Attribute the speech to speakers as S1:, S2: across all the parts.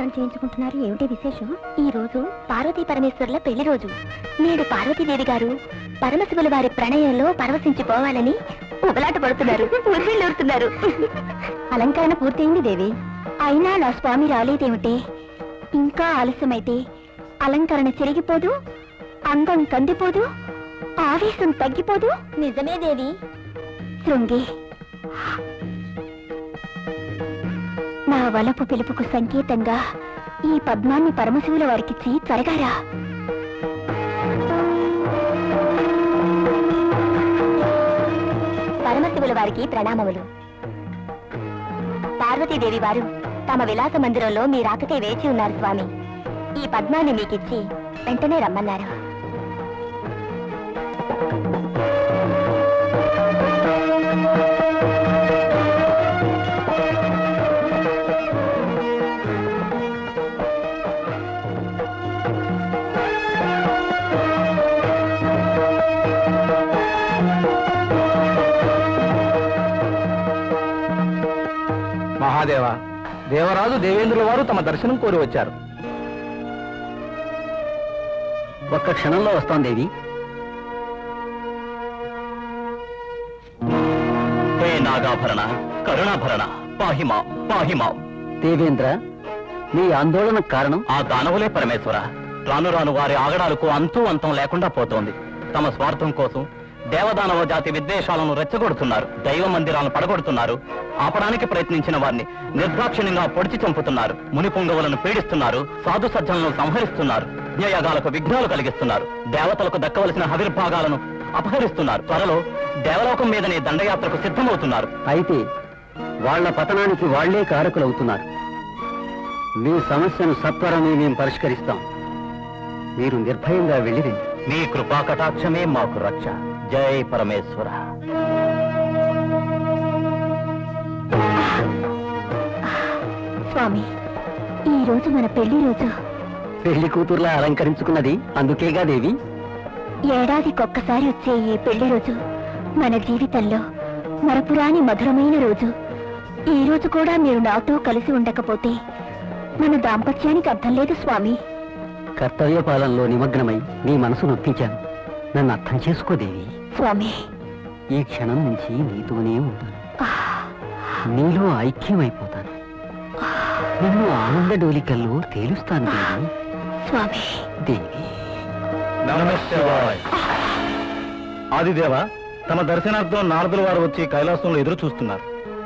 S1: అలంకారాలు చేయించుకుంటున్నారు ఏమిటి విశేషం ఈ రోజు పార్వతీ పరమేశ్వరుల పెళ్లి రోజు నేడు పార్వతీదేవి గారు పరమశివుల వారి ప్రణయంలో పరవశించిపోవాలని ఉబలాట పడుతున్నారు ఉర్విళ్ళూరుతున్నారు అలంకరణ పూర్తయింది దేవి అయినా నా స్వామి రాలేదేమిటే ఇంకా ఆలస్యమైతే అలంకరణ చెరిగిపోదు అందం కందిపోదు ఆవేశం తగ్గిపోదు నిజమే దేవి శృంగి నా వలపు పిలుపుకు సంకేతంగా ఈ పద్మాన్ని పరమశివుల వారికిచ్చి త్వరగారా పరమశివుల వారికి ప్రణామములు పార్వతీదేవి వారు తమ విలాస మందిరంలో మీ రాకకై వేచి ఉన్నారు స్వామి ఈ పద్మాన్ని మీకిచ్చి వెంటనే రమ్మన్నారు
S2: మహాదేవ దేవరాజు దేవేంద్రుల వారు తమ దర్శనం కోరి వచ్చారు
S3: ఒక్క క్షణంలో వస్తాం దేవి
S4: హే నాగాభరణ కరుణాభరణ పాహిమా పాహిమా
S3: దేవేంద్ర నీ ఆందోళన కారణం
S4: ఆ దానవులే పరమేశ్వర రాను రాను వారి ఆగడాలకు అంతూ అంతం లేకుండా పోతోంది తమ స్వార్థం కోసం దేవదానవ జాతి విద్వేషాలను రెచ్చగొడుతున్నారు దైవ మందిరాలను పడగొడుతున్నారు ఆపడానికి ప్రయత్నించిన వారిని నిర్దాక్షిణ్యంగా పొడిచి చంపుతున్నారు ముని పొంగవులను పీడిస్తున్నారు సాధు సజ్జలను సంహరిస్తున్నారు న్యాయగాలకు విఘ్నాలు కలిగిస్తున్నారు దేవతలకు దక్కవలసిన హవిర్భాగాలను అపహరిస్తున్నారు త్వరలో దేవలోకం మీదనే దండయాత్రకు సిద్ధమవుతున్నారు
S3: అయితే వాళ్ళ పతనానికి వాళ్లే కారకులవుతున్నారు మీ సమస్యను సత్వరమే మేము పరిష్కరిస్తాం మీరు నిర్భయంగా వెళ్ళిరండి
S4: మీ కృపా కటాక్షమే మాకు రక్ష జై పరమేశ్వర
S1: స్వామి ఈ రోజు మన పెళ్లి రోజు
S3: పెళ్లి కూతుర్లా అలంకరించుకున్నది అందుకేగా దేవి
S1: ఏడాదికొక్కసారి వచ్చే ఈ పెళ్లి రోజు మన జీవితంలో మరపురాని మధురమైన రోజు ఈ రోజు కూడా మీరు నాతో కలిసి ఉండకపోతే మన దాంపత్యానికి అర్థం లేదు స్వామి
S3: కర్తవ్య పాలనలో నిమగ్నమై నీ మనసు నొప్పించాను నన్ను అర్థం చేసుకో దేవి
S1: స్వామి
S3: ఈ క్షణం నుంచి నీతోనే ఉంటాను నీలో ఐక్యమైపోతాను నిన్ను ఆనంద డోలికల్లో తేలుస్తాను దేవి
S1: స్వామి
S3: దేవి
S2: ఆదిదేవ తమ దర్శనార్థం నారదుల వారు వచ్చి కైలాసంలో ఎదురు చూస్తున్నారు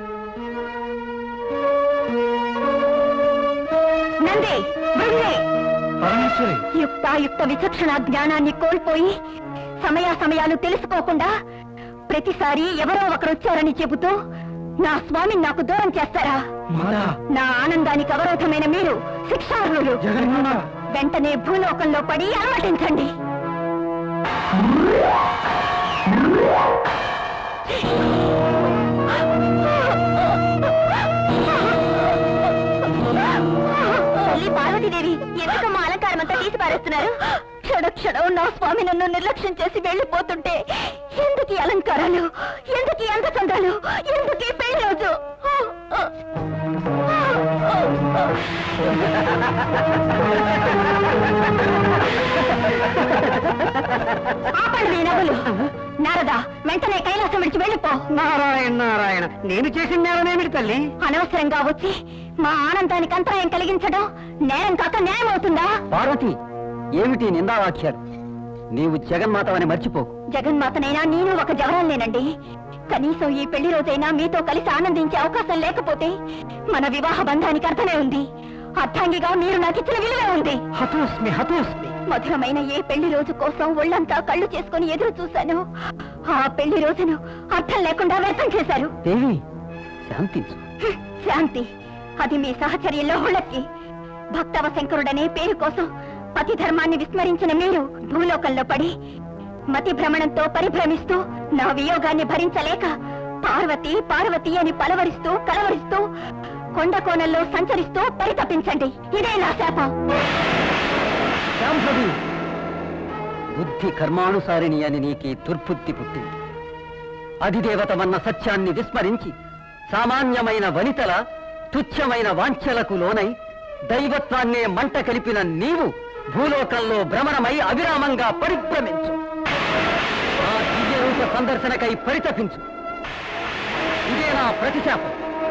S1: నంది బృందే
S2: పరమేశ్వరి
S1: యుక్తాయుక్త విచక్షణ జ్ఞానాన్ని కోల్పోయి సమయ సమయాలు తెలుసుకోకుండా ప్రతిసారి ఎవరో ఒకరు వచ్చారని చెబుతూ నా స్వామిని నాకు దూరం చేస్తారా
S2: మాతా
S1: నా ఆనందానికి అవరోధమైన మీరు శిక్షార్హులు
S2: జగన్మాత
S1: వెంటనే భూలోకంలో పడి అలమటించండి తల్లి పార్వతీదేవి ఎందుకు మా అలంకారం అంతా తీసి పారేస్తున్నారు క్షణ క్షణం నా స్వామి నన్ను నిర్లక్ష్యం చేసి వెళ్ళిపోతుంటే ఎందుకు ఈ అలంకారాలు ఎందుకు ఈ అందచందాలు ఎందుకు ఈ పెళ్లి రోజు ఆపండి మీ నవ్వులు నారదా వెంటనే కైలాసం విడిచి వెళ్ళిపో
S3: నారాయణ నారాయణ నేను చేసిన నేరమేమిటి తల్లి
S1: అనవసరంగా వచ్చి మా ఆనందానికి అంతరాయం కలిగించడం నేరం కాక న్యాయం అవుతుందా
S3: పార్వతి ఏమిటి నిందావాక్యాలు నీవు జగన్మాతవని మర్చిపోకు
S1: జగన్మాతనైనా నేను ఒక జవరాలేనండి కనీసం ఈ పెళ్లి రోజైనా మీతో కలిసి ఆనందించే అవకాశం లేకపోతే మన వివాహ బంధానికి అర్థమే ఉంది అర్థాంగిగా మీరు నాకు ఇచ్చిన విలువే ఉంది
S3: హతోస్మి హతోస్మి
S1: మధురమైన ఏ పెళ్లి రోజు కోసం ఒళ్ళంతా కళ్ళు చేసుకుని ఎదురు చూశాను ఆ పెళ్లి రోజును అర్థం లేకుండా వ్యర్థం చేశారు
S3: దేవి శాంతించు
S1: హ్మ్, శాంతి అది మీ సహచర్యంలో హుళక్కి భక్తవ శంకరుడనే పేరు కోసం పతి ధర్మాన్ని విస్మరించిన మీరు భూలోకంలో పడి మతి భ్రమణంతో పరిభ్రమిస్తూ నా వియోగాన్ని భరించలేక పార్వతి పార్వతి అని పలవరిస్తూ కలవరిస్తూ కొండ కోణంలో సంచరిస్తూ పరితపించండి ఇదే నా శాపం
S3: శాంభవి బుద్ధి కర్మానుసారిణి అని నీకి దుర్బుద్ధి పుట్టింది అధిదేవతమన్న సత్యాన్ని విస్మరించి సామాన్యమైన వనితల తుచ్చమైన వాంఛలకు లోనై దైవత్వాన్నే మంట కలిపిన నీవు భూలోకంలో భ్రమణమై అవిరామంగా పరిభ్రమించు ఆ దివ్య రూప సందర్శనకై పరితపించు ఇదే నా ప్రతిశాపం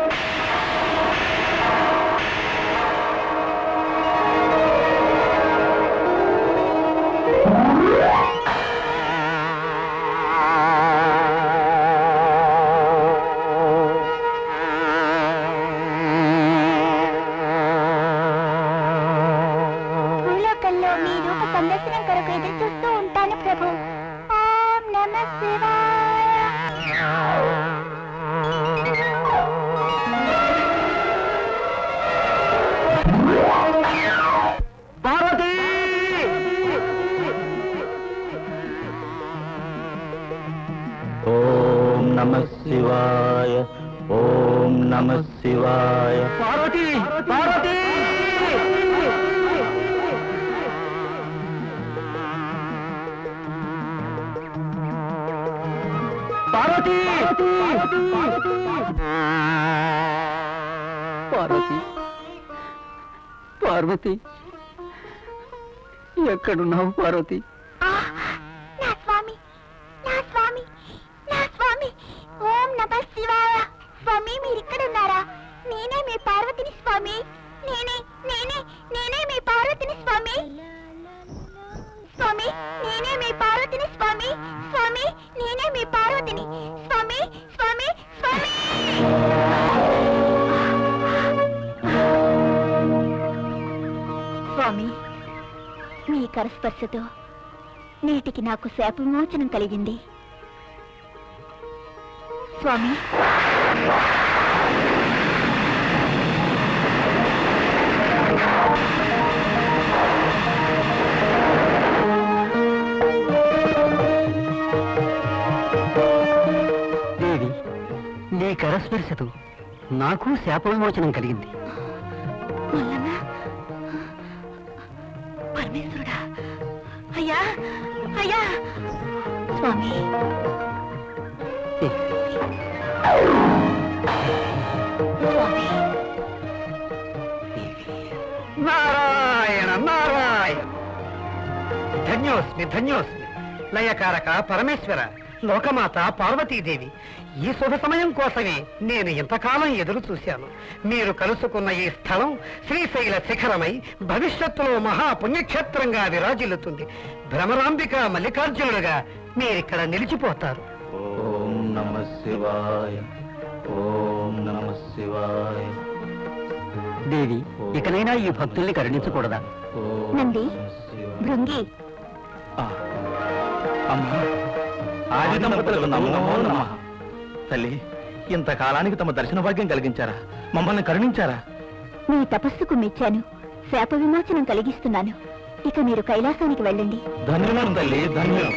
S1: భూలోకంలో మీ రూప సందర్శనం కొరకు ఎదురు చూస్తూ ఉంటాను ప్రభు ఓం నమ శివాయ
S3: పార్వతీ
S2: ఓం నమ శివాయ ఓం నమ శివాయ
S3: పార్వతీ పార్వతీ పార్వతీ పార్వతి పార్వతి ఎక్కడున్నావు పార్వతి
S1: ఆ, నా స్వామి నా స్వామి నా స్వామి ఓం నమ శివాయ స్వామి మీరు ఇక్కడ ఉన్నారా నేనే మీ పార్వతిని స్వామి నేనే నేనే నేనే మీ పార్వతిని స్వామి స్వామి నేనే మీ పార్వతిని స్వామి స్వామి నేనే మీ పార్వతిని స్వామి స్వామి స్వామి స్వామి మీ కరస్పర్శతో నేటికి నాకు శాప విమోచనం కలిగింది స్వామి
S3: దేవి నీ కరస్పర్శతో నాకు శాప విమోచనం కలిగింది
S1: మల్లన్న పరమేశ్వరుడా అయ్యా అయ్యా స్వామి స్వామి
S3: నారాయణ నారాయణ ధన్యోస్మి ధన్యోస్మి లయకారక పరమేశ్వర లోకమాత పార్వతీదేవి ఈ శుభ సమయం కోసమే నేను ఇంతకాలం ఎదురు చూశాను మీరు కలుసుకున్న ఈ స్థలం శ్రీశైల శిఖరమై భవిష్యత్తులో మహాపుణ్యక్షేత్రంగా విరాజిల్లుతుంది భ్రమరాంబిక మల్లికార్జునుడుగా మీరిక్కడ నిలిచిపోతారు
S2: ఓం నమ శివాయ ఓం నమ శివాయ
S3: దేవి ఇకనైనా ఈ భక్తుల్ని కరుణించకూడదా
S2: ఓం
S1: నంది
S2: నమ శివాయ.
S1: భృంగి
S2: ఆ, అమ్మా ఆది దంపతులకు నమో నమః తల్లి ఇంతకాలానికి తమ దర్శన భాగ్యం కలిగించారా మమ్మల్ని కరుణించారా
S1: మీ తపస్సుకు మెచ్చాను శాప విమోచనం కలిగిస్తున్నాను ఇక మీరు కైలాసానికి వెళ్ళండి
S2: ధన్యులను తల్లి ధన్యులు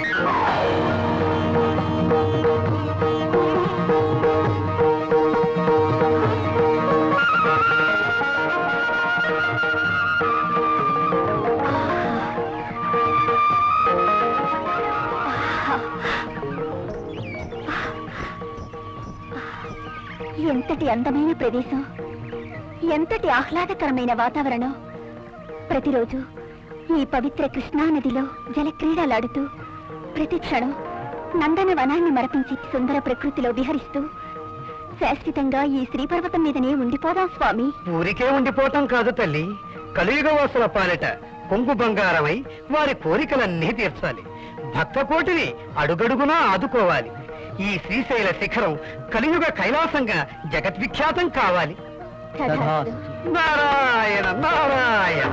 S1: ఎంతటి అందమైన ప్రదేశం ఎంతటి ఆహ్లాదకరమైన వాతావరణం ప్రతిరోజు ఈ పవిత్ర కృష్ణా నదిలో జలక్రీడలాడుతూ ప్రతి క్షణం నందన వనాన్ని మరపించి సుందర ప్రకృతిలో విహరిస్తూ శాశ్వతంగా ఈ శ్రీపర్వతం మీదనే ఉండిపోదాం స్వామి
S3: ఊరికే ఉండిపోవటం కాదు తల్లి కలియుగవాసుల పాలిట కొంగు బంగారమై వారి కోరికలన్నీ తీర్చాలి భక్త కోటిని అడుగడుగునా ఆదుకోవాలి ఈ శ్రీశైల శిఖరం కలియుగ కైలాసంగా జగద్విఖ్యాతం కావాలి
S1: తథాస్తు.
S3: నారాయణ నారాయణ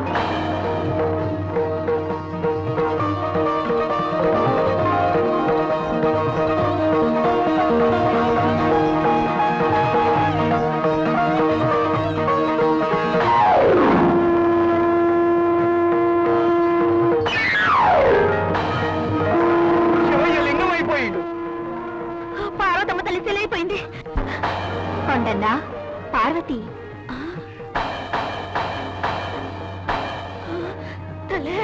S3: శివయ్య లింగమైపోయిండు
S1: పార్వతమ్మ తల్లి సెలైపోయింది కొండన్నా పార్వతి తల్లి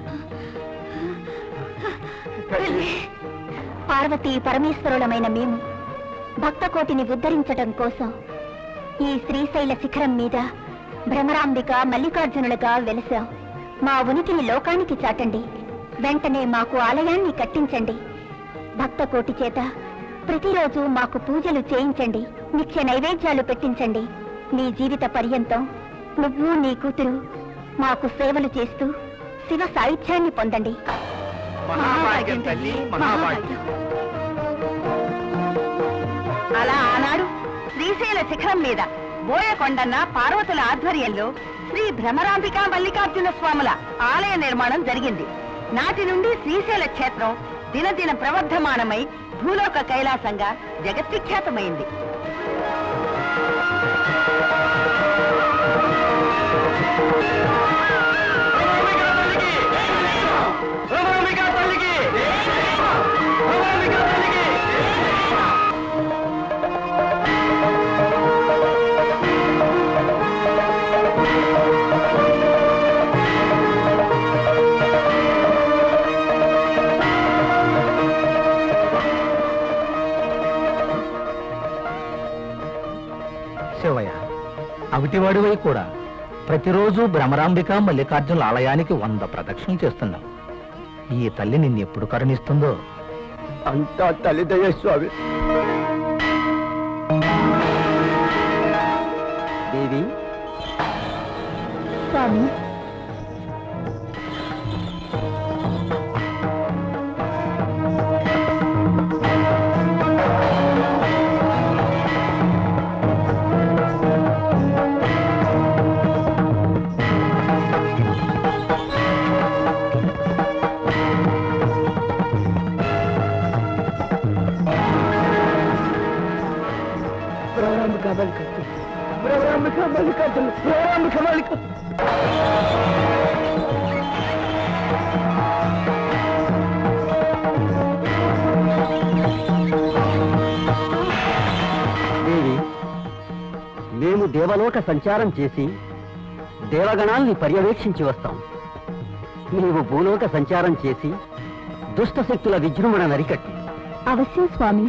S1: తల్లి. పార్వతి పరమేశ్వరులమైన మేము భక్త కోటిని ఉద్ధరించటం కోసం ఈ శ్రీశైల శిఖరం మీద భ్రమరాంబిక మల్లికార్జునులుగా వెలిసాం మా ఉనికిని లోకానికి చాటండి వెంటనే మాకు ఆలయాన్ని కట్టించండి భక్త కోటి చేత ప్రతిరోజు మాకు పూజలు చేయించండి నిత్య నైవేద్యాలు పెట్టించండి నీ జీవిత పర్యంతం నువ్వు నీ కూతురు మాకు సేవలు చేస్తూ శివ సాహిత్యాన్ని పొందండి
S3: మహాభాగ్యం తల్లి మహాభాగ్యం
S5: అలా ఆనాడు శ్రీశైల శిఖరం మీద బోయకొండన్న పార్వతుల ఆధ్వర్యంలో శ్రీ భ్రమరాంబిక మల్లికార్జున స్వాముల ఆలయ నిర్మాణం జరిగింది నాటి నుండి శ్రీశైల క్షేత్రం దినదిన ప్రవర్ధమానమై భూలోక కైలాసంగా జగద్విఖ్యాతమైంది
S3: శివయ్య అవిటివాడివై కూడా ప్రతిరోజు భ్రమరాంబిక మల్లికార్జునుల ఆలయానికి వంద ప్రదక్షిణలు చేస్తున్నావు ఈ తల్లి నిన్ను ఎప్పుడు కరుణిస్తుందో
S6: అంతా తల్లిదయ్య స్వామి దేవి
S1: స్వామి
S6: ప్రణామిక మల్లికార్జున ప్రణామిక మల్లికార్జున ప్రణామిక మల్లికార్జున దేవి మేము దేవలోక సంచారం చేసి దేవగణాల్ని పర్యవేక్షించి వస్తాం నీవు భూలోక సంచారం చేసి దుష్ట శక్తుల విజృంభణ నరికట్టి
S1: అవశ్యం స్వామి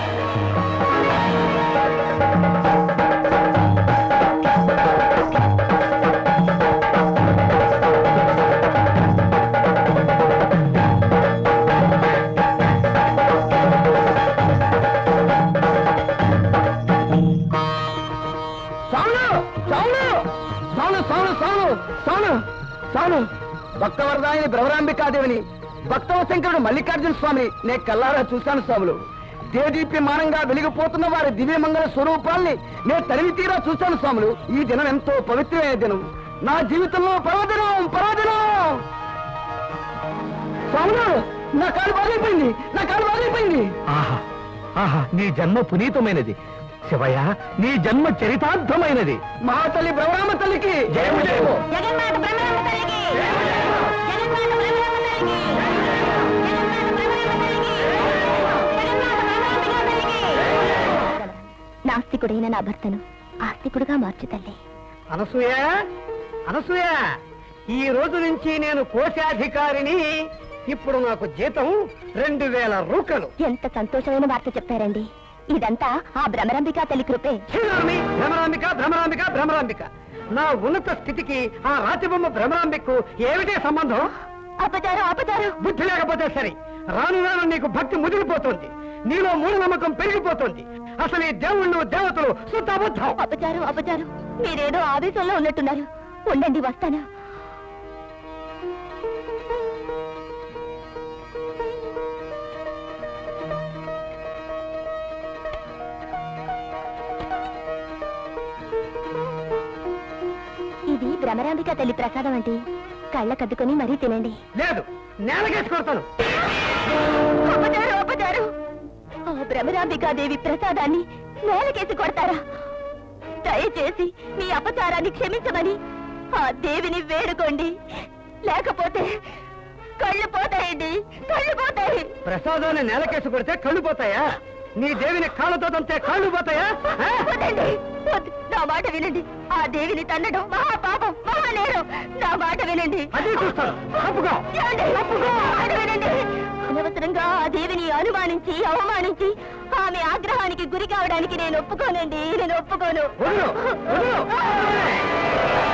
S6: సాను సాను సాను సాను సాను సాను సాను భక్తవరదాయని భ్రవరాంబికాదేవిని భక్తవ శంకరుడు మల్లికార్జున స్వామి నే కల్లారా చూశాను స్వాములు దేదీప్యమానంగా వెలిగిపోతున్న వారి దివ్యమంగళ స్వరూపాల్ని నే తరిమి తీరా చూశాను స్వాములు ఈ దినం ఎంతో పవిత్రమైన దినం నా జీవితంలో పర్వదినం పర్వదినం స్వాములు నా కాలు బాగైపోయింది నా కాలు బాగైపోయింది
S3: ఆహా ఆహా నీ జన్మ పునీతమైనది శివయ్య నీ జన్మ చరితార్థమైనది
S6: మహాతల్లి భ్రవరామ తల్లికి
S3: జయము జయము
S1: జగన్మాత బ్రహ్మరమ్మ తల్లికి జగన్మాత బ్రహ్మరమ్మ తల్లికి జగన్మాత బ్రహ్మరమ్మ తల్లికి జగన్మాత బ్రహ్మరాంబిక తల్లికి నాస్తికుడైన నా భర్తను ఆస్తికుడుగా మార్చు తల్లి
S3: అనసూయ అనసూయ ఈ రోజు నుంచి నేను కోశాధికారిని ఇప్పుడు నాకు జీతం రెండు వేల రూకలు
S1: ఎంత సంతోషమైన వార్త చెప్పారండి ఇదంతా ఆ భ్రమరంబికా తల్లి కృపే
S3: శ్రీరామి భ్రమరాంబిక భ్రమరాంబిక భ్రమరాంబిక నా ఉన్నత స్థితికి ఆ రాతిబొమ్మ భ్రమరాంబికు ఏమిటే సంబంధం
S1: అపచారం అపచారం
S3: బుద్ధి లేకపోతే సరే రాను రాను నీకు భక్తి ముదిరిపోతుంది నీలో మూఢనమ్మకం పెరిగిపోతుంది అసలు ఈ దేవుళ్ళు దేవతలు శుద్ధ అబద్ధం
S1: అపచారం అపచారం మీరేదో ఆవేశంలో ఉన్నట్టున్నారు ఉండండి వస్తాను ఇది భ్రమరాంబిక తల్లి ప్రసాదం అండి కళ్ళ కద్దుకొని మరీ తినండి
S3: లేదు నేలకేసి కొడతాను
S1: అపచారం అపచారం ఆ భ్రమరాంబికాదేవి ప్రసాదాన్ని నేలకేసి కొడతారా దయచేసి మీ అపచారాన్ని క్షమించమని ఆ దేవిని వేడుకోండి లేకపోతే కళ్ళు పోతాయండి కళ్ళు పోతాయి
S3: ప్రసాదాన్ని నేలకేసి కొడితే కళ్ళు పోతాయా నీ దేవిని కాళ్ళతో తంతే కాళ్ళు పోతాయా ఆ?
S1: వద్దండి వద్దు. నా మాట వినండి ఆ దేవిని తన్నడం మహాపాపం మహానేరం నా మాట వినండి
S3: అది చూస్తాను తప్పుకో
S1: ఏమండి? నా మాట వినండి అనవసరంగా ఆ దేవిని అనుమానించి అవమానించి ఆమె ఆగ్రహానికి గురి కావడానికి నేను ఒప్పుకోనండి నేను ఒప్పుకోను
S3: వదులు, వదులు.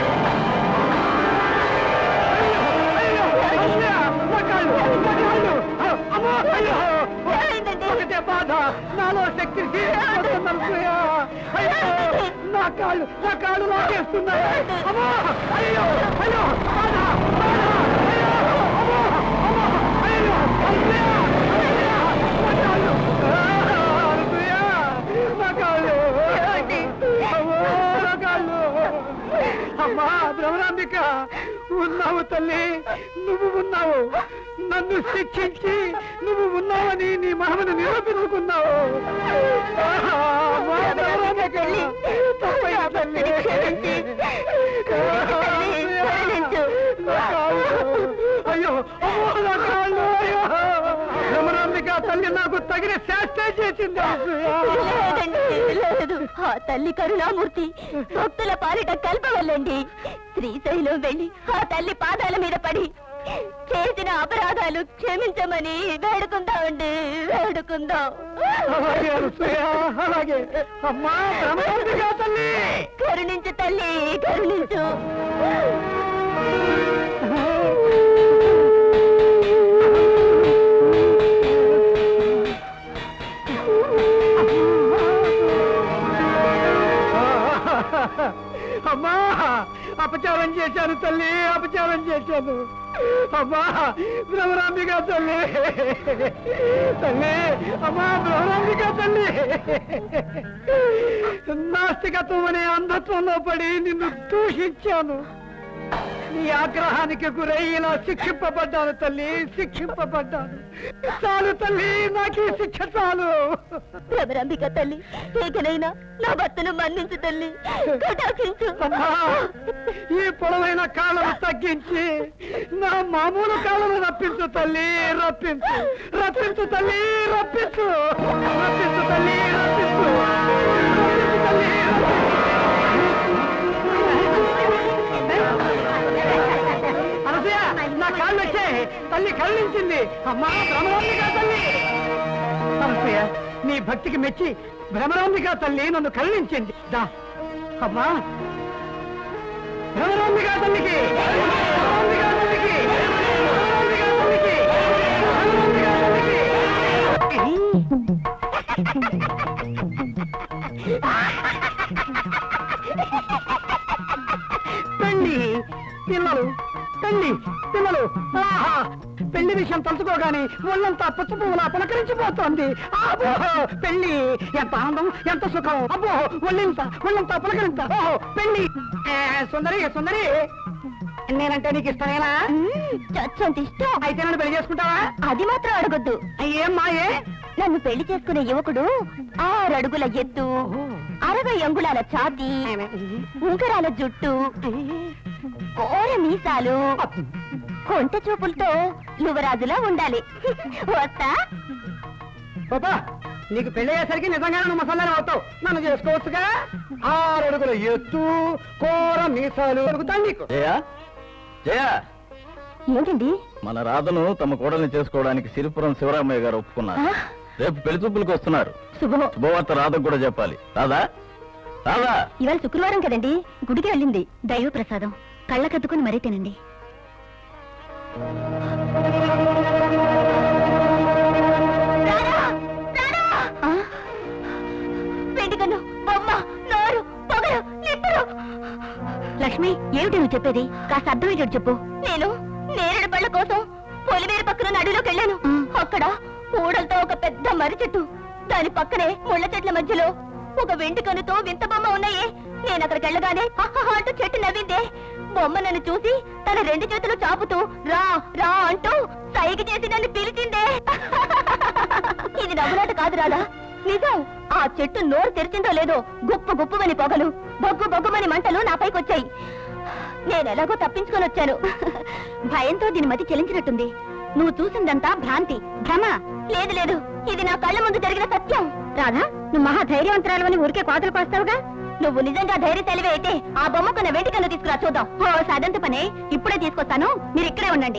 S3: ఒకటే బాధ నాలో శక్తి క్షీణించిపోతుందనుకోయా. అయ్యో నా కాళ్ళు నా కాళ్ళు లాగేస్తున్నాయి అమ్మో అయ్యో అయ్యో బాధ బాధ అయ్యో అమ్మో అమ్మో అయ్యో అనుసూయ, అనుసూయ, నా కాళ్ళు ఆ, అనుసూయ, నా కాళ్ళు అమ్మో నా కాళ్ళు అమ్మా భ్రమరాంబిక ఉన్నావు తల్లి నువ్వు ఉన్నావు నన్ను శిక్షించి నువ్వు ఉన్నావని నీ మహమను నిరూపించుకున్నావు ఆహా, అమ్మా భ్రమరాంబిక, తప్పైంది తల్లి. నా కాళ్ళు. అయ్యో అమ్మో నా కాళ్ళు అయ్యో భ్రమరాంబిక తల్లి నాకు తగిన శాస్త్రే చేసింది అనసూయ.
S1: లేదండి, లేదు ఆ తల్లి కరుణామూర్తి భక్తుల పాలిట కల్పవల్లండి శ్రీశైలం వెళ్ళి ఆ తల్లి పాదాల మీద పడి చేసిన అపరాధాలు క్షమించమని వేడుకుందామండి వేడుకుందాం
S3: అలాగే అనసూయ అలాగే అమ్మా భ్రమరాంబిక తల్లి
S1: కరుణించు తల్లి కరుణించు
S3: అమ్మా అపచారం చేశాను తల్లి అపచారం చేశాను అమ్మా భ్రమరాంబిక తల్లి తల్లి అమ్మా భ్రమరాంబిక తల్లి నాస్తికత్వం అనే అంధత్వంలో పడి నిన్ను దూషించాను నీ ఆగ్రహానికి గురై ఇలా శిక్షింపబడ్డాను తల్లి శిక్షింపబడ్డాను చాలు తల్లి నాకు ఈ శిక్ష చాలు
S1: భ్రమరాంబిక తల్లి ఏకనైనా నా భర్తను మన్నించు తల్లి కటాక్షించు
S3: అమ్మా ఈ పొడవైన కాళ్ళను తగ్గించి నా మామూలు కాళ్ళను రప్పించు తల్లి రప్పించు రప్పించు తల్లి రప్పించు రప్పించు తల్లి రప్పించు రప్పించు తల్లి అనసూయ నా కాళ్ళు వచ్చే తల్లి కళ్ళించింది అమ్మా భ్రమరాంబిక తల్లి అనసూయ నీ భక్తికి మెచ్చి భ్రమరాంబిక తల్లి నన్ను కళ్ళించింది దా అమ్మా భ్రమరాంబిక తల్లికి భ్రమరాంబిక తల్లికి భ్రమరాంబిక తల్లికి భ్రమరాంబిక తల్లికి పెళ్లి పిల్లలు పెళ్లి పిల్లలు ఆహా పెళ్లి విషయం తలుచుకోగానే ఒళ్ళంతా పుచ్చ పువ్వులా పులకరించిపోతోంది ఆబో పెళ్లి ఎంత ఆనందం ఎంత సుఖం అబ్బో ఒళ్ళంత ఒళ్ళంతా పులకరింత ఓహో పెళ్లి ఏ, సుందరి సుందరి నేనంటే నీకు ఇష్టమేనా
S1: చచ్చంత ఇష్టం
S3: అయితే నన్ను పెళ్లి చేసుకుంటావా
S1: అది మాత్రం అడగొద్దు
S3: ఏమ్మా ఏ
S1: నన్ను పెళ్లి చేసుకునే యువకుడు ఆరడుగుల ఎత్తు అరవై అంగుళాల ఛాతీ ఉంగరాల జుట్టు కోర మీసాలు కొంట చూపులతో యువరాజులా ఉండాలి వస్తా
S3: పాపా నీకు పెళ్లి అయ్యేసరికి నిజంగానే నువ్వు మసాలా అవుతావు నన్ను చేసుకోవచ్చుగా ఆరడుగుల ఎత్తు కూర మీసాలు అడుగుతాను నీకు
S2: జయ జయ
S1: ఏంటండి
S2: మన రాధను తమ కోడల్ని చేసుకోవడానికి సిరిపురం శివరామయ్య గారు ఒప్పుకున్నారు
S1: ఆ?
S2: రేపు పెళ్లి చూపులకు వస్తున్నారు
S1: శుభం
S2: శుభవార్త రాధకు కూడా చెప్పాలి రాదా రాదా
S1: ఇవాళ శుక్రవారం కదండి గుడికి వెళ్ళింది దైవ ప్రసాదం కళ్ళకద్దుకుని మరీ తినండి ఆ? వెండికన్ను, బొమ్మ, నోరు, పొగరు, నిప్పురు. లక్ష్మి ఏమిటి నువ్వు చెప్పేది కాస్త అర్థమయ్యేటట్టు చెప్పు నేను నేరేడు పళ్ళ కోసం పొలిమేర పక్కన నడిలోకి వెళ్ళాను అక్కడ ఊడలతో ఒక పెద్ద మర్రి చెట్టు దాని పక్కనే ముళ్ళ చెట్ల మధ్యలో ఒక వెండి కన్నుతో వింత బొమ్మ ఉన్నాయే నేను అక్కడికి వెళ్ళగానే "అహహ" అంటూ చెట్టు నవ్విందే బొమ్మ నన్ను చూసి తన రెండు చేతులు చాపుతూ రా రా అంటూ సైగ చేసి నన్ను పిలిచిందే ఇది నవ్వులాట కాదు రాదా నిజం ఆ చెట్టు నోరు తెరిచిందో లేదో గుప్పు గుప్పుమని పొగలు బొగ్గు బొగ్గుమని మంటలు నా పైకొచ్చాయి నేను ఎలాగో తప్పించుకొని వచ్చాను భయంతో దీని మతి చెలించినట్టుంది నువ్వు చూసిందంతా భ్రాంతి భ్రమ లేదు లేదు ఇది నా కళ్ళ ముందు జరిగిన సత్యం రాధా నువ్వు మహా ధైర్యవంతరాలు ఊరికే కోతలు కోస్తావుగా నువ్వు నిజంగా ధైర్యశాలివే అయితే ఆ బొమ్మకున్న వెంటికన్ను తీసుకురా చూద్దాం ఓ సదంత పనే ఇప్పుడే తీసుకొస్తాను మీరు ఇక్కడే ఉండండి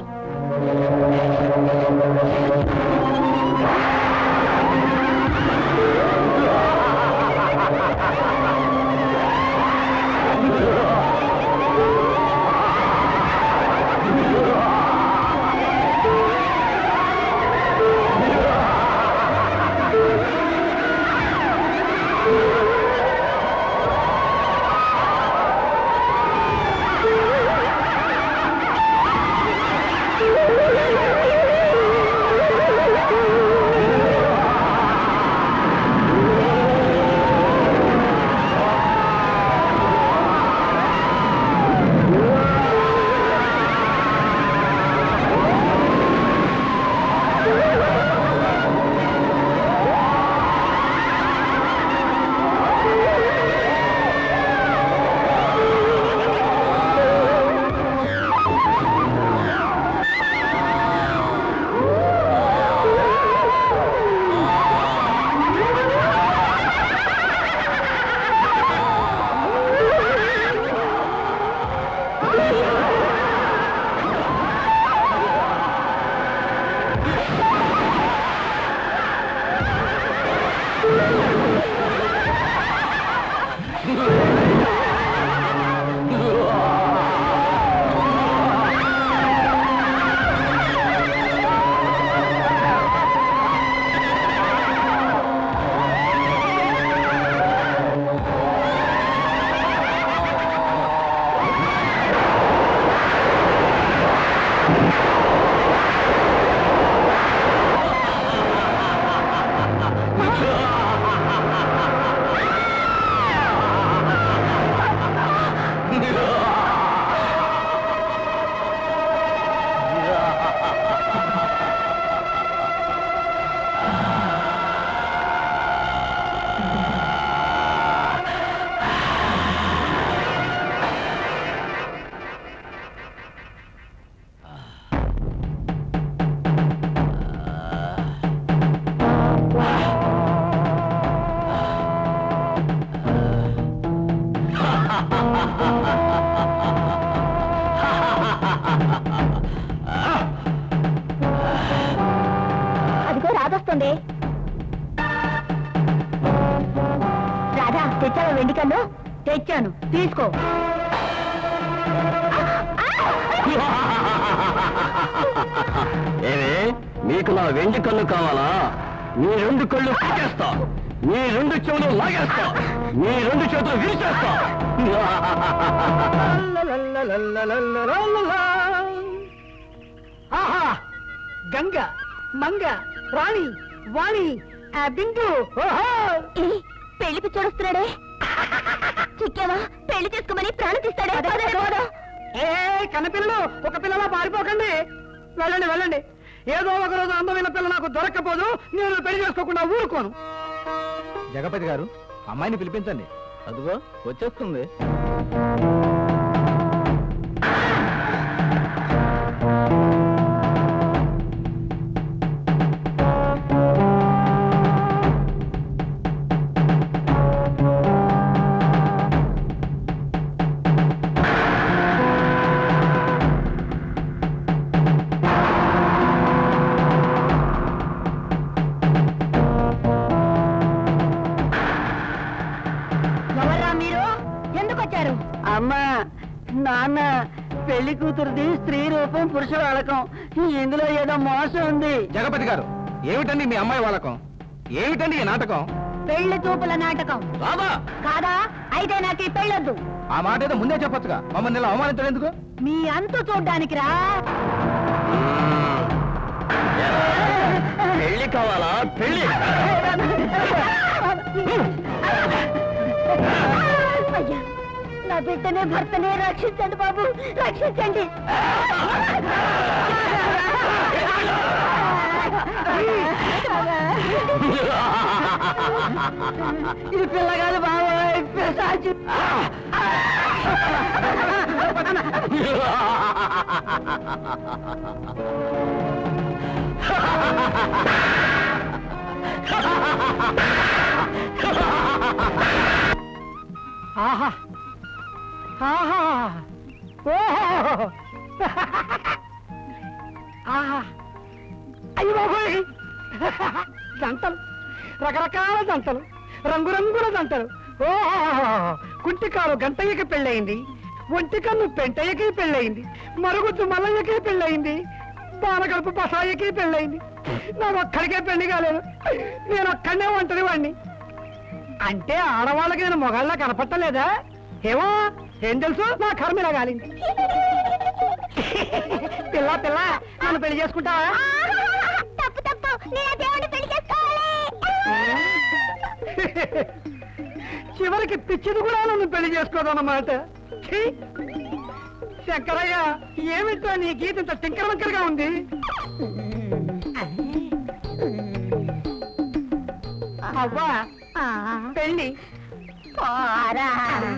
S1: అదిగో రాదొస్తుంది రాధా తెచ్చావా వెండి కన్ను తెచ్చాను తీసుకో
S4: ఏమే మీకు నా వెండి కళ్ళు కావాలా మీ రెండు కళ్ళు పీకేస్తా మీ రెండు చెవులు లాగేస్తా మీ రెండు చేతులు విరిచేస్తా
S3: ఆహా గంగ మంగ రాణి వాణి ఆ బిందు ఓహో
S1: ఏ, పెళ్లి పిచ్చోడొస్తున్నాడే చిక్కావా పెళ్లి చేసుకోమని ప్రాణం తీస్తాడే పద, పద.
S3: ఏ కన్నపిల్లలు ఒక పిల్లలా పారిపోకండి వెళ్ళండి వెళ్ళండి ఏదో ఒక రోజు అందమైన పిల్ల నాకు దొరక్కపోదు నేను పెళ్లి చేసుకోకుండా ఊరుకోను
S2: జగపతి గారు అమ్మాయిని పిలిపించండి అదిగో వచ్చేస్తుంది
S5: ఎవర్రా మీరు ఎందుకు వచ్చారు అమ్మా నాన్న పెళ్లి కూతురుది స్త్రీ రూపం పురుషుల అలకం ఇందులో ఏదో మోసం ఉంది
S2: జగపతి గారు ఏమిటండి మీ అమ్మాయి వాళ్ళకం ఏమిటండి ఈ నాటకం
S5: పెళ్లి చూపుల నాటకం
S2: రాదా
S5: కాదా అయితే నాకు ఈ పెళ్ళొద్దు
S2: ఆ మాట ఏదో ముందే చెప్పొచ్చుగా మమ్మల్ని ఇలా అవమానించడం ఎందుకు
S5: మీ అంతు చూడ్డానికి రా
S4: పెళ్లి కావాలా పెళ్లి
S1: అయ్యా నా బిడ్డనే భర్తనే రక్షించండి బాబు రక్షించండి
S5: ఇది పిల్లగాడు బాబాయ్ పిశాచి
S3: ఆహా ఆహా ఓహో ఆహా అయ్యి బాబోయ్ దంతలు రకరకాల దంతలు రంగురంగుల దంతలు ఓహో కుంటికాలు గంటయ్యకి పెళ్ళయింది ఒంటికన్ను పెంటయ్యకి పెళ్ళయింది మరుగుద్దు మల్లయ్యకి పెళ్ళయింది బాలగడుపు బసాయికి పెళ్ళయింది నాకు ఒక్కడికే పెళ్లి కాలేదు నేను ఒక్కడనే ఒంటరి వాడిని అంటే ఆడవాళ్ళకి నేను మొగాళ్ళ కనపట్టలేదా ఏమో ఏం తెలుసు నా కర్మ ఇలా కాలింది పిల్ల పిల్ల నన్ను పెళ్లి చేసుకుంటావా
S1: తప్పు తప్పు నేను ఆ దేవుడిని పెళ్లి చేసుకోవాలి
S3: చివరికి పిచ్చిది కూడా నన్ను పెళ్లి చేసుకోదన్నమాట ఛీ! శంకరయ్య ఏమిటో నీ గీత ఇంత టింకర వంకరగా ఉంది అవ్వా పెళ్లి
S1: పోరా.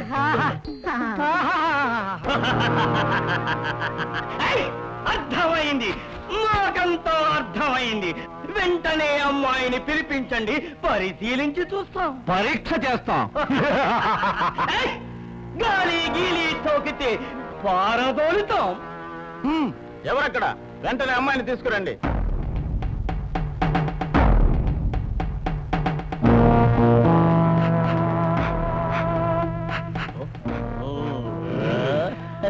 S4: అర్థమైంది నాకంతా అర్థమైంది వెంటనే అమ్మాయిని పిలిపించండి పరిశీలించి చూస్తాం
S2: పరీక్ష చేస్తాం
S4: ఏయ్! గాలి గీలి తోకితే పారదోలుతాం
S2: ఎవరక్కడ వెంటనే అమ్మాయిని తీసుకురండి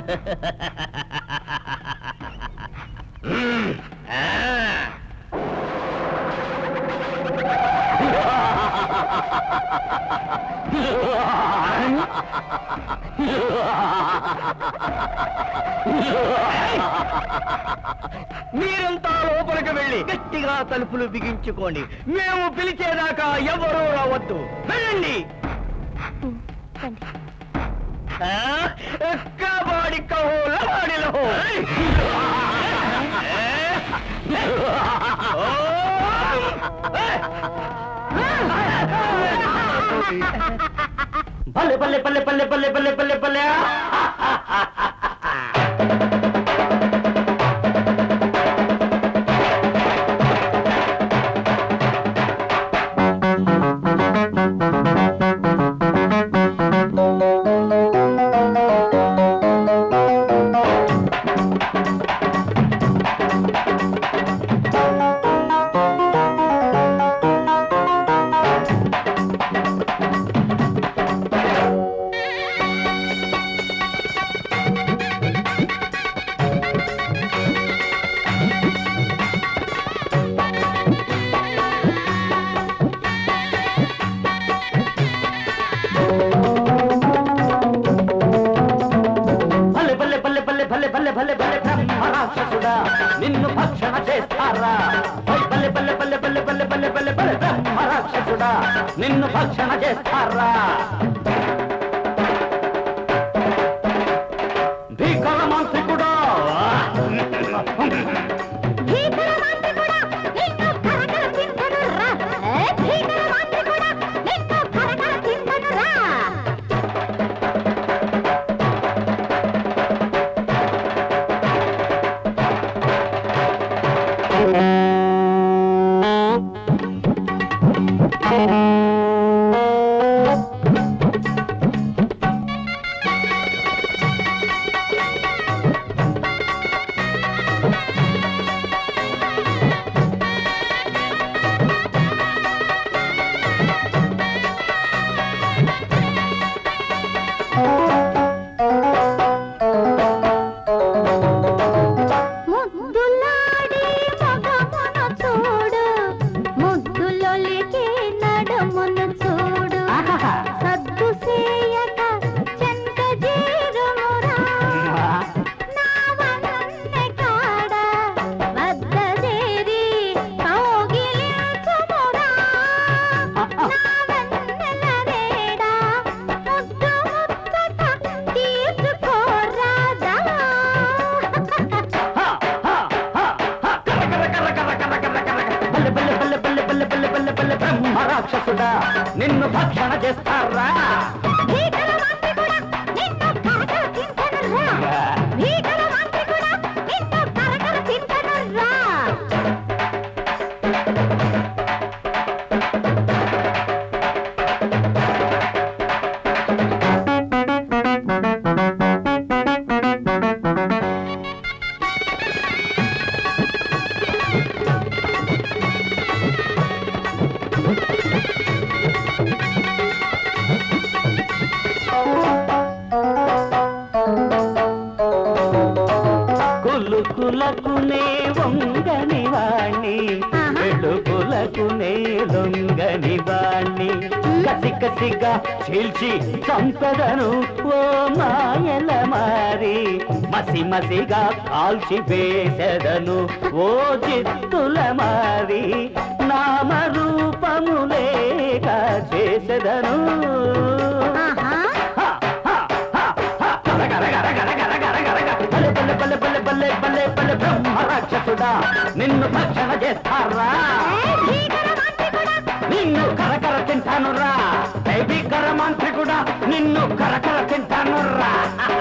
S3: మీరంతా లోపలికి వెళ్ళి గట్టిగా తలుపులు బిగించుకోండి మేము పిలిచేదాకా ఎవరూ రావద్దు వెళ్ళండి
S1: రండి.
S3: ఆ? కబడ్డీ కహో లబాడి లహో
S4: భలే భలే భలే భలే భలే భలే భలే భలే భలే భలే భలే భలే భలే భలే భలే భలే బ్రహ్మరాక్షసుడా నిన్ను భక్షణ చేస్తారా భలే భలే భలే భలే భలే భలే భలే భలే భలే బ్రహ్మరాక్షసుడా నిన్ను భక్షణ చేస్తారా భీకర మాంత్రికుడా
S1: భీకర మాంత్రికుడా, నిన్ను కరకర తింటను రా. ఏ భీకర మాంత్రికుడా, నిన్ను కరకర తింటను రా. ముద్దులాడి మగమును చూడు ముద్దులొలికే నడుమును చూడు సద్దు చేయక చెంత జీరుమురా నా వన్నె కాడ వద్దదేరి కౌగిలించుమురా నా వన్నెల రేడ ముద్దు ముచ్చట తీర్చుకోరాదా
S4: బల్లె బల్లె బల్లె బల్లె బల్లె బల్లె బల్లె బల్లె బ్రహ్మరాక్షసుడా నిన్ను భక్షణ చేస్తారా
S1: భీకర మాంత్రికుడా, నిన్ను కరకర తింటను రా. భీకర మాంత్రికుడా, నిన్ను కరకర తింటను రా.
S4: కులుకులకునే వంగని వాణ్ణి వెలుగులకునే లొంగని వాణ్ణి కసి కసిగా చీల్చి చంపదను ఓ మాయల మారి మసి మసిగా కాల్చి వేసెదను ఓ జిత్తుల మారి నామరూపములేక చేసెదను
S1: ఆహా.
S4: బల్లె బల్లె బల్లె బల్లె బల్లె బల్లె బల్లె బ్రహ్మరాక్షసుడా నిన్ను భక్షణ చేస్తారా
S1: ఏయ్, భీకర మాంత్రికుడా,
S4: నిన్ను కరకర తింటాను రా భీకర మాంత్రికుడా నిన్ను కరకర తింటాను రా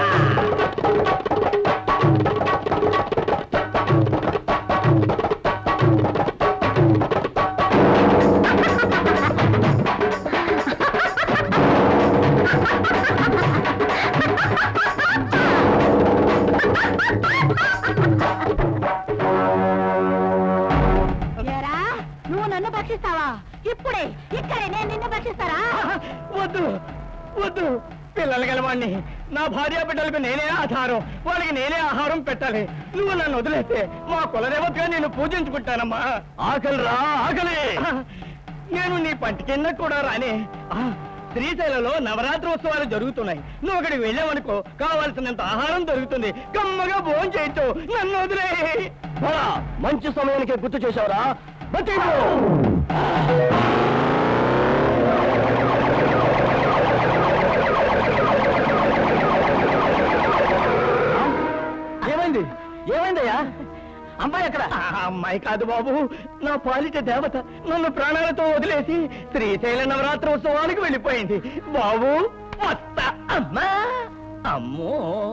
S1: ఏరా, నువ్వు నన్ను భక్షిస్తావా ఇప్పుడే ఇక్కడే నేను నిన్ను భక్షిస్తారా
S3: వద్దు వద్దు పిల్లలు గలవాణ్ణి నా భార్య బిడ్డలకు నేనే ఆధారం వాళ్ళకి నేనే ఆహారం పెట్టాలి నువ్వు నన్ను వదిలేస్తే మా కులదేవతగా నేను పూజించుకుంటానమ్మా
S2: ఆకలి రా ఆకలి
S3: నేను నీ పంట కింద కూడా రానే ఆ, శ్రీశైలంలో నవరాత్రి ఉత్సవాలు జరుగుతున్నాయి నువ్వు అక్కడికి వెళ్ళావనుకో కావాల్సినంత ఆహారం దొరుకుతుంది కమ్మగా భోజనం చేయొచ్చు నన్ను వదిలే
S2: పోరా, మంచి సమయానికే గుర్తు చేశావురా బతికు! ఏమైంది ఏమైందయ్యా అమ్మాయి ఎక్కడ
S3: ఆ అమ్మాయి కాదు బాబు నా పాలిట దేవత నన్ను ప్రాణాలతో వదిలేసి శ్రీశైల నవరాత్రి ఉత్సవానికి వెళ్ళిపోయింది బాబు వస్తా అమ్మా అమ్మో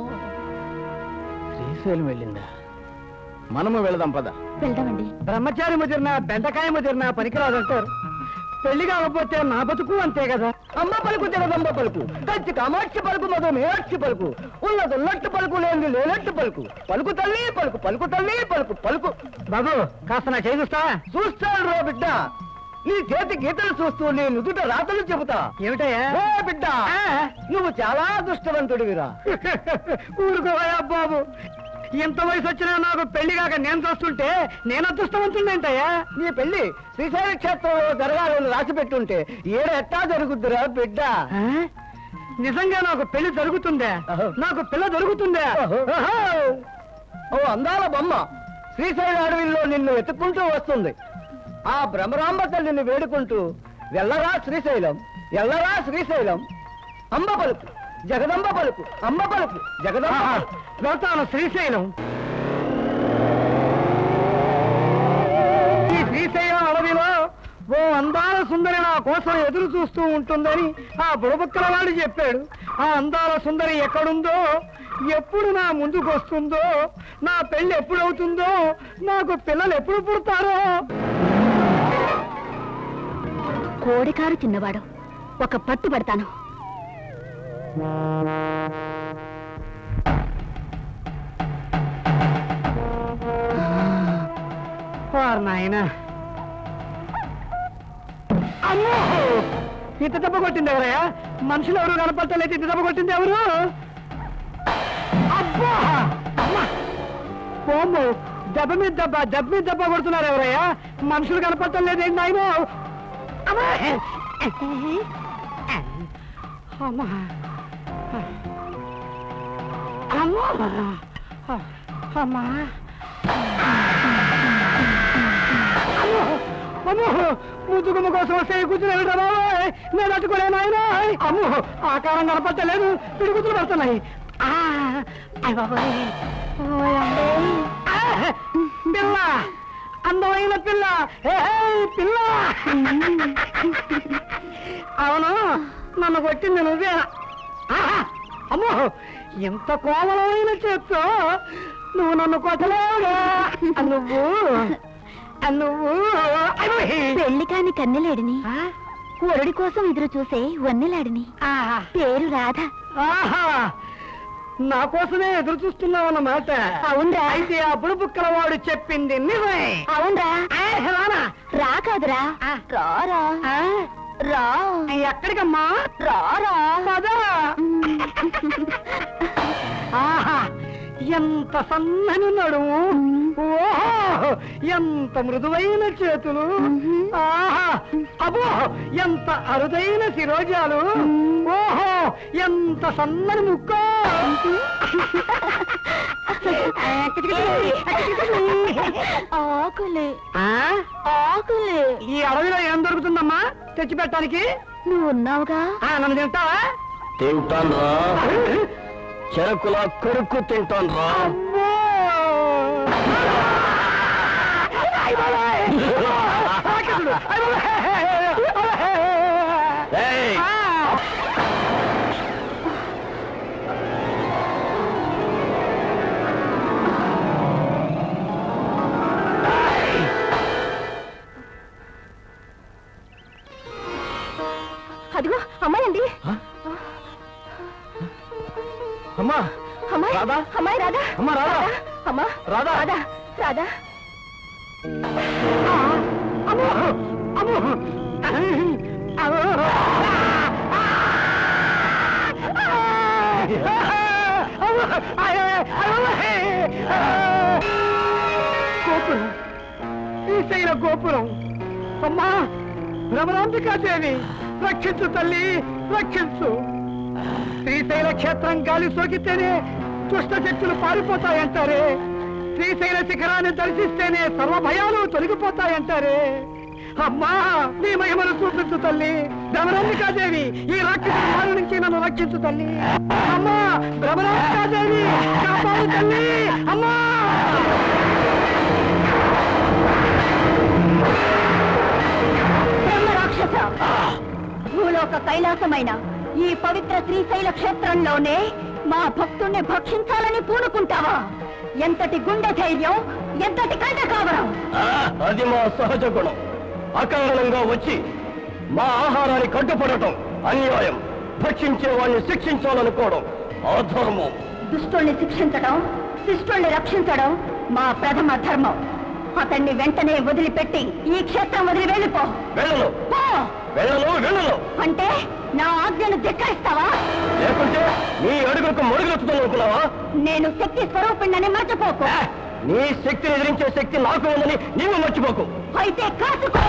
S2: శ్రీశైలం వెళ్ళిందా మనము వెళదాం పద
S1: వెళ్దామండి
S3: బ్రహ్మచారి ముదిరినా బెండకాయ ముదిరినా పనికిరాదంటారు పెళ్లి కాకపోతే నా బతుకు అంతే కదా
S6: అమ్మ పలుకు తెలదమ్మ పలుకు కంచి కామాక్షి పలుకు మధు మేక్షి పలుకు ఉన్నది ఉన్నట్టు పలుకు లేని లేనట్టు పలుకు పలుకు తల్లి పలుకు పలుకు తల్లి పలుకు పలుకు
S3: బాబు కాస్త నా చేయిస్తా
S6: చూస్తాను రా బిడ్డ నీ చేతి గీతలు చూస్తూ నీ నుదుట రాతలు చెబుతా
S3: ఏమిటయ్యా
S6: ఓ బిడ్డ నువ్వు చాలా అదృష్టవంతుడివిరా
S3: ఊరుకోవయ్యా బాబు ఎంత వయసు వచ్చినా నాకు పెళ్లి కాక నేను చూస్తుంటే నేను అదృష్టవంతుండేంటయ్యా
S6: నీ పెళ్లి శ్రీశైల క్షేత్రంలో జరగాలని రాసి పెట్టుంటే ఏడ ఎట్టా జరుగుద్దిరా బిడ్డ
S3: ఆ? నిజంగా నాకు పెళ్లి జరుగుతుందా
S6: అహో.
S3: నాకు పిల్ల దొరుకుతుందా
S6: ఓహో. ఓ అందాల బొమ్మ శ్రీశైల అడవిలో నిన్ను వెతుక్కుంటూ వస్తుంది ఆ భ్రమరాంబ తల్లిని వేడుకుంటూ వెళ్ళరా శ్రీశైలం ఎల్లరా శ్రీశైలం అంబ పలుకు జగదంబ పలుకు అంబ పలుకు జగదంబ పలుకు.
S3: వెళ్తాను శ్రీశైలం ఈ శ్రీశైలం అడవిలో ఓ అందాల సుందరి నా కోసం ఎదురు చూస్తూ ఉంటుందని ఆ బుడబుక్కల వాడు చెప్పాడు ఆ అందాల సుందరి ఎక్కడుందో ఎప్పుడు నా ముందుకు వస్తుందో నా పెళ్లి ఎప్పుడు అవుతుందో నాకు పిల్లలు ఎప్పుడు పుడతారో
S1: కోడికారు చిన్నవాడు ఒక పట్టు పడతాను
S3: వారు నాయన అమ్మో ఇంత దెబ్బ కొట్టింది ఎవరయ్యా మనుషులు ఎవరు కనపడతలేదు ఇంత దెబ్బ కొట్టింది ఎవరు అబ్బా అమ్మా పోము దెబ్బ మీద దెబ్బ దెబ్బ మీద దెబ్బ కొడుతున్నారు ఎవరయ్యా మనుషులు కనపడతలేదు ఏంటి నాయన అమ్మా అమ్మా అమ్మా అమ్మా అమ్మో అమ్మో ముద్దుగుమ్మ కోసం వస్తే కూర్చుని బాబాయ్ నేను అట్టుకోలేను ఆయన అమ్మో ఆకారం కనపట్టలేదు పిడుగుతులు పడుతున్నాయి ఆ, అయ్ బాబోయ్. ఓయ్ అమ్మో. ఆ, పిల్ల అందమైన పిల్ల ఏయ్, పిల్ల అవును నన్ను కొట్టింది నువ్వే ఆహా! అమ్మో ఎంత కోమలమైన చేత్తో నువ్వు నన్ను కొట్టలేవుగా నువ్వు నువ్వు అయ్యోయ్!
S1: పెళ్లి కాని కన్నెలేడిని
S3: ఆ?
S1: వరుడి కోసం ఎదురు చూసే వన్నెలాడిని
S3: ఆహా!
S1: పేరు రాధ
S3: ఆహా! నా కోసమే ఎదురు చూస్తున్నావు అన్నమాట
S1: అవునరా
S3: అయితే ఆ బుడబుక్కల వాడు చెప్పింది నిజమే
S1: అవునరా
S3: ఏ, రానా?
S1: రా కాదురా
S3: ఆ.
S1: రారా
S3: ఆ?
S1: రా
S3: ఎక్కడికమ్మా
S1: రారా
S3: పదా ఆహా ఎంత సన్నని నడుము ఓహో ఎంత మృదువైన చేతులు ఆహా అబో ఎంత అరుదైన శిరోజాలు ఓహో ఎంత సన్నని ముక్క
S1: ఆకులే
S3: ఆ?
S1: ఆకులే
S3: ఈ అడవిలో ఏం దొరుకుతుందమ్మా తెచ్చి పెట్టడానికి
S1: నువ్వు ఉన్నావుగా
S3: ఆ, నన్ను తింటావా
S2: తింటాను రా చెరకులా కొరుక్కు తింటాను రా
S3: అమ్మో! అయ్ బాబాయ్! రాక్షసుడు! అయ్ బాబాయ్!
S2: ఏయ్!
S3: ఆ!
S1: అదిగో అమ్మాయండి
S2: అమ్మా
S1: అమ్మాయి
S2: రాధా?
S1: అమ్మాయి రాధా
S2: అమ్మా, రాధా?
S1: అమ్మా
S2: రాధా?
S1: రాధా రాధా
S3: అమ్మో! అమ్మో! అమ్మో! శ్రీశైల గోపురం అమ్మా భ్రమరాంబికాదేవి రక్షించు తల్లి రక్షించు శ్రీశైల క్షేత్రం గాలి సోకితేనే దుష్ట శక్తులు పారిపోతాయంటారే శ్రీశైల శిఖరాన్ని దర్శిస్తేనే సర్వ భయాలు తొలగిపోతాయంటారే అమ్మా నీ మహిమను చూపించు తల్లి భ్రమరాంబికాదేవి ఈ రాక్షసుల బారి నుంచి నన్ను రక్షించు తల్లి అమ్మా భ్రమరాంబికాదేవి కాపాడు తల్లి అమ్మా
S1: బ్రహ్మ రాక్షస భూలోక కైలాసమైన ఈ పవిత్ర శ్రీశైల క్షేత్రంలోనే మా భక్తుణ్ణి భక్షించాలని పూనుకుంటావా ఎంతటి గుండె ధైర్యం ఎంతటి కంట కావరం
S6: అది మా సహజ గుణం అకారణంగా వచ్చి మా ఆహారాన్ని కట్టుపడటం అన్యాయం భక్షించే వాడిని శిక్షించాలనుకోవడం అధర్మం
S1: దుష్టుల్ని శిక్షించడం శిష్టుల్ని రక్షించడం మా ప్రథమ ధర్మం అతన్ని వెంటనే వదిలిపెట్టి ఈ క్షేత్రం వదిలి వెళ్ళిపో
S6: వెళ్ళను
S1: పో!
S6: వెళ్ళను వెళ్ళను
S1: అంటే నా ఆజ్ఞను ధిక్కరిస్తావా
S6: లేకుంటే నీ అడుగులకు మడుగులెత్తుతాను అనుకున్నావా
S1: నేను శక్తి స్వరూపిణ్ణని మర్చిపోకు
S6: నీ శక్తిని ఎదిరించే శక్తి నాకు ఉందని నీవు మర్చిపోకు
S1: అయితే కాసుకో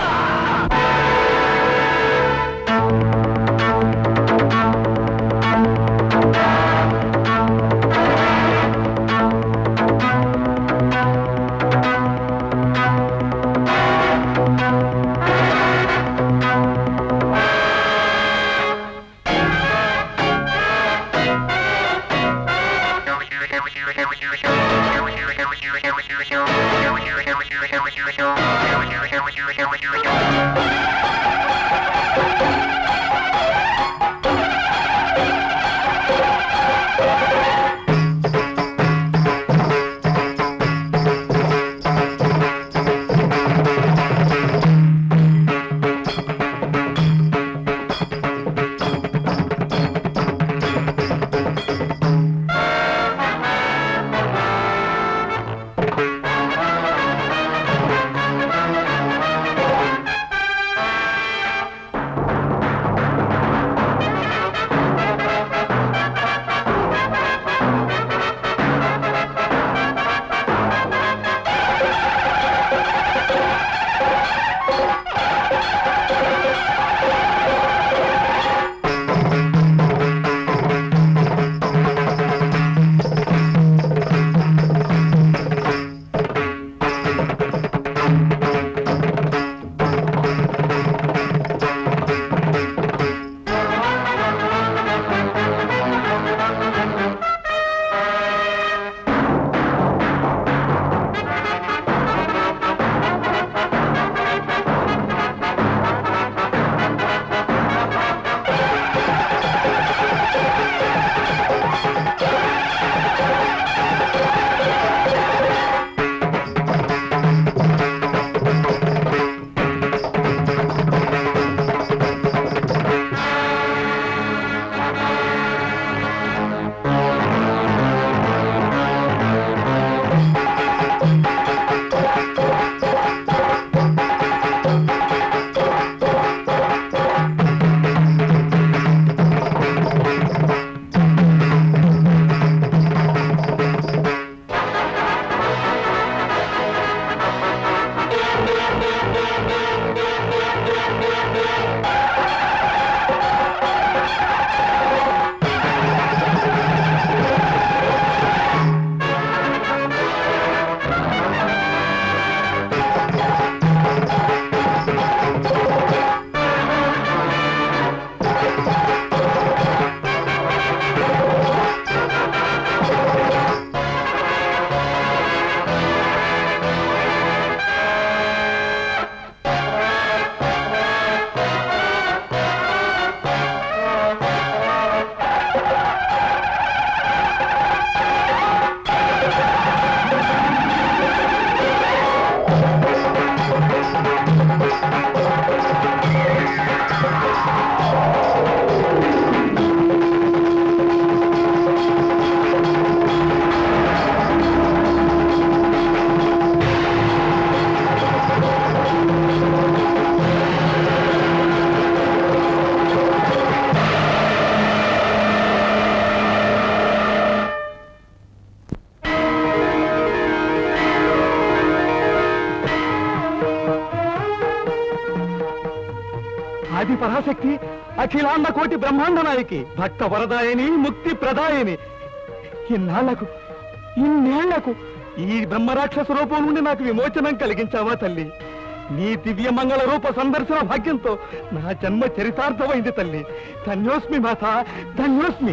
S2: ఆదిశక్తి అఖిలాండ కోటి బ్రహ్మాండ నాయకి భక్త వరదాయని ముక్తి ప్రదాయని ఇన్నాళ్లకు ఇన్నేళ్లకు ఈ బ్రహ్మరాక్షస రూపం నుండి నాకు విమోచనం కలిగించావా తల్లి నీ దివ్య మంగళ రూప సందర్శన భాగ్యంతో నా జన్మ చరితార్థమైంది తల్లి ధన్యోస్మి మాత ధన్యోస్మి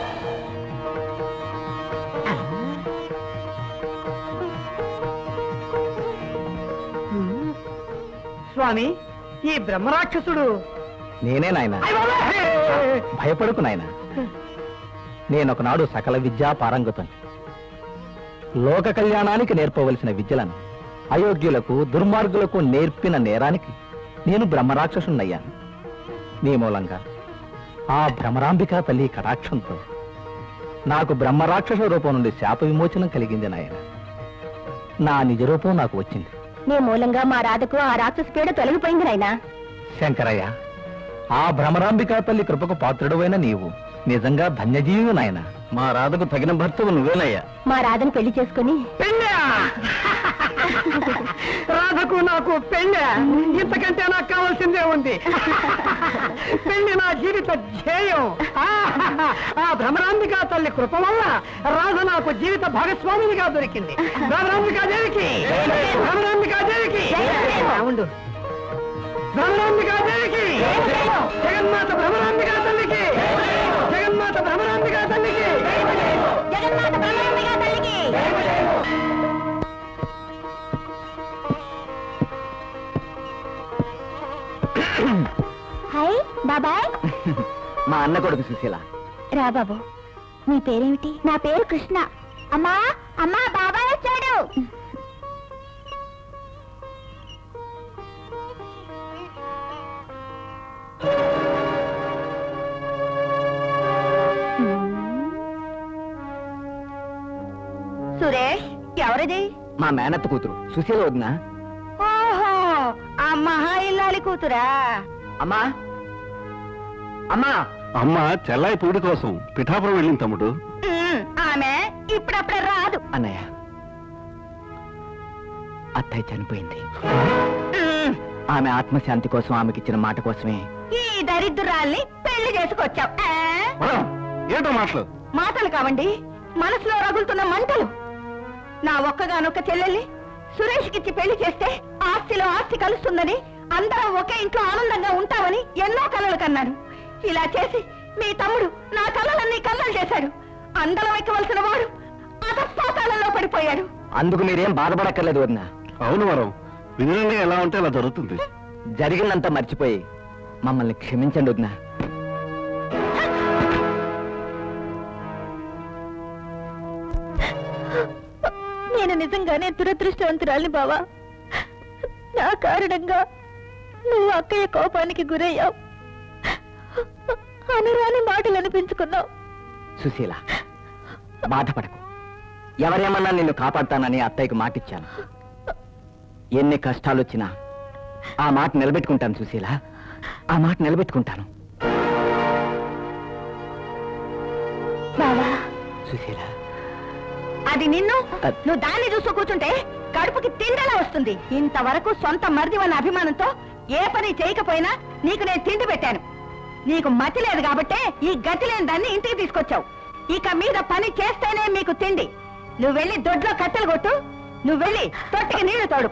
S3: స్వామి ఈ బ్రహ్మరాక్షసుడు
S6: నేనే నాయన భయపడకు నాయన నేనొకనాడు సకల విద్యా పారంగతుని లోక కళ్యాణానికి నేర్పవలసిన విద్యలను అయోగ్యులకు దుర్మార్గులకు నేర్పిన నేరానికి నేను బ్రహ్మరాక్షసున్నయ్యాను నీ మూలంగా ఆ భ్రమరాంబికా తల్లి కటాక్షంతో నాకు బ్రహ్మరాక్షస రూపం నుండి శాప విమోచనం కలిగింది నాయన నా నిజ రూపం నాకు వచ్చింది
S1: నీ మూలంగా మా రాధకు ఆ రాక్షసు పీడ తొలగిపోయింది నాయనా
S6: శంకరయ్య ఆ భ్రమరాంబికా తల్లి కృపకు పాత్రుడువైన నీవు నిజంగా ధన్యజీవి నాయన
S2: మా రాధకు తగిన భర్తవు నువ్వేనయ్యా
S1: మా రాధను పెళ్లి చేసుకుని
S3: పెళ్ళా రాధకు నాకు పెళ్ళా ఇంతకంటే నాకు కావాల్సిందే ఉంది పెళ్లి నా జీవిత ధ్యేయం ఆ భ్రమరాంబికా తల్లి కృప వల్ల రాధ నాకు జీవిత భాగస్వామినిగా దొరికింది భ్రమరాంబికా దేవికి భ్రమరాంబికా దేవికి ఉండు భ్రమరాంబికా దేవికి జగన్మాత భ్రమరాంబికా తల్లికి జగన్మాత భ్రమరాంబికా తల్లికి
S1: జగన్మాత బ్రహ్మాంబికా తల్లికి హాయ్ బాబాయ్
S6: మా అన్న కొడుకు సుశీల
S1: రా బాబు నీ పేరేమిటి నా పేరు కృష్ణ అమ్మా అమ్మా బాబాయ్ వచ్చాడు సురేష్ ఎవరిది
S6: మా మేనత్త కూతురు సుశీల వదినా
S1: ఓహో ఆ మహా ఇల్లాలి కూతురా
S6: అమ్మా అమ్మా
S2: అమ్మ చెల్లాయి పూడి కోసం పిఠాపురం వెళ్ళింది తమ్ముడు
S1: ఉమ్, ఆమె ఇప్పుడప్పుడే రాదు
S6: అన్నయ్య అత్తయ్య చనిపోయింది
S1: ఉమ్,
S6: ఆమె ఆత్మశాంతి కోసం ఆమెకి ఇచ్చిన మాట కోసమే
S1: ఈ దరిద్రాల్ని పెళ్లి చేసుకొచ్చావు ఆ?
S2: ఏంటో మాటలు
S1: మాటలు కావండి మనసులో రగులుతున్న మంటలు నా ఒక్కగానొక్క చెల్లెల్ని సురేష్కిచ్చి పెళ్లి చేస్తే ఆస్తిలో ఆస్తి కలుస్తుందని అందరం ఒకే ఇంట్లో ఆనందంగా ఉంటామని ఎన్నో కలలు కన్నాడు ఇలా చేసి మీ తమ్ముడు నా కలలన్నీ కల్లలు చేశాడు అందరం ఎక్కవలసిన వాడు అధపాతాళంలో పడిపోయాడు
S6: అందుకు మీరేం బాధపడక్కర్లేదు వదిన
S2: అవును వరం విధంగా ఎలా ఉంటే అలా జరుగుతుంది
S6: జరిగిందంతా మర్చిపోయి మమ్మల్ని క్షమించండి వదిన
S1: నేను నిజంగానే దురదృష్టవంతురాలిని బావా నా కారణంగా నువ్వు అక్కయ్య కోపానికి గురయ్యావు అనురాని మాటలు అనిపించుకున్నావు
S6: సుశీల బాధపడకు ఎవరేమన్నా నిన్ను కాపాడతానని అత్తయ్యకు మాటిచ్చాను ఎన్ని కష్టాలు వచ్చినా ఆ మాట నిలబెట్టుకుంటాను సుశీల ఆ మాట నిలబెట్టుకుంటాను
S1: బావా
S6: సుశీల
S1: అది నిన్ను నువ్వు దాన్ని చూస్తూ కూర్చుంటే కడుపుకి తిండలా వస్తుంది ఇంతవరకు సొంత మరిదివన్న అభిమానంతో ఏ పని చేయకపోయినా నీకు నేను తిండి పెట్టాను నీకు మతి లేదు కాబట్టే ఈ గతి లేని దాన్ని ఇంటికి తీసుకొచ్చావు ఇక మీద పని చేస్తేనే మీకు తిండి నువ్వు వెళ్ళి దొడ్లో కట్టెలు కొట్టు నువ్వు వెళ్ళి తొట్టికి నీళ్లు తోడు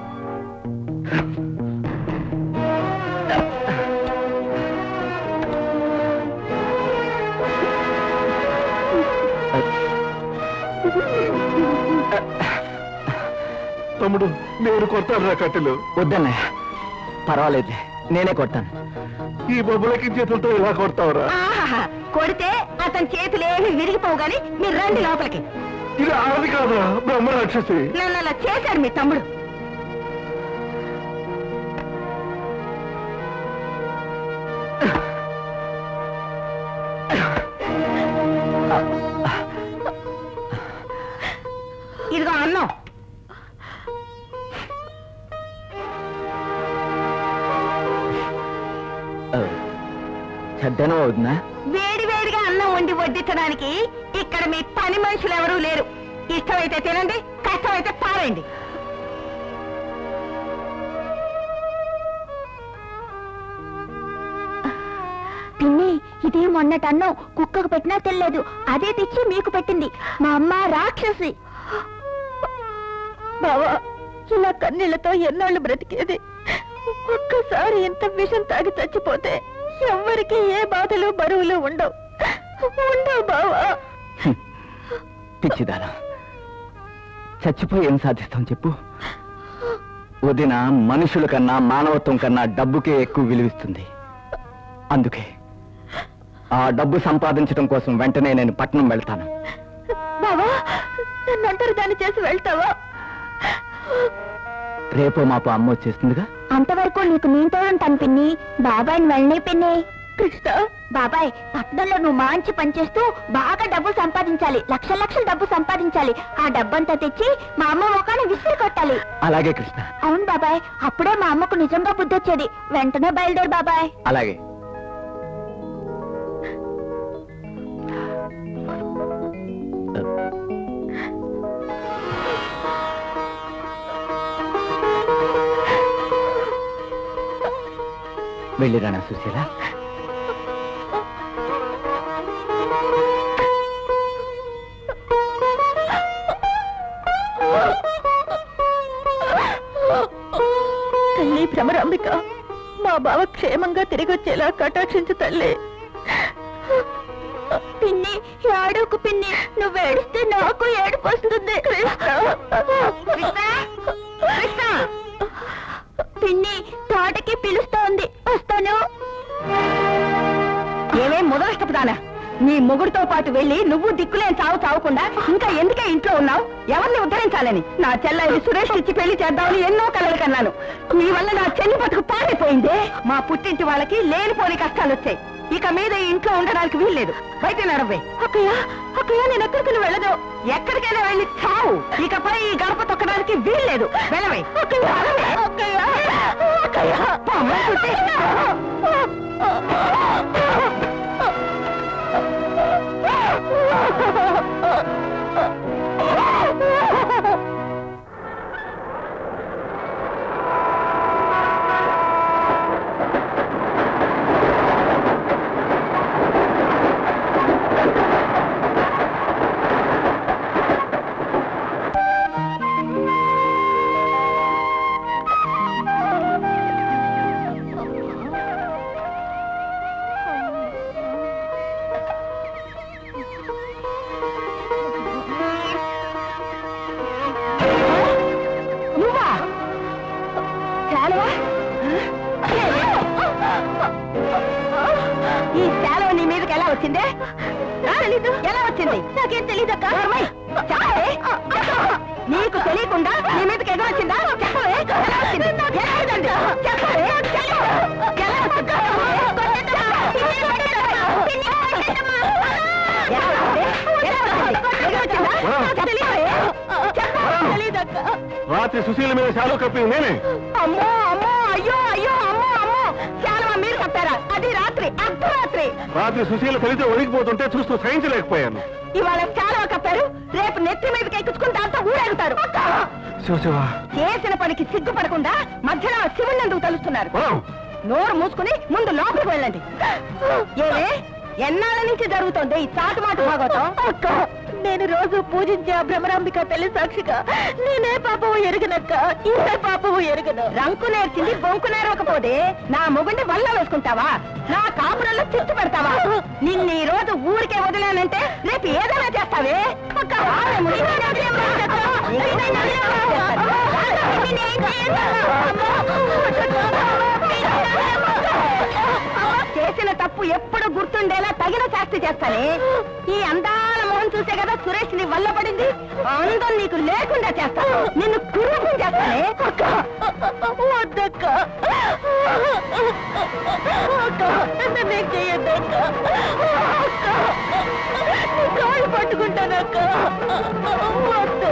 S2: తమ్ముడు నేను కొడతాను రా కట్టెలు
S6: వద్దన్నయ్య పర్వాలేదులే నేనే కొట్టాను
S2: ఈ బొబ్బలకి చేతులతో ఇలా కొడతావురా
S1: ఆహాహా కొడితే అతని చేతులేమి విరిగిపోవు గాని మీరు రండి లోపలికి
S2: ఇది ఆడది కాదా బ్రహ్మ రాక్షసి
S1: నన్ను అలా చేశాడు మీ తమ్ముడు ఇదిగో అన్నం
S6: చెడ్డనం అవుతుందా
S1: వేడి వేడిగా అన్నం వండి వడ్డించడానికి ఇక్కడ మీ పని మనుషులు ఎవరూ లేరు ఇష్టమైతే తినండి కష్టమైతే పారండి పిన్ని ఇది మొన్నటన్నం కుక్కకు పెట్టినా తెలియదు అదే తెచ్చి మీకు పెట్టింది మా అమ్మ రాక్షసి బావా ఇలా కన్నీళ్లతో ఎన్నాళ్ళు బ్రతికేది ఒక్కసారి ఇంత విషం తాగి చచ్చిపోతే ఎవ్వరికి ఏ బాధలు బరువులు ఉండవు ఉండవు బావా
S6: పిచ్చిదానా చచ్చిపోయి ఏం సాధిస్తాం చెప్పు వదిన మనుషుల కన్నా మానవత్వం కన్నా డబ్బుకే ఎక్కువ విలువిస్తుంది అందుకే ఆ డబ్బు సంపాదించడం కోసం వెంటనే నేను పట్నం వెళ్తాను
S1: బావా నన్ను ఒంటరి దాన్ని చేసి వెళ్తావా
S6: రేపో మాపో అమ్మ వచ్చేస్తుందిగా
S1: అంతవరకు నీకు నేను తోడుంటాను పిన్ని బాబాయ్ని వెళ్ళనే పిన్ని కృష్ణ బాబాయ్ పట్నంలో నువ్వు మంచి పనిచేస్తూ బాగా డబ్బు సంపాదించాలి లక్షల లక్షల డబ్బు సంపాదించాలి ఆ డబ్బంతా తెచ్చి మా అమ్మ ముఖాన్ని విసిరి కొట్టాలి
S6: అలాగే కృష్ణ
S1: అవును బాబాయ్ అప్పుడే మా అమ్మకు నిజంగా బుద్ధి వచ్చేది వెంటనే బయలుదేరు బాబాయ్
S6: అలాగే వెళ్ళిరానా సుశీల
S1: తల్లి భ్రమరాంబిక మా బావ క్షేమంగా తిరిగి వచ్చేలా కటాక్షించు తల్లి పిన్ని ఏడుకు పిన్ని నువ్వు ఏడిస్తే నాకు ఏడుపు వస్తుంది పిన్ని తోటకి పిలుస్తోంది వస్తాను
S5: ఏమే మొదలష్టపుదానా నీ మొగుడుతో పాటు వెళ్ళి నువ్వు దిక్కులేని చావు చావకుండా ఇంకా ఎందుకే ఇంట్లో ఉన్నావు ఎవరిని ఉద్ధరించాలని నా చెల్లెలి సురేష్ ఇచ్చి పెళ్లి చేద్దామని ఎన్నో కలలు కన్నాను నీ వల్ల నా చెల్లి బతుకు పాడైపోయిందే మా పుట్టింటి వాళ్ళకి లేనిపోని కష్టాలు వచ్చాయి ఇక మీద ఈ ఇంట్లో ఉండడానికి వీల్లేదు బయట నడవే
S1: అక్కయ్య అక్కయ్య నేను ఎక్కడికి వెళ్ళదు
S5: ఎక్కడికైనా వెళ్ళి చావు ఇకపై ఈ గడప తొక్కడానికి వీల్లేదు వెళ్ళవే
S1: అక్కయ్య అక్కయ్య అక్కయ్య
S5: అమ్మ సుత్తి. నువ్వా శాలువా ఈ శాలువ నీ మీదకి ఎలా వచ్చిందే తెలీదు ఎలా వచ్చింది
S1: నాకేం తెలీదక్క
S5: నోర్మై, చెప్పవే. నీకు తెలియకుండా నీ మీదకి ఎదురు వచ్చిందా చెప్పవే ఎలా వచ్చింది ఎలా వచ్చింది చెప్పవే చెప్పు. ఎలా వచ్చింది? ఎలా వచ్చింది? ఎలా వచ్చింది? ఎదురు వచ్చిందా? తెలియవే? చెప్పు. తెలీదక్క.
S2: రాత్రి సుశీల మీద శాలువ కప్పింది నేనే
S5: అమ్మో అమ్మో అయ్యో అయ్యో అమ్మో అమ్మో శాలువ మీరు కప్పారా అది రాత్రి అర్ధరాత్రి
S2: రాత్రి సుశీల కలితో ఒడిగిపోతుంటే చూస్తూ సహించలేకపోయాను
S5: ఇవాళ శాలువ కప్పారు రేపు నెత్తి మీదకి ఎక్కించుకుని దాంతో ఊరేగుతారు
S2: శివశివ
S5: చేసిన పనికి సిగ్గుపడకుండా మధ్యలో శివుని ఎందుకు తలుస్తున్నారు నోరు మూసుకుని ముందు లోపలికి వెళ్ళండి ఏమే ఎన్నాళ్ళ నుంచి జరుగుతోంది ఈ చాటు మాట భాగవతం
S1: అక్క నేను రోజు పూజించే ఆ భ్రమరాంబిక తల్లి సాక్షిగా నేనే పాపము ఎరుగనక్క ఇంత పాపము ఎరుగను
S5: రంకు నేర్చింది బొంకు నేర్వకపోతే నా మొగుండి వల్ల వేసుకుంటావా నా కాపురంలో చిత్తు పెడతావా నిన్ను ఈ రోజు ఊరికే వదిలేనంటే రేపు ఏదైనా చేస్తావే అక్క, ఆమె ముందు నేనే వదిలేయమని చెప్తా. ఏదైనా వదిలేయమని చేస్తాను. చేసిన తప్పు ఎప్పుడు గుర్తుండేలా తగిన శాస్తి చేస్తానే ఈ అందాల మొహం చూసే కదా సురేష్ నీ వల్ల పడింది అందం నీకు లేకుండా చేస్తాను నిన్ను కురుపు చేస్తానే
S1: వద్దక్క అక్క నన్నేం చెయ్యద్దక్క అక్క నీ కాళ్ళు పట్టుకుంటానక్క వద్దు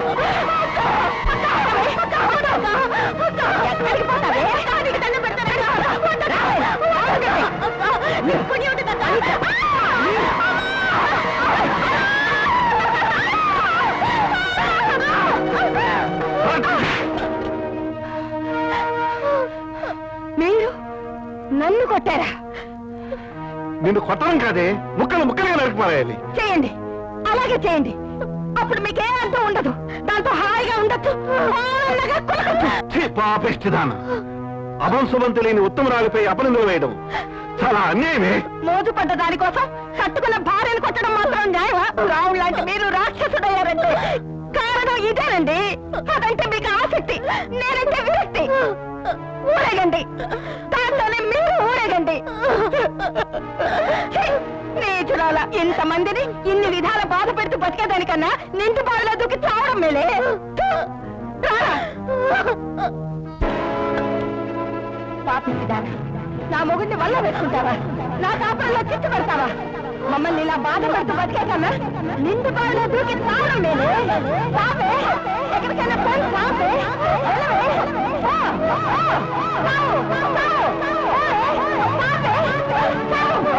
S5: ఎక్కడికి పోతావే
S1: దానికి దండం పెడతానక్క నీ పుణ్యం ఉంటుందక్క
S5: మీరు నన్ను కొట్టారా
S2: నిన్ను కొట్టడం కాదే ముక్కలు ముక్కలుగా నరికి పారేయాలి
S5: చేయండి అలాగే చేయండి అప్పుడు మీకే అంటూ ఉండదు దాంతో హాయిగా ఉండొచ్చు ఆనందంగా కులకొచ్చు.
S2: ఛీ, పాపిష్టిదాన అభంశుభం తెలియని ఉత్తమరాలిపై అపనిందలు వేయడం చాలా అన్యాయమే
S5: మోజు పడ్డ దానికోసం కట్టుకున్న భార్యను కొట్టడం మాత్రం న్యాయమా రావుడు లాంటి మీరు రాక్షసుడయ్యారంటే కారణం ఇదేనండి అదంటే మీకు ఆసక్తి నేనంటే విరక్తి ఊరేగండి దాంట్లోనే మీరు ఊరేగండి ఛీ! నీచురాల ఇంతమందిని ఇన్ని విధాల బాధ పెడుతూ బతికేదానికన్నా నిండు బావిలో దూకి చావడం మేలే థు! రారా. పాపిస్తాను నా మొగుడిని వల్ల వేసుకుంటావా నా కాపురంలో చిట్టు పెడతావా మమ్మల్ని ఇలా బాధ పడుతూ బతికే కన్నా నిండు బావిలో దూకి తాగడం మేలే సాపే ఎక్కడికైనా పోయి సాపే వెళ్ళవే. పో, పో, సావు, సావు. సాపే, సావు.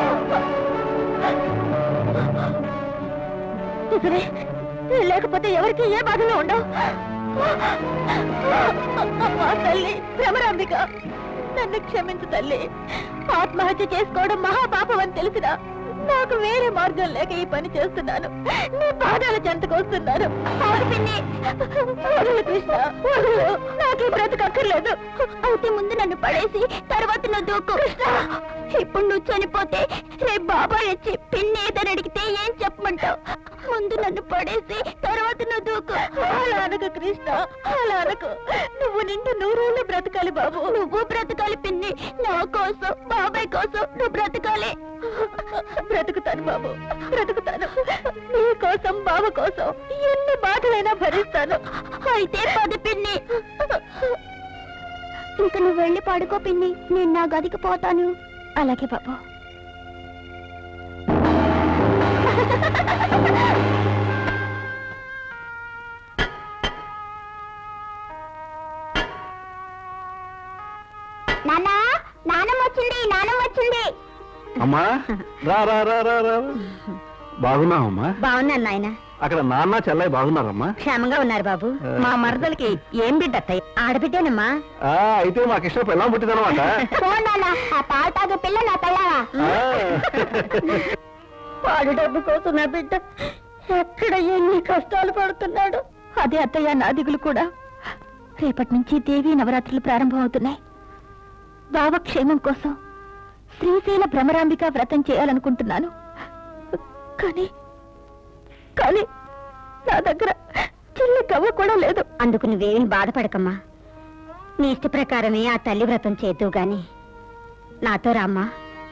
S5: నిజమే లేకపోతే ఎవరికి ఏ బాధలు ఉండవు అమ్మా తల్లి భ్రమరాంబిక నన్ను క్షమించు తల్లి ఆత్మహత్య చేసుకోవడం మహాపాపం అని తెలిసినా నాకు వేరే మార్గం లేక ఈ పని చేస్తున్నాను నీ పాదాల చెంతకు వస్తున్నాను అవును పిన్ని వదులు కృష్ణ వదులు నాకు ఈ బ్రతుకు అక్కర్లేదు అయితే ముందు నన్ను పడేసి తర్వాత నువ్వు దూకు కృష్ణ ఇప్పుడు నువ్వు చనిపోతే రేపు బాబాయ్ వచ్చి పిన్ని ఏదని అడిగితే ఏం చెప్పమంటావు ముందు నన్ను పడేసి తర్వాత నువ్వు దూకు అలా అనకు కృష్ణ అలా అనకు నువ్వు నిండు నూరేళ్ళు బ్రతకాలి బాబు నువ్వు బ్రతకాలి పిన్ని నా కోసం బాబాయ్ కోసం నువ్వు బ్రతకాలి బ్రతుకుతాను బాబు బ్రతుకుతాను నీ కోసం బాబు కోసం ఎన్ని బాధలైనా భరిస్తాను అయితే పది పిన్ని ఇంక నువ్వు వెళ్ళి పడుకో పిన్ని నేను నా గదికి పోతాను అలాగే బాబు నానా నానమ్మ వచ్చింది నానమ్మ వచ్చింది
S2: అమ్మా రా రా రా రా రా బాగున్నావమ్మా
S5: బాగున్నాను నాయన
S2: అక్కడ నాన్న చెల్లయ్య బాగున్నారమ్మా
S5: క్షేమంగా ఉన్నారు బాబు మా మరదలకి ఏం బిడ్డ అత్తయ్య ఆడబిడ్డేనమ్మా
S2: ఆ, అయితే మాకు ఇష్టం పెళ్ళం పుట్టిందనమాట
S1: ఆ పాలు తాగే పిల్ల నా పెళ్ళవా
S5: పాడు డబ్బు కోసం నా బిడ్డ ఎక్కడ ఎన్ని కష్టాలు పడుతున్నాడు అదే అత్తయ్య నా దిగులు కూడా రేపటి నుంచి దేవి నవరాత్రులు ప్రారంభం అవుతున్నాయి బావ క్షేమం కోసం శ్రీశైల భ్రమరాంబిక వ్రతం చేయాలనుకుంటున్నాను కానీ కానీ నా దగ్గర చిల్లి కవ్వ కూడా లేదు అందుకు నువ్వేమీ బాధపడకమ్మా నీ ఇష్ట ప్రకారమే ఆ తల్లి వ్రతం చేద్దువు గాని నాతో రామ్మా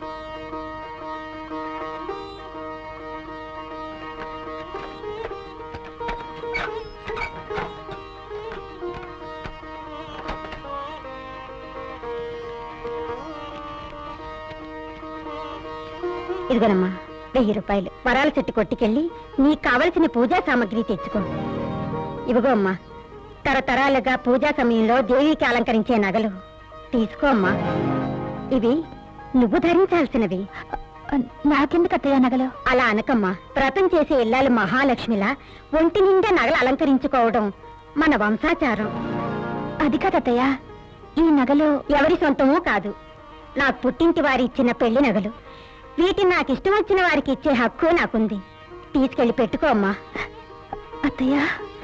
S5: ఇదిగోనమ్మా వెయ్యి రూపాయలు వరాల చెట్టు కొట్టుకెళ్ళి నీకు కావలసిన పూజా సామాగ్రి తెచ్చుకో ఇవిగో అమ్మా తరతరాలుగా పూజా సమయంలో దేవికి అలంకరించే నగలు తీసుకో అమ్మా ఇవి నువ్వు ధరించాల్సినవి నాకెందుకు అత్తయ్య నగలు అలా అనకమ్మా వ్రతం చేసే ఇల్లాలు మహాలక్ష్మిలా ఒంటి నిండా నగలు అలంకరించుకోవడం మన వంశాచారం అది కదత్తయ్య ఈ నగలు ఎవరి సొంతమూ కాదు నాకు పుట్టింటి వారి ఇచ్చిన పెళ్లి నగలు వీటిని నాకు ఇష్టం వచ్చిన వారికి ఇచ్చే హక్కు నాకుంది తీసుకెళ్లి పెట్టుకో అమ్మా అత్తయ్య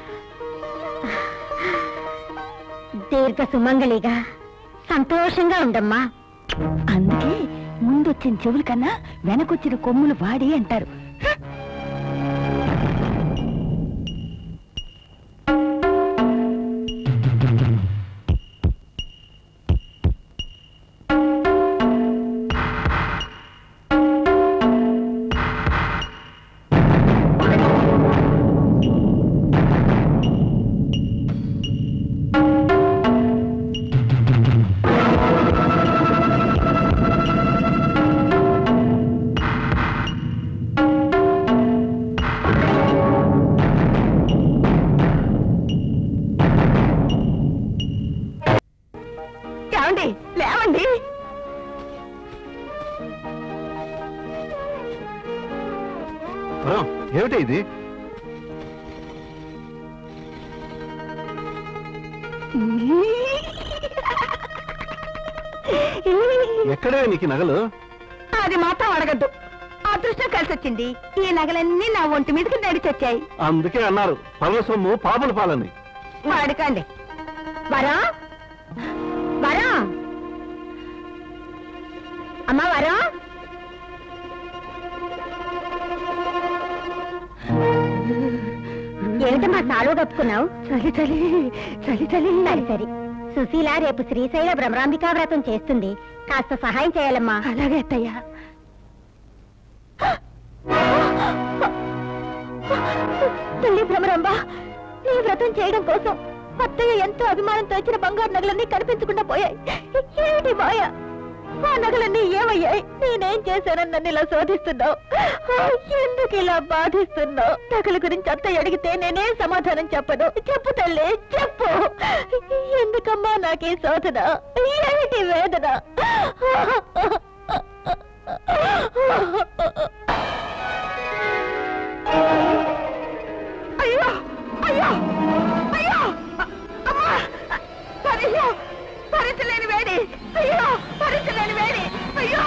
S5: దీర్ఘ సుమంగళిగా సంతోషంగా ఉండమ్మా అందుకే ముందొచ్చిన చెవుల కన్నా వెనకొచ్చిన కొమ్ములు వాడి అంటారు ఏమండి లేవండి
S2: ఆ, ఏమిటి ఇది ఎక్కడే నీకు నగలు
S5: అది మాత్రం అడగద్దు అదృష్టం కలిసి వచ్చింది ఈ నగలన్నీ నా ఒంటి మీదకి నడిచొచ్చాయి
S2: అందుకే అన్నారు పరవసము పాపల పాలని
S5: అడకండి వరా వరా అమ్మా వరా ఏమిటమ్మా సాలు కప్పుకున్నావు చలి చలి చలి చలి సరి సరి సుశీల రేపు శ్రీశైల భ్రమరాంబికా వ్రతం చేస్తుంది కాస్త సహాయం చేయాలమ్మా అలాగే అత్తయ్యా తల్లి భ్రమరాంబ నీ వ్రతం చేయడం కోసం అత్తయ్య ఎంతో అభిమానంతో ఇచ్చిన బంగారు నగలన్నీ కనిపించకుండా పోయాయి ఏమిటి మాయ ఆ నగలన్నీ ఏమయ్యాయి నేనేం చేశానని నన్ను ఇలా శోధిస్తున్నావు ఎందుకు ఇలా బాధిస్తున్నావు నగల గురించి అత్తయ్య అడిగితే నేనే సమాధానం చెప్పను చెప్పు తల్లి చెప్పు ఎందుకమ్మా నాకే శోధన ఏమిటి వేదన అయ్యో అయ్యో అయ్యో అమ్మా అయ్యో భరించలేని వేడి అయ్యో భరించలేని వేడి అయ్యో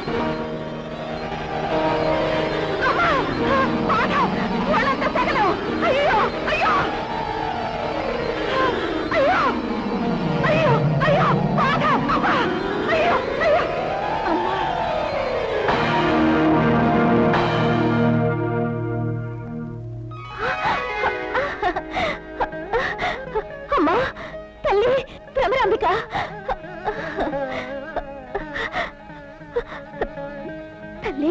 S5: అమ్మా బాధ వాళ్ళంతా తగలవు అయ్యో అయ్యో అయ్యో అయ్యో అయ్యో బాధ అమ్మా అయ్యో అయ్యో అమ్మా అమ్మా తల్లి భ్రమరాంబిక తల్లి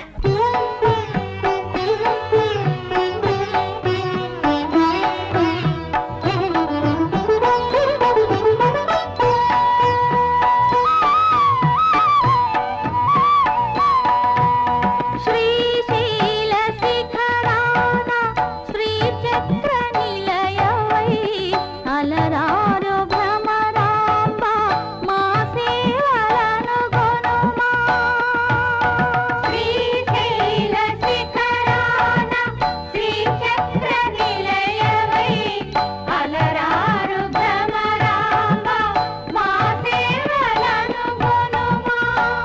S5: శ్రీశైల శిఖరాన శ్రీచక్ర నిలయవై అలరారు భ్రమరాంబ మా సేవలను గొనుమా శ్రీశైల శిఖరాన శ్రీచక్ర నిలయవై అలరారు భ్రమరాంబ మా సేవలను గొనుమా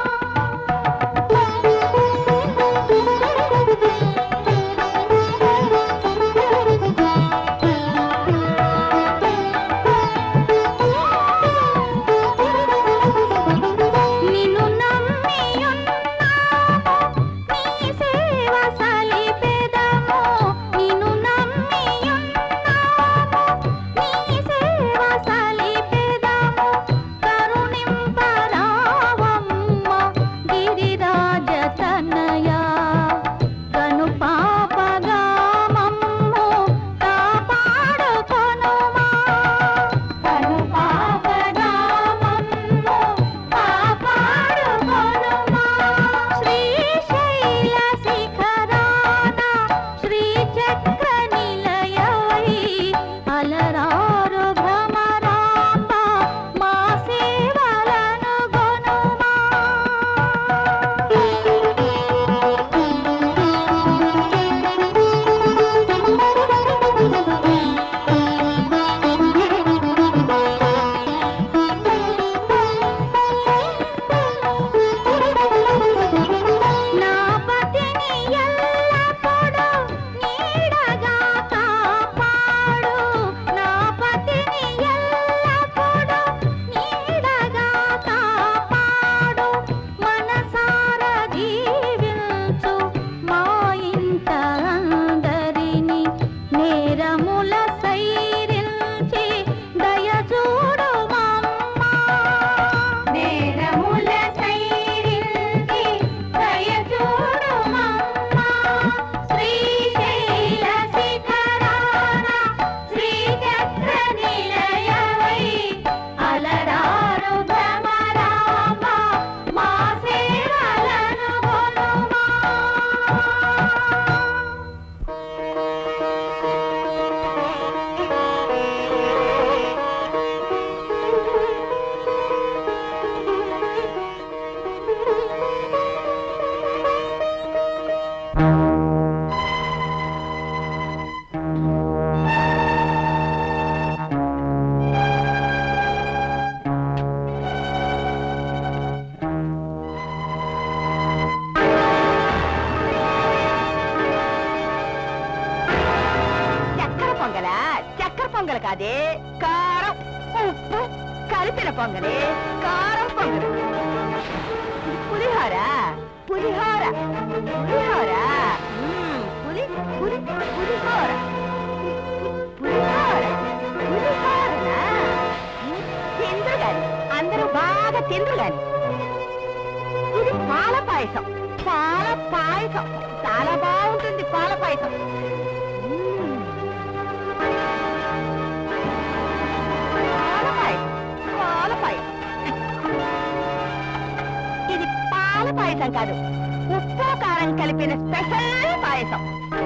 S5: నిన్ను నమ్మియున్నాము నీ సేవ సలిపెదము నిన్ను నమ్మియున్నాము నీ సేవ సలిపెదము కరుణింపరావమ్మ గిరిరాజ తనయా కను పాపగామమ్ము కాపాడుకొనుమా కను పాపగామమ్ము కాపాడుకొనుమా శ్రీశైల శిఖరాన శ్రీచక్ర నిలయవై అలరారు భ్రమరాంబ మా సేవలను గొనుమా నా పతిని ఎల్లప్పుడూ నీడగా కాపాడు నా పతిని ఎల్లప్పుడూ నీడగా కాపాడు మనసార దీవించు మా ఇంట అందరిని నేరముల సైరించి దయచూడు మమ్మా నేరముల సైరించి దయచూడు మమ్మా శ్రీశైల శిఖరాన శ్రీచక్ర నిలయవై అలరారు భ్రమరాంబ మా సేవలను గొనుమా పొంగల్ కాదే కారం ఉప్పు కలిపిన పొంగలే కారం పొంగల్ పులిహోర పులిహోర పులిహోర మ్మ్, పులి పులి పులిహోర పులిహోర పులిహోరనా మ్మ్, తిందురు గాని అందరూ బాగా తిందురు గాని ఇది పాల పాయసం పాల పాయసం చాలా బాగుంటుంది పాల పాయసం మ్మ్. పాల పాయసం పాల పాయసం ఇది పాల పాయసం కాదు ఉప్పు కారం కలిపిన స్పెషల్ పాయసం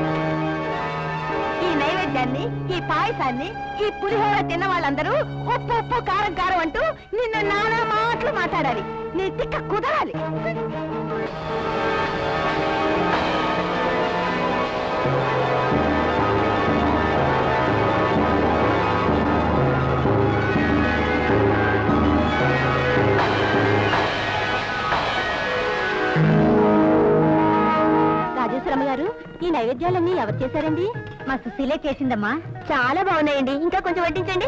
S5: ఈ నైవేద్యాన్ని ఈ పాయసాన్ని ఈ పులిహోర తిన్న వాళ్ళందరూ ఉప్పు ఉప్పు కారం కారం అంటూ నిన్ను నానా మాటలు మాట్లాడాలి నీ తిక్క కుదరాలి రాజేశ్వరమ్మ గారు ఈ నైవేద్యాలన్నీ ఎవరు చేశారండి మా సుశీలే చేసిందమ్మా చాలా బాగున్నాయండి ఇంకా కొంచెం వడ్డించండి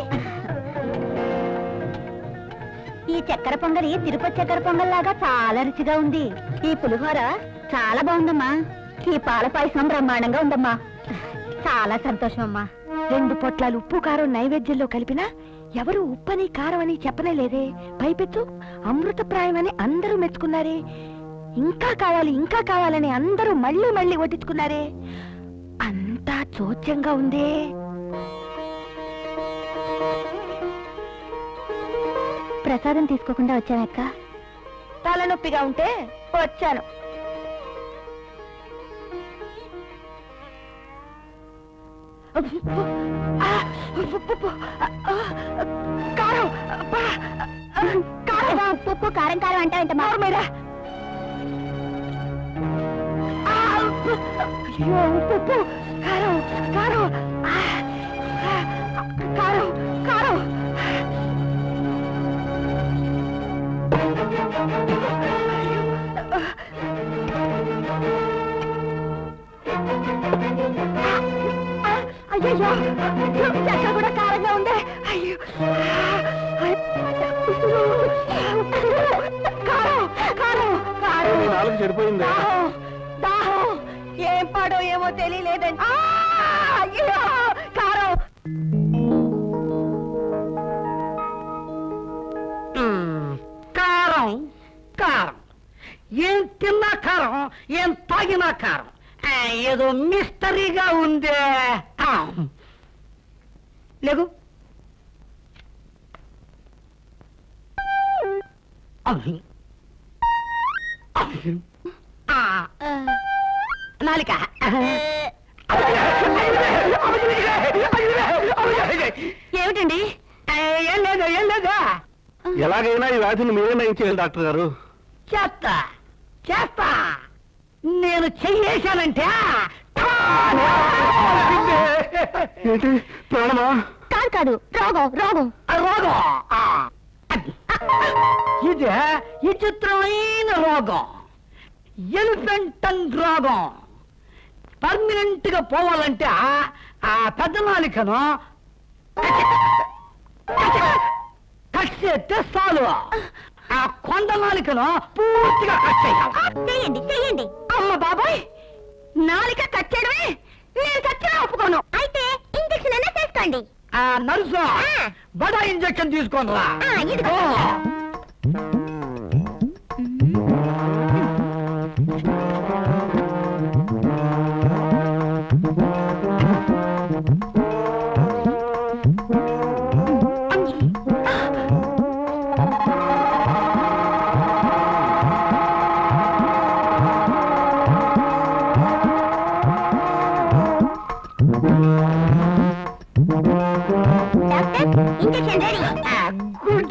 S5: ఈ చక్కెర పొంగలి తిరుపతి చక్కెర పొంగల్ లాగా చాలా రుచిగా ఉంది ఈ పులిహోర చాలా బాగుందమ్మా ఈ పాల పాయసం బ్రహ్మాండంగా ఉందమ్మా చాలా సంతోషం అమ్మా రెండు పొట్లాలు ఉప్పు కారం నైవేద్యంలో కలిపినా ఎవరు ఉప్పని కారం అని చెప్పనే లేదే పైపెచ్చు అమృతప్రాయమని అందరూ మెచ్చుకున్నారే ఇంకా కావాలి ఇంకా కావాలని అందరూ మళ్ళీ మళ్ళీ వడ్డించుకున్నారే అంతా చోద్యంగా ఉందే ప్రసాదం తీసుకోకుండా వచ్చానక్క తలనొప్పిగా ఉంటే వచ్చాను ఆ, కారం అబ్బా, కారం ఉప్పు కారం కారం అంటావంట మా మీద అయ్యో ఉప్పు కారం కారం ఆ, ఆ, కారం కారం అయ్యో చెక్క కూడా కారంగా ఉందే అయ్యో కారం కారం కారం
S2: నాలుగు చెడిపోయింది
S5: దాహం దాహం ఏం పాడో ఏమో తెలియలేదండి ఆ, అయ్యో కారం
S3: కారం కారం ఏం తిన్నా కారం ఏం తాగినా కారం ఆ, ఏదో మిస్టరీగా ఉందే ఆ. లేగు అహ్. అహ్. ఆ. నాలిక
S5: ఏమిటండి
S3: ఏ, ఏం లేదు ఏం లేదు
S2: ఎలాగైనా ఈ వ్యాధిని మీరే నయం చేయాలి డాక్టర్ గారు
S3: చేస్తా చేస్తా నేను చెయ్యేశానంటే
S2: ఏంటి ప్రాణమా
S1: కాదు కాదు రోగం రోగం
S3: రోగం ఆ. ఇది విచిత్రమైన రోగం ఎలిఫెంటన్ రోగం పర్మనెంట్ గా పోవాలంటే ఆ పెద్ద నాలికను కట్ చేస్తే చాలు ఆ కొండ నాలికను పూర్తిగా కట్ చేయాలి
S1: చెయ్యండి చెయ్యండి
S5: అమ్మ బాబాయ్ నాలిక కట్టడమే నేను చచ్చినా ఒప్పుకోను
S1: అయితే ఇంజక్షన్ అయినా చేసుకోండి
S3: ఆ నర్సు
S1: ఆ.
S3: బడా ఇంజెక్షన్ తీసుకొని రా
S1: ఆ, ఇదిగో. Doctor injection ready
S3: good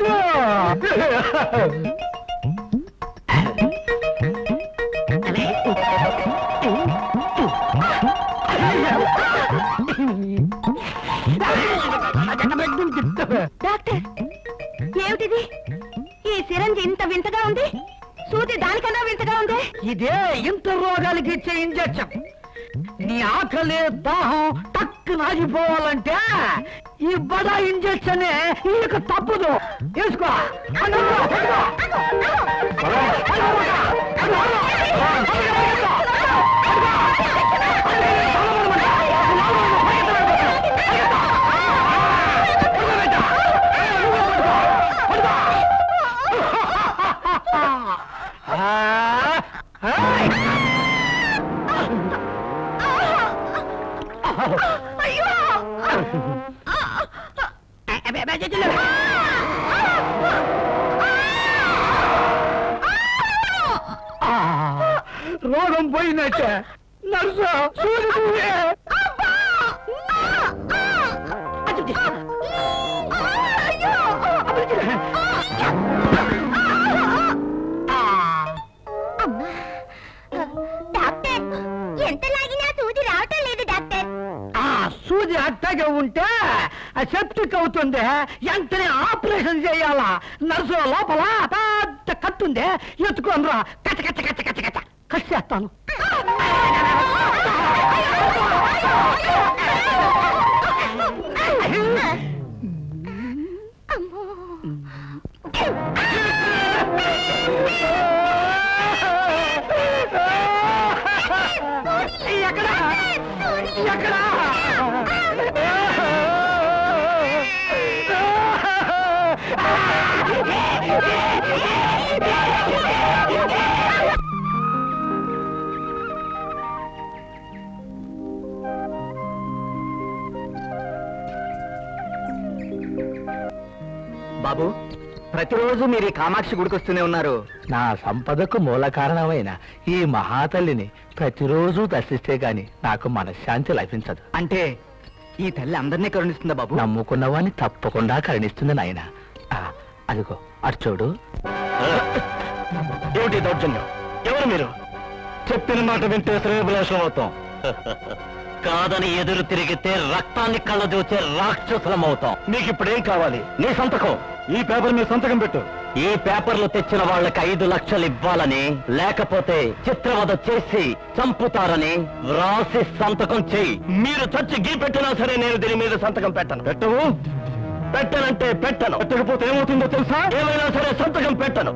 S5: doctor ఏమిటిది ఈ సిరంజి ఇంత వింతగా ఉంది సూది దానికన్నా వింతగా ఉంది
S3: ఇదే ఇంత రోగాలకి ఇచ్చే ఇంజెక్షన్ నీ ఆకలి దాహం టక్ నాగిపోవాలంటే ఈ బడా ఇంజక్షన్ ఇక తప్పదు వేసుకో అందుకో, అందుకో. ఆ, ఆయ్. ఆ, రోగం పోయినట్టే నర్సు సూది నువ్వే.
S1: డాక్టర్ ఎంత లాగినా సూది రావటం లేదు డాక్టర్
S3: ఆ సూది అట్టగా ఉంటే సెప్టిక్ అవుతుంది వెంటనే ఆపరేషన్ చేయాలా నర్సు లోపల పెద్ద కట్టుంది ఎత్తుకోనరా కచ్చ కచ్చ కచ్చ కచ్చ కచ్చ కట్టేస్తాను ఎక్కడ ఎక్కడ
S6: బాబు ప్రతిరోజు మీరు ఈ కామాక్షి గుడికి వస్తూనే ఉన్నారు
S2: నా సంపదకు మూల కారణమైన ఈ మహాతల్లిని ప్రతిరోజు దర్శిస్తే గాని నాకు మనశ్శాంతి లభించదు
S6: అంటే ఈ తల్లి అందరినీ కరుణిస్తుందా బాబు
S2: నమ్ముకున్న వాణ్ణి తప్పకుండా కరుణిస్తుంది నాయన అదిగో అటు చూడు
S4: ఏమిటి దౌర్జన్యం ఎవరు మీరు చెప్పిన మాట వింటే శ్రేయభిలాషం అవుతాం కాదని ఎదురు తిరిగితే రక్తాన్ని కళ్ళదూచే రాక్షసులం అవుతాం నీకు ఇప్పుడేం కావాలి నీ సంతకం ఈ పేపర్ మీద సంతకం పెట్టు ఈ పేపర్లు తెచ్చిన వాళ్ళకి ఐదు లక్షలు ఇవ్వాలని లేకపోతే చిత్రవద చేసి చంపుతారని రాసి సంతకం చెయ్యి మీరు చచ్చి గీ పెట్టినా సరే నేను దీని మీద సంతకం పెట్టను పెట్టవు పెట్టనంటే పెట్టను పెట్టకపోతే ఏమవుతుందో తెలుసా ఏమైనా సరే సంతకం పెట్టను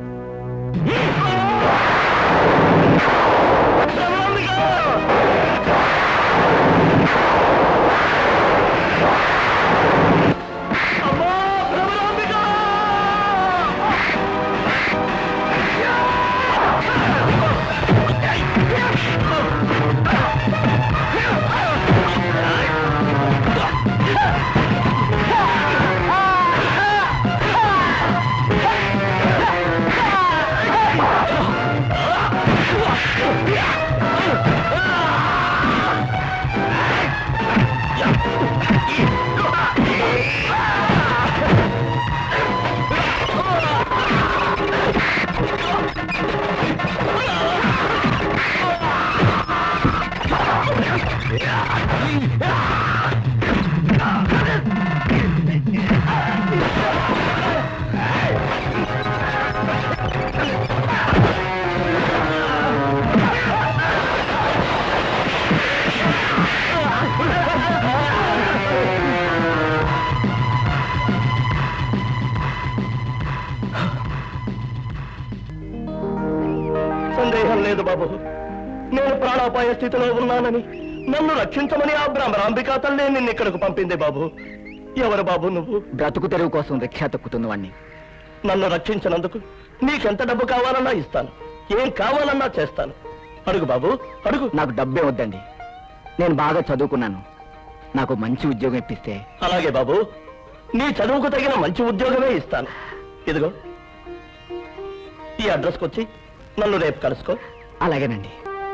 S4: సందేహం లేదు బాబు నేను ప్రాణాపాయ స్థితిలో ఉన్నానని నన్ను రక్షించమని ఆ భ్రమరాంబికా తల్లి నిన్ను ఇక్కడికి పంపింది బాబు ఎవరు బాబు నువ్వు
S6: బ్రతుకు తెరువు కోసం రిక్షా తొక్కుతున్న వాణ్ణి
S4: నన్ను రక్షించినందుకు నీకెంత డబ్బు కావాలన్నా ఇస్తాను ఏం కావాలన్నా చేస్తాను అడుగు బాబు అడుగు
S6: నాకు డబ్బే వద్దండి నేను బాగా చదువుకున్నాను నాకు మంచి ఉద్యోగం ఇప్పిస్తే
S4: అలాగే బాబు నీ చదువుకు తగిన మంచి ఉద్యోగమే ఇస్తాను ఇదిగో ఈ అడ్రస్కి వచ్చి నన్ను రేపు కలుసుకో
S6: అలాగేనండి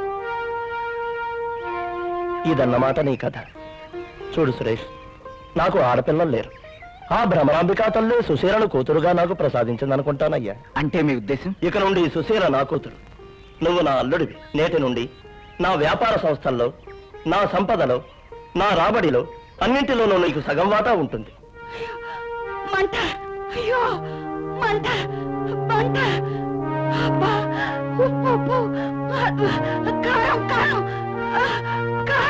S4: ఇదన్నమాట నీ కథ చూడు సురేష్ నాకు ఆడపిల్లలు లేరు ఆ భ్రమరాంబికా తల్లి సుశీలను కూతురుగా నాకు ప్రసాదించిందనుకుంటానయ్యా
S6: అంటే మీ ఉద్దేశం
S4: ఇక నుండి సుశీల నా కూతురు నువ్వు నా అల్లుడివి నేటి నుండి నా వ్యాపార సంస్థల్లో నా సంపదలో నా రాబడిలో అన్నింటిలోనూ నీకు సగం వాటా ఉంటుంది
S5: మంట అయ్యో మంట మంట అబ్బా ఉప్పు ఉప్పు కారం కారం ఆ, కారం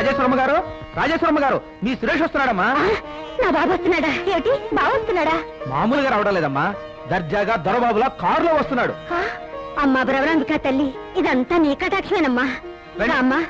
S6: రాజేశ్వరమ్మ గారు రాజేశ్వరమ్మ గారు మీ సురేష్ వస్తున్నాడమ్మా
S1: నా బాబు వస్తున్నాడా ఏమిటి బాబు వస్తున్నాడా
S6: మామూలుగా రావడం లేదమ్మా దర్జాగా దొరబాబులా కారులో వస్తున్నాడు
S1: ఆ, అమ్మా భ్రవరాంబిక తల్లి ఇదంతా నీ కటాక్షమేనమ్మా
S6: రండి.
S1: రా అమ్మా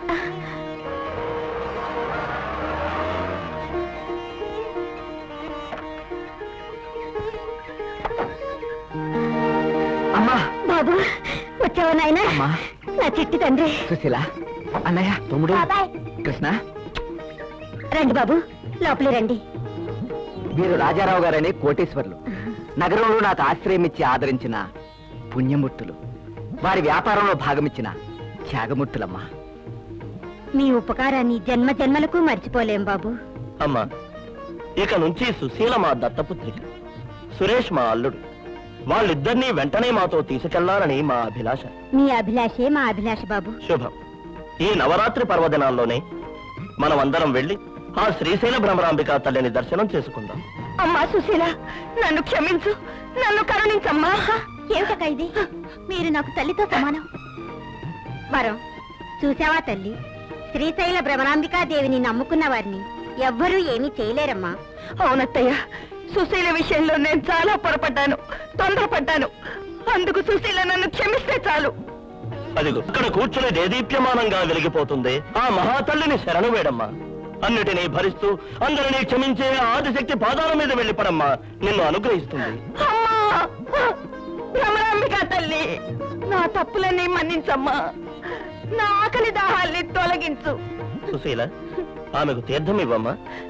S6: అమ్మా
S1: బాబు వచ్చావా నాయనా
S6: అమ్మా.
S1: నా చిట్టి తండ్రి
S6: సుశీల అన్నయ్య తమ్ముడు
S1: బాబాయ్
S6: కృష్ణ
S1: రండి బాబు లోపలి రండి
S6: వీరు రాజారావు గారని కోటేశ్వర్లు నగరంలో నాకు ఆశ్రయం ఇచ్చి ఆదరించిన పుణ్యముట్టులు వారి వ్యాపారంలో భాగమిచ్చిన త్యాగముట్టులమ్మా
S1: మీ ఉపకారాన్ని జన్మ జన్మలకు మర్చిపోలేం బాబు
S4: అమ్మా ఇక నుంచి సుశీల మా దత్తపుత్రిక సురేష్ మా అల్లుడు వాళ్ళిద్దరినీ వెంటనే మాతో తీసుకెళ్లాలని మా అభిలాష
S1: మీ అభిలాషే మా అభిలాష బాబు
S4: శుభం ఈ నవరాత్రి పర్వదినాల్లోనే మనం అందరం వెళ్ళి ఆ శ్రీశైల భ్రమరాంబిక తల్లిని దర్శనం చేసుకుందాం
S5: అమ్మా సుశీల నన్ను క్షమించు నన్ను కరుణించమ్మా
S1: ఏమిటక్క ఇది మీరు నాకు తల్లితో సమానం వరం చూసావా తల్లి శ్రీశైల భ్రమరాంబికాదేవిని నమ్ముకున్న వారిని ఎవ్వరూ ఏమీ చేయలేరమ్మా
S5: అవునత్తయ్య సుశీల విషయంలో నేను చాలా పొరపడ్డాను తొందరపడ్డాను అందుకు సుశీల నన్ను క్షమిస్తే చాలు
S4: అదిగో ఇక్కడ కూర్చుని దేదీప్యమానంగా వెలిగిపోతుంది ఆ మహాతల్లిని శరణు వేడమ్మా అన్నిటినీ భరిస్తూ అందరినీ క్షమించే ఆ ఆదిశక్తి పాదాల మీద వెళ్ళిపడమ్మా నిన్ను అనుగ్రహిస్తుంది
S5: అమ్మా భ్రమరాంబిక తల్లి నా తప్పులన్నీ మన్నించమ్మా నా ఆకలి దాహాల్ని తొలగించు
S4: సుశీల ఆమెకు తీర్థం ఇవ్వమ్మా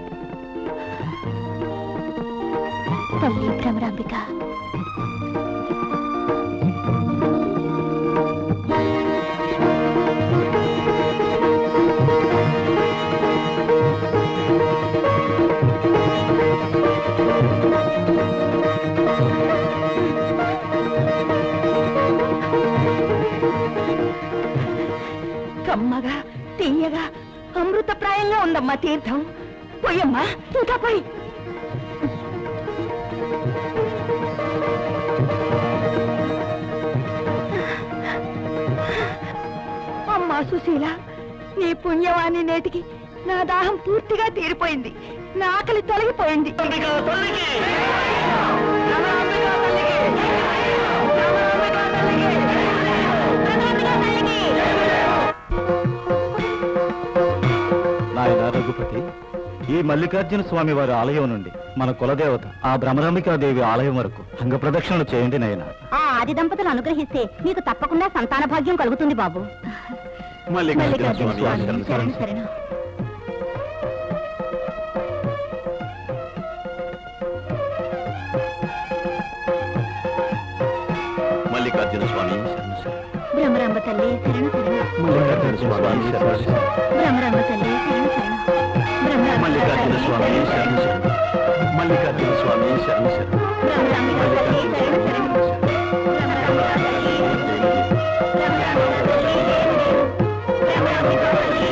S1: తల్లి భ్రమరాంబిక
S5: కమ్మగా తీయగా అమృతప్రాయంగా ఉందమ్మా తీర్థం పోయమ్మా ఇంకా పోయి అమ్మా సుశీల నీ పుణ్యవాణి నేటికి నా దాహం పూర్తిగా తీరిపోయింది నా ఆకలి తొలగిపోయింది
S4: అంబికా తల్లికి!
S2: నాయన రఘుపతి ఈ మల్లికార్జున స్వామి వారి ఆలయం నుండి మన కులదేవత ఆ భ్రమరాంబికాదేవి ఆలయం వరకు అంగ ప్రదక్షిణలు చేయండి నాయన
S1: ఆ ఆది దంపతులు అనుగ్రహిస్తే మీకు తప్పకుండా సంతాన భాగ్యం కలుగుతుంది బాబు
S2: మల్లికార్జున స్వామి
S1: శరణు,
S2: శరణు,
S1: శరణు,
S2: శరణు.
S1: శరణు.
S4: మల్లికార్జున స్వామి శరణు శరణు.
S1: భ్రమరాంబ తల్లి శరణు శరణు
S4: మల్లికార్జున స్వామి శరణు శరణు.
S1: భ్రమరాంబ తల్లి శరణు శరణు భ్రమరాంబ
S4: మల్లికార్జున స్వామి శరణు శరణు. మల్లికార్జున స్వామి శరణు శరణు.
S1: భ్రమరాంబిక తల్లి శరణు శరణు భ్రమరాంబిక తల్లి భ్రమరాంబిక తల్లి భ్రమరాంబిక తల్లి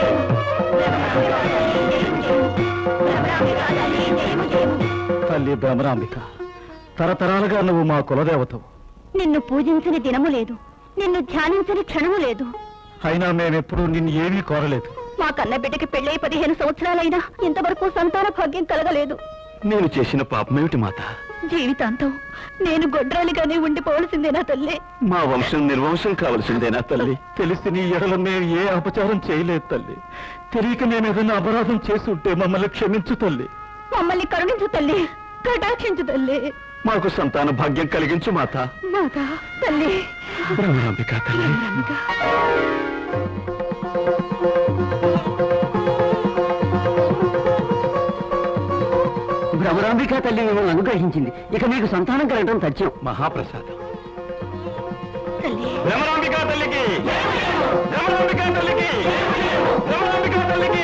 S1: భ్రమరాంబిక తల్లి జయము జయము
S2: తల్లి భ్రమరాంబిక తరతరాలుగా నువ్వు మా కులదేవతవు
S1: నిన్ను పూజించని దినము లేదు నిన్ను ధ్యానించని క్షణము లేదు
S2: అయినా మేమెప్పుడూ నిన్ను ఏమీ కోరలేదు
S1: మా కన్న బిడ్డకి పెళ్ళై పదిహేను సంవత్సరాలైనా ఇంతవరకు సంతాన భాగ్యం కలగలేదు
S2: నేను చేసిన పాపమేమిటి మాత
S1: జీవితాంతం నేను గొడ్రాలిగానే ఉండిపోవలసిందేనా తల్లి
S2: మా వంశం నిర్వంశం కావలసిందేనా తల్లి తెలిసి నీ ఎడల మేము ఏ అపచారం చేయలేదు తల్లి తెలియక మేము ఏదైనా అపరాధం చేసి ఉంటే మమ్మల్ని క్షమించు తల్లి
S1: మమ్మల్ని కరుణించు తల్లి కటాక్షించు తల్లి
S2: మాకు సంతాన భాగ్యం కలిగించు మాత
S1: మాత తల్లి
S2: భ్రమరాంబిక తల్లి
S6: భ్రమరాంబిక తల్లి మిమ్మల్ని అనుగ్రహించింది ఇక మీకు సంతానం కలగడం తథ్యం
S2: మహాప్రసాదం
S1: తల్లి
S4: భ్రమరాంబికా తల్లికి భ్రమరాంబికా తల్లికి భ్రమరాంబికా తల్లికి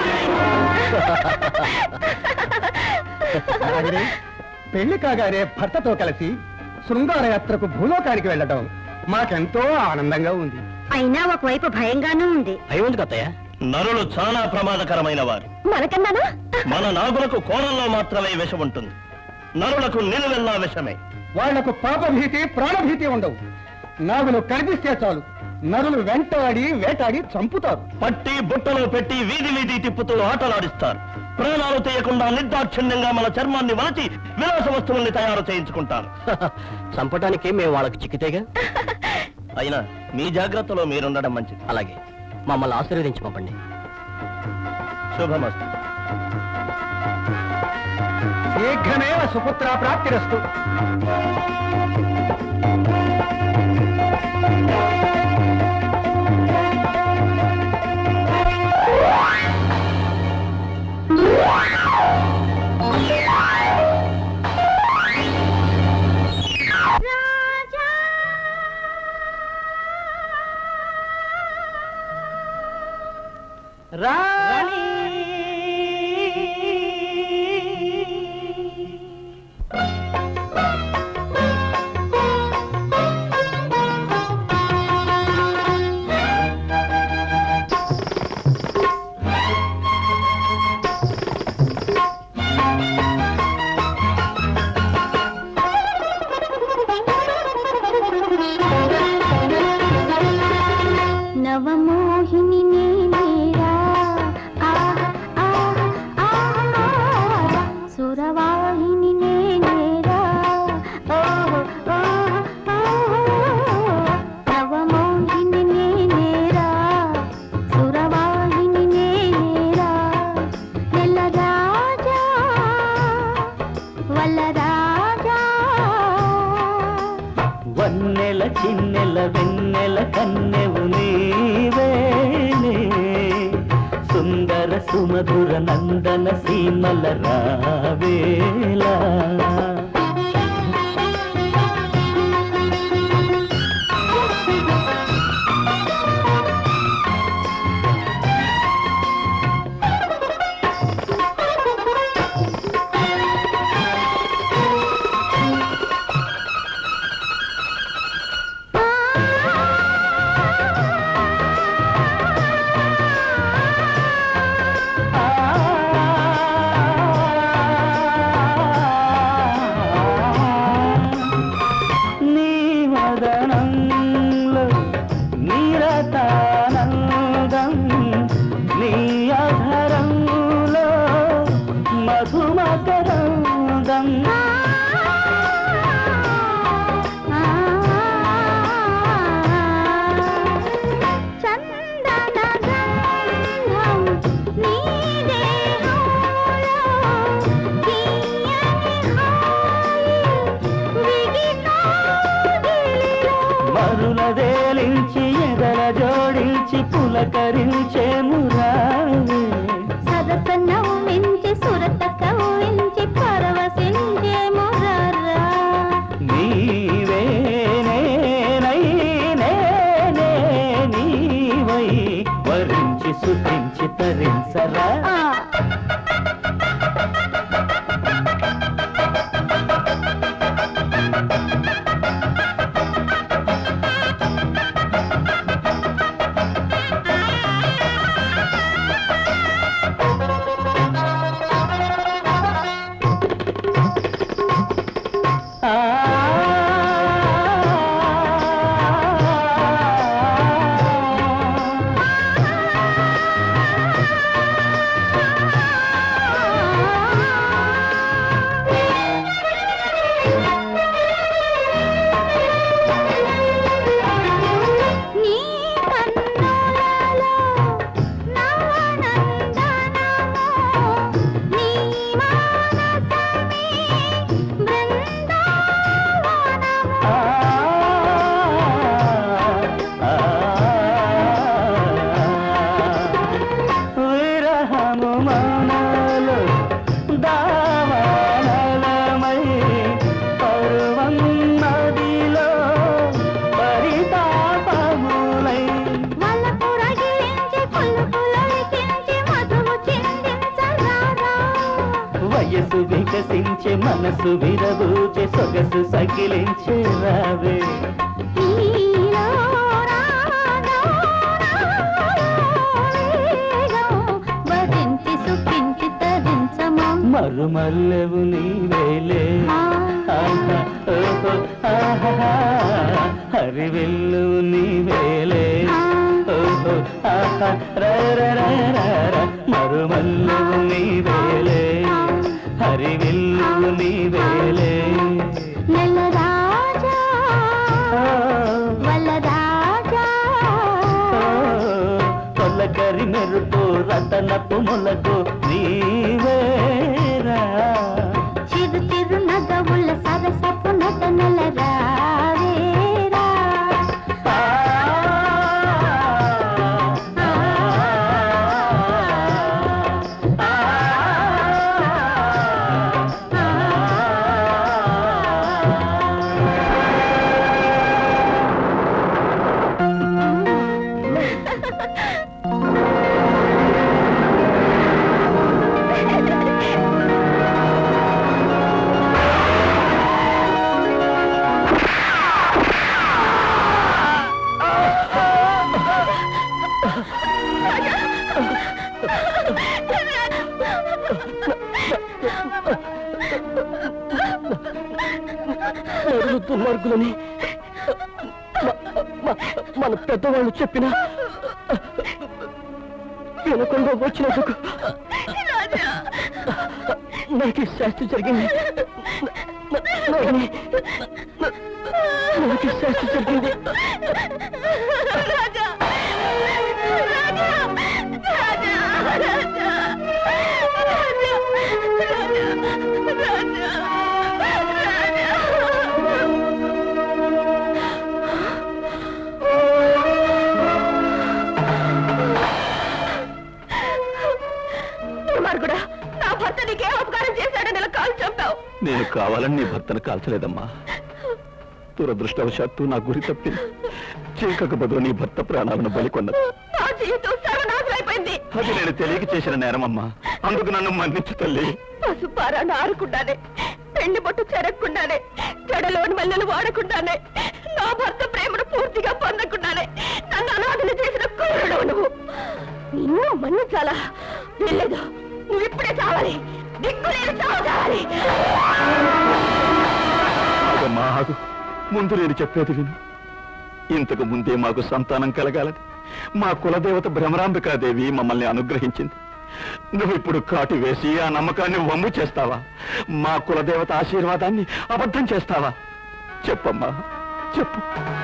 S6: పెళ్లి కాగానే భర్తతో కలిసి శృంగార యాత్రకు భూలోకానికి వెళ్ళడం మాకెంతో ఆనందంగా ఉంది
S1: అయినా ఒకవైపు భయంగానూ ఉంది
S4: అయ్యంది కత్తయ్య నరులు చాలా ప్రమాదకరమైన వారు
S1: మనకన్నానా
S4: మన నాగులకు కోణంలో మాత్రమే విషం ఉంటుంది నరులకు నిలువెల్లా విషమే
S6: వాళ్లకు పాపభీతి ప్రాణభీతి ఉండవు నాగులు కనిపిస్తే చాలు
S2: నరులు వెంటాడి వేటాడి చంపుతారు
S7: పట్టి బుట్టలో పెట్టి వీధి వీధి తిప్పుతూ ఆటలాడిస్తారు ప్రాణాలు తీయకుండా నిర్దాక్షిణ్యంగా మన చర్మాన్ని వలచి విలాస వస్తువుల్ని తయారు చేయించుకుంటారు చంపడానికి మేము వాళ్ళకి చిక్కితేగా అయినా మీ జాగ్రత్తలో మీరుండడం మంచిది అలాగే మమ్మల్ని ఆశీర్వదించి పంపండి శుభమస్తు
S2: శీఘ్రమేవ సుపుత్ర ప్రాప్తిరస్తు
S1: నవమోహిని నేనేరా ఆహా, ఆహా, ఆహా. సురవాహిని నేనేరా ఓహో, ఓహో, ఓహో. నవమోహిని నేనేరా సురవాహిని నేనేరా నెల్ల రాజా వల్ల రాజా
S8: వన్నెల చిన్నెల వెన్నెల కన్నెవు నీవేనే సుందర సుమధుర నందన సీమల రావేలా నీ వదనంలో నిరతానందం నీ అధరంలో మధుమకరందం
S1: చందనగంధం నీ దేహంలో తీయని హాయి విగినోగిలిలో
S8: మరుల వేలించి ఎదల జోడించి పులకరించే మురావే
S1: సరస నవ్వించి సురత కవ్వించి పరవశించే మురరా
S8: నీవే నేనై నేనే నీవై వరించి సుఖించి తరించరా
S1: నీ కన్నులలో నవనందనమో నీ మానసమే బృందావనమో
S8: విరహము మనలు దావానలమై పర్వం నదిలో పరితాపములై
S1: వలపు రగిలించి పులుపులొలికించి మధువు చిందించరారా
S8: వయసు వికసించే మనసు విరబూచే సొగసు సకిలించే రావే
S1: నీలో రాగం వేగం వరించి సుఖించి తరించమా
S8: మరుమల్లెవు నీవేలే
S1: ఆ.
S8: ఆహా, ఓహో, ఆహా, హరివిల్లు నీవేలే ఓహో, ఆహా, రా, రా, రా, రా, రా. మరుమల్లు నీవేలే హరివిల్లు నీవేలే
S1: నెల రాజా వల్ల రాజా
S8: తొలకరి మెరుపు రతనపు మొలకు నీవేరా
S1: చిరు చిరు నగవుల సరసపు నటనల రావేరా
S8: ఆ, ఆ,
S7: నరులు దుర్మార్గులని మ- మ- మన పెద్దవాళ్ళు చెప్పిన వినకుండా వచ్చినందుకు నాకు ఈ శాస్త్రి జరిగింది న- నాయనే, న- నాకు ఈ శాస్త్రి జరిగింది
S1: రాజా రాజా రాజా రాజా రాజా దుర్మార్గుడా నా భర్త నీకే అపకారం చేశాడని ఇలా కాలు చంపావు
S2: నేను కావాలని నీ భర్తను కాల్చలేదమ్మా దురదృష్టవశాత్తు నా గురి తప్పింది చీకకు బదులు నీ భర్త ప్రాణాలను బలికొన్నది
S1: నా జీవితం సర్వనాశమైపోయింది
S2: అది నేను తెలియక చేసిన నేరమమ్మా అందుకు నన్ను మన్నించు తల్లి
S1: పసుపారాన్ని ఆరకుండానే పెళ్లి బొట్టు చెరగకుండానే జడలోని మల్లెలు వాడకుండానే నా భర్త ప్రేమను పూర్తిగా పొందకుండానే నన్ను అనాథలు చేసిన కూరడు నువ్వు నిన్ను మన్నించాలా వెళ్ళలేదు నువ్వు ఇప్పుడే చావాలి దిక్కు నేను చావు చావాలి
S2: ఆగమ్మా ఆగు ముందు నేను చెప్పేది విను ఇంతకు ముందే మాకు సంతానం కలగాలని మా కులదేవత భ్రమరాంబికాదేవి మమ్మల్ని అనుగ్రహించింది నువ్వు ఇప్పుడు కాటు వేసి ఆ నమ్మకాన్ని వమ్ము చేస్తావా మా కులదేవత ఆశీర్వాదాన్ని అబద్ధం చేస్తావా చెప్పమ్మా చెప్పు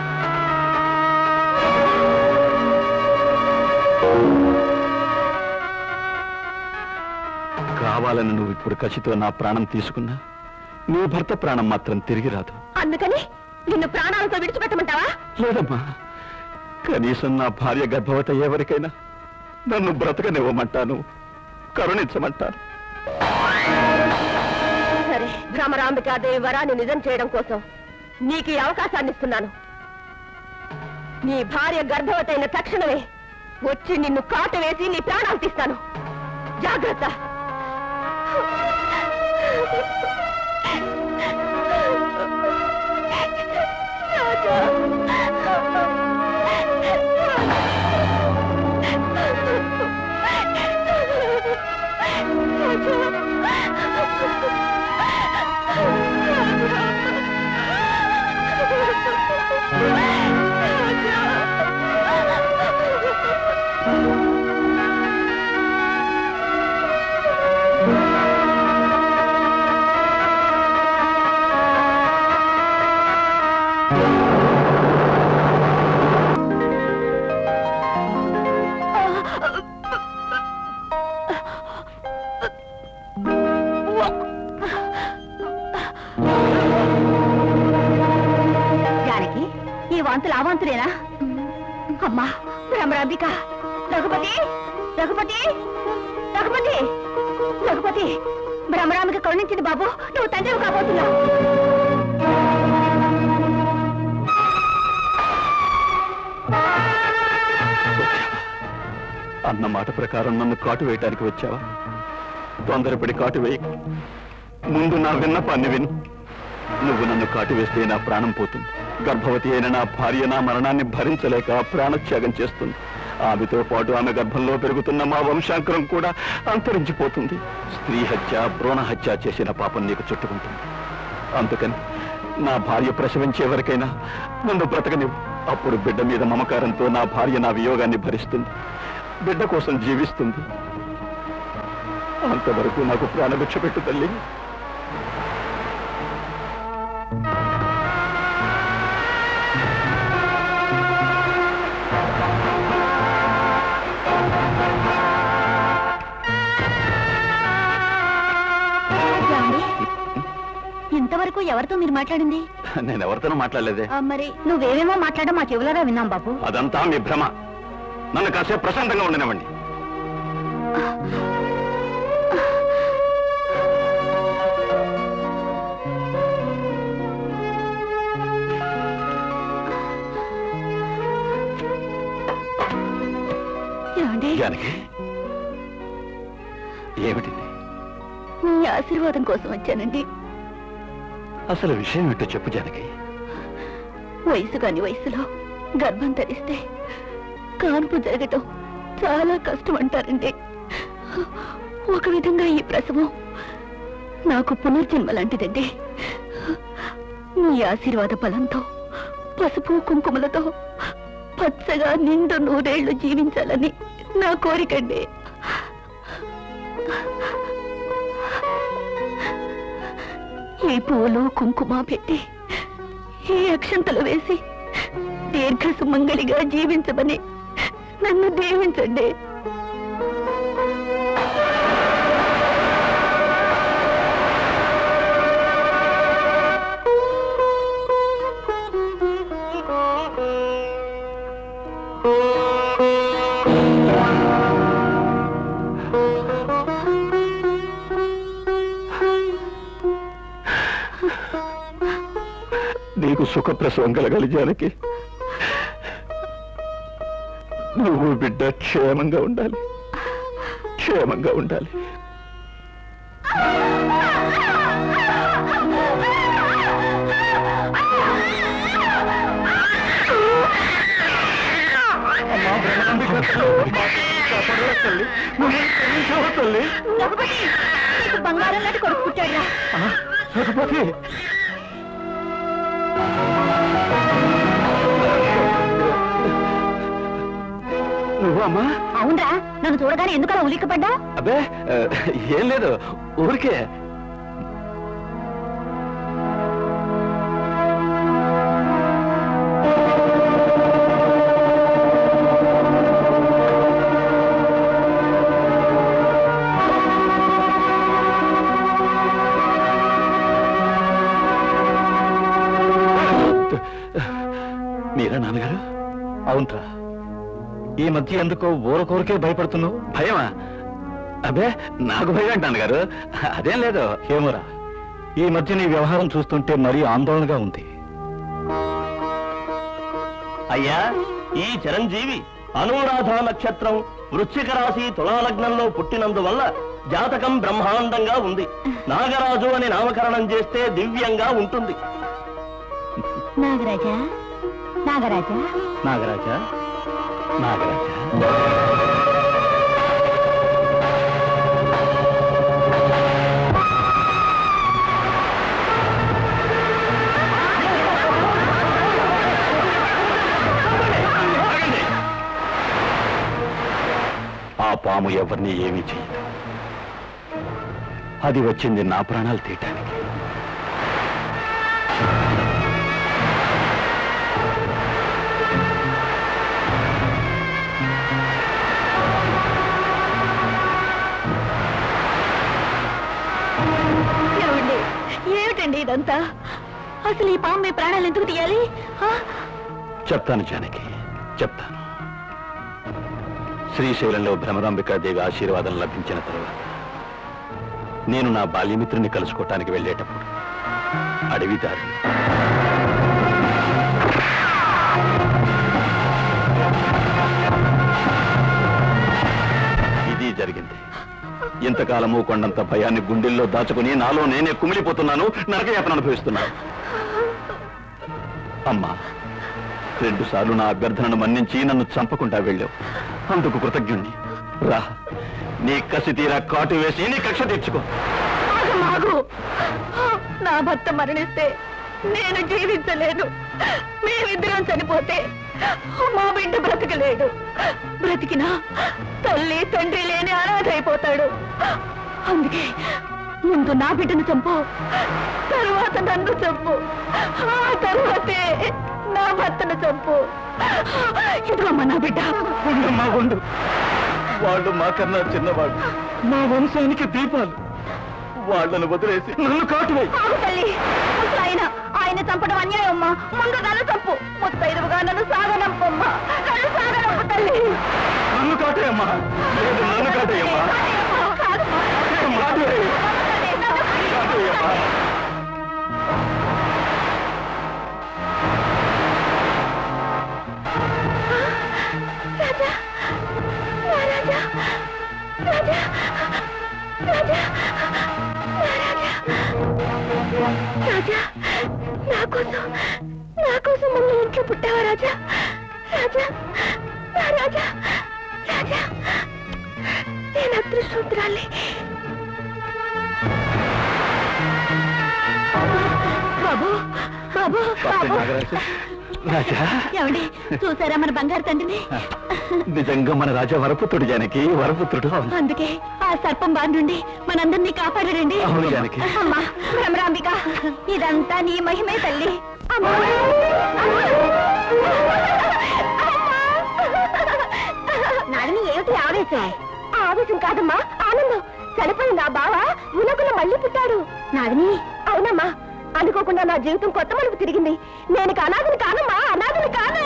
S2: కావాలని నువ్వు ఇప్పుడు కసితో నా ప్రాణం తీసుకున్నా నీ భర్త ప్రాణం మాత్రం తిరిగి రాదు
S1: అందుకని నిన్ను ప్రాణాలతో విడిచిపెట్టమంటావా
S2: లేదమ్మా కనీసం నా భార్య గర్భవతి ఎవరికైనా నన్ను బ్రతకనివ్వమంటాను కరుణించమంటాను
S1: సరే భ్రమరాంబికాదేవి వరాన్ని నిజం చేయడం కోసం నీకు ఈ అవకాశాన్ని ఇస్తున్నాను నీ భార్య గర్భవతైన తక్షణమే వచ్చి నిన్ను కాటు వేసి నీ ప్రాణాలు తీస్తాను జాగ్రత్త జానకి ఈ వాంతులు ఆ వాంతులేనా అమ్మా భ్రమరాంబిక రఘుపతి రఘుపతి రఘుపతి రఘుపతి భ్రమరాంబిక కరుణించింది బాబు నువ్వు తండ్రి కాబోతున్నావు
S2: అన్న మాట ప్రకారం నన్ను కాటు వేయటానికి వచ్చావా తొందరపడి కాటు వేయి ముందు నా విన్నపాన్ని విను నువ్వు నన్ను కాటు వేస్తే నా ప్రాణం పోతుంది గర్భవతి అయిన నా భార్య నా మరణాన్ని భరించలేక ప్రాణత్యాగం చేస్తుంది ఆమెతో పాటు ఆమె గర్భంలో పెరుగుతున్న మా వంశాంకురం కూడా అంతరించిపోతుంది స్త్రీ హత్య భ్రూణ హత్య చేసిన పాపం నీకు చుట్టుకుంటుంది అందుకని నా భార్య ప్రసవించే వరకైనా నన్ను బ్రతకనివ్వు అప్పుడు బిడ్డ మీద మమకారంతో నా భార్య నా వియోగాన్ని భరిస్తుంది బిడ్డ కోసం జీవిస్తుంది అంతవరకు నాకు ప్రాణభిక్ష పెట్టు తల్లి
S1: ఏమండి? ఇంతవరకు ఎవరితో మీరు మాట్లాడింది
S2: నేను ఎవరితోనూ మాట్లాడలేదే
S1: ఆ, మరి నువ్వేమేమో మాట్లాడడం మా చెవులరా విన్నాం బాబు
S2: అదంతా మీ భ్రమ నన్ను కాసేపు ప్రశాంతంగా ఉండనివ్వండి
S1: ఏమండి
S2: జానకి ఏమిటి
S1: మీ ఆశీర్వాదం కోసం వచ్చానండి
S2: అసలు విషయం ఏంటో చెప్పు జానకి
S1: వయసు కాని వయసులో గర్భం ధరిస్తే కాన్పు జరగటం చాలా కష్టం అంటారండి ఒక విధంగా ఈ ప్రసవం నాకు పునర్జన్మ లాంటిదండి మీ ఆశీర్వాద బలంతో పసుపు కుంకుమలతో పచ్చగా నిండు నూరేళ్లు జీవించాలని నా కోరికండి ఈ పూలు కుంకుమ పెట్టి ఈ అక్షంతలు వేసి దీర్ఘ సుమంగళిగా జీవించమని నన్ను దీవించండి
S2: నీకు సుఖప్రసవం కలగాలి జానకి నువ్వు బిడ్డ క్షేమంగా ఉండాలి క్షేమంగా ఉండాలి
S1: నీకు బంగారం లాంటి కొడుకు పుట్టాడురా
S2: సరపతి నువ్వు అమ్మా
S1: అవునరా నన్ను చూడగానే ఎందుకలా ఉలిక్కపడ్డా
S2: అబ్బే ఆ, ఏం లేదు ఊరికే మీరా నాన్నగారు
S4: అవునరా ఈ మధ్య ఎందుకో ఊరకూరకే భయపడుతున్నావు
S2: భయమా అబ్బే నాకు భయం ఏంటి నాన్నగారు అదేం లేదు
S4: ఏమోరా ఈ మధ్య నీ వ్యవహారం చూస్తుంటే మరీ ఆందోళనగా ఉంది
S7: అయ్యా ఈ చిరంజీవి అనురాధ నక్షత్రం వృశ్చిక రాశి తులాలగ్నంలో పుట్టినందువల్ల జాతకం బ్రహ్మాండంగా ఉంది నాగరాజు అని నామకరణం చేస్తే దివ్యంగా ఉంటుంది
S1: నాగరాజా నాగరాజా
S4: నాగరాజా
S2: నాగరాజా ఆ పాము ఎవరిని ఏమీ చేయదు అది వచ్చింది నా ప్రాణాలు తీయటానికి
S1: ఏమండి ఏమిటండి ఇదంతా అసలు ఈ పాము మీ ప్రాణాలు ఎందుకు తీయాలి ఆ?
S2: చెప్తాను జానకి చెప్తాను శ్రీశైలంలో భ్రమరాంబికాదేవి ఆశీర్వాదం లభించిన తరువాత నేను నా బాల్యమిత్రుని కలుసుకోవటానికి వెళ్ళేటప్పుడు అడవి దారి ఇది జరిగింది ఇంతకాలము కొండంత భయాన్ని గుండెల్లో దాచుకుని నాలో నేనే కుమిలిపోతున్నాను నరకయాతన అనుభవిస్తున్నాను అమ్మా రెండు సార్లు నా అభ్యర్థనను మన్నించి నన్ను చంపకుండా వెళ్ళావు అందుకు కృతజ్ఞుణ్ణి రా నీ కసి తీరా కాటు వేసి నీ కక్ష తీర్చుకో
S1: ఆగు, ఆగు. నా భర్త మరణిస్తే
S5: నేను జీవించలేను మేమిద్దరం చనిపోతే మా బిడ్డ బ్రతకలేడు బ్రతికినా తల్లి తండ్రి లేని అనాథ అయిపోతాడు అందుకే ముందు నా బిడ్డను చంపు తరువాత నన్ను చంపు ఆ తరువాతే నా భర్తను చంపు ఇదిగోమ్మ నా బిడ్డ
S2: ఉండమ్మా ఉండు వాళ్ళు మాకన్నా చిన్నవాడు మా వంశానికి దీపాలు వాళ్ళను వదిలేసి నన్ను కాటువై
S5: ఆగు తల్లి అసలు ఆయన ఆయన చంపడం అన్యాయం అమ్మా ముందు నన్ను చంపు ముత్తైదువుగా నన్ను సాగనంపమ్మా నన్ను సాగనంపు తల్లి
S2: నన్ను కాటేయమ్మా లేదు నన్ను కాటేయమ్మా
S5: కాదమ్మా.
S2: కాటేయ్. కాటేయమ్మా
S5: రాజా నా రాజా రాజా రాజా నా రాజా రాజా నా కోసం నా కోసం మమ్మీ ఇంట్లో పుట్టావా రాజా రాజా నా రాజా రాజా నేను అదృష్టవంతురాలి బాబు బాబు బాబు
S2: రాజా
S5: ఏమండి చూసారా మన బంగారు తండ్రిని
S2: నిజంగా మన రాజా వరపుత్రుడు జానకి వరపుత్రుడు అవును.
S5: అందుకే ఆ సర్పం బారి నుండి మనందరినీ కాపాడారండి
S2: అవును జానకి
S5: అమ్మా భ్రమరాంబిక ఇదంతా నీ మహిమే తల్లి అమ్మా నాడిని ఏమిటి ఆవేశం ఆవేశం కాదమ్మా ఆనందం చనిపోయిన నా బావ మునకుల మళ్ళీ పుట్టాడు నాదిని అవునమ్మా అనుకోకుండా నా జీవితం కొత్త మలుపు తిరిగింది నేను ఇక అనాథని కానమ్మా అనాథని కాను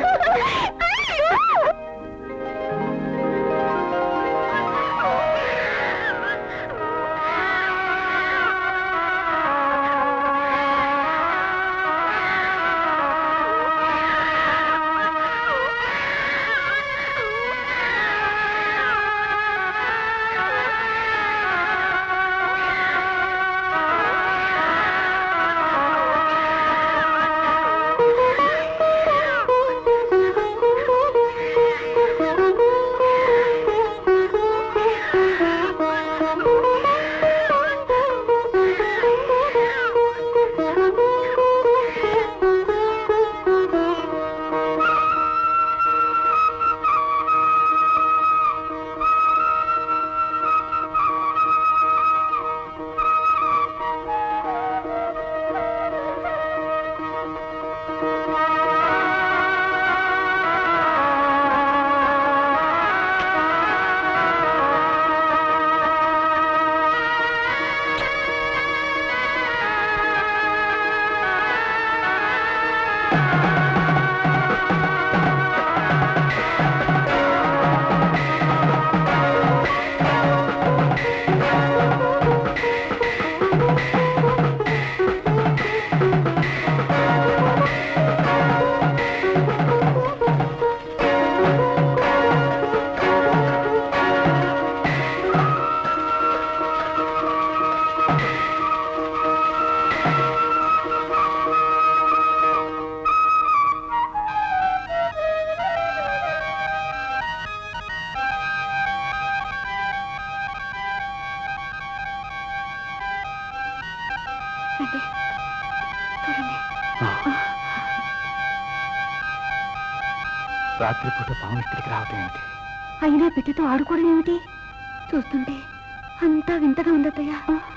S2: రాత్రిపూట పాము ఇక్కడికి రావటం ఏమిటి
S5: అయినా బిడ్డతో ఆడుకోవడం ఏమిటి చూస్తుంటే అంతా వింతగా ఉందత్తయ్యా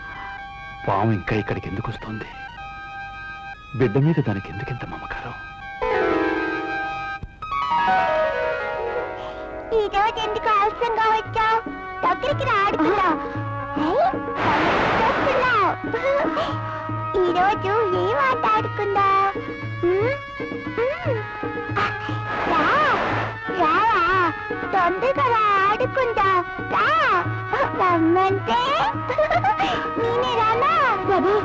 S2: పాము ఇంకా ఇక్కడికి ఎందుకు వస్తుంది బిడ్డ మీద దానికి ఎందుకింత మమకారం
S1: ఈ రోజు ఎందుకు ఆలస్యంగా వచ్చావు దగ్గరికి రాడుకున్నా ఈ రోజు ఏం ఆట ఆడుకుందా రారా తొందరగా రా, ఆడుకుందాం రా రమ్మంటే నేనే రానా
S5: బాబు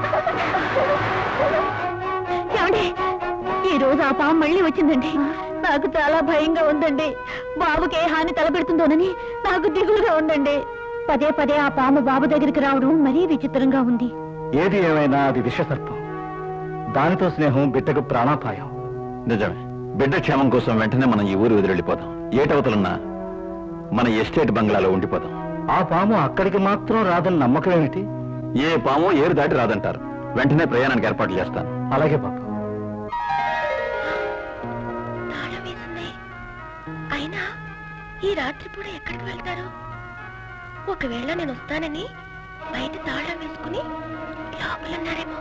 S5: ఏమండి ఈ రోజు ఆ పాము మళ్ళీ వచ్చిందండి నాకు చాలా భయంగా ఉందండి బాబుకి ఏ హాని తలపెడుతుందోనని నాకు దిగులుగా ఉందండి పదే పదే ఆ పాము బాబు దగ్గరికి రావడం మరీ విచిత్రంగా ఉంది
S2: ఏది ఏమైనా అది విషసర్పం దానితో స్నేహం బిడ్డకు ప్రాణాపాయం నిజమే బిడ్డ క్షేమం కోసం వెంటనే మనం ఈ ఊరు వదిలిపోదాం ఏటవతలున్నా మన ఎస్టేట్ బంగ్లాలో ఉండిపోదాం ఆ పాము అక్కడికి మాత్రం రాదని నమ్మకం ఏమిటి ఏ పాము ఏరు దాటి రాదంటారు వెంటనే ప్రయాణానికి ఏర్పాట్లు చేస్తాను
S3: అలాగే బాబు
S1: తాళం వేసింది అయినా ఈ రాత్రి పూట ఎక్కడికి వెళ్తారు ఒకవేళ నేను వస్తానని బయట తాళం వేసుకుని లోపల ఉన్నారేమో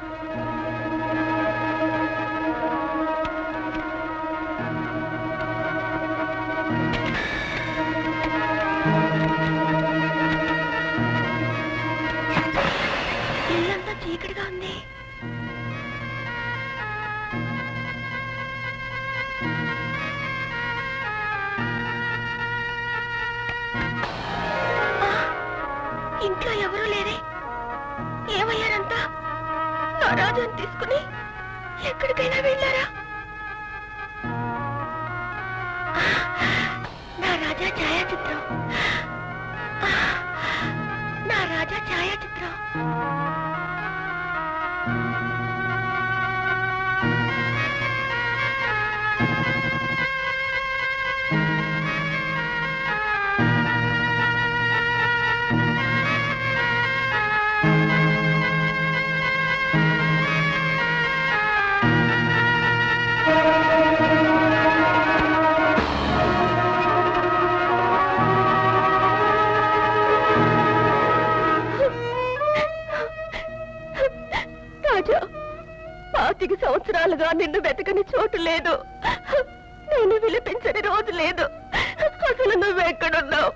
S1: ఇల్లంతా చీకటిగా ఉంది ఆ, ఇంట్లో ఎవరూ లేరే ఏమయ్యారంతా నా రాజాని తీసుకుని ఎక్కడికైనా వెళ్ళారా ఆ, నా రాజా ఛాయాచిత్రం ఆ, నా రాజా ఛాయాచిత్రం రాజా పాతిక సంవత్సరాలుగా నిన్ను వెతకని చోటు లేదు నేను విలిపించని రోజు లేదు అసలు నువ్వెక్కడున్నావు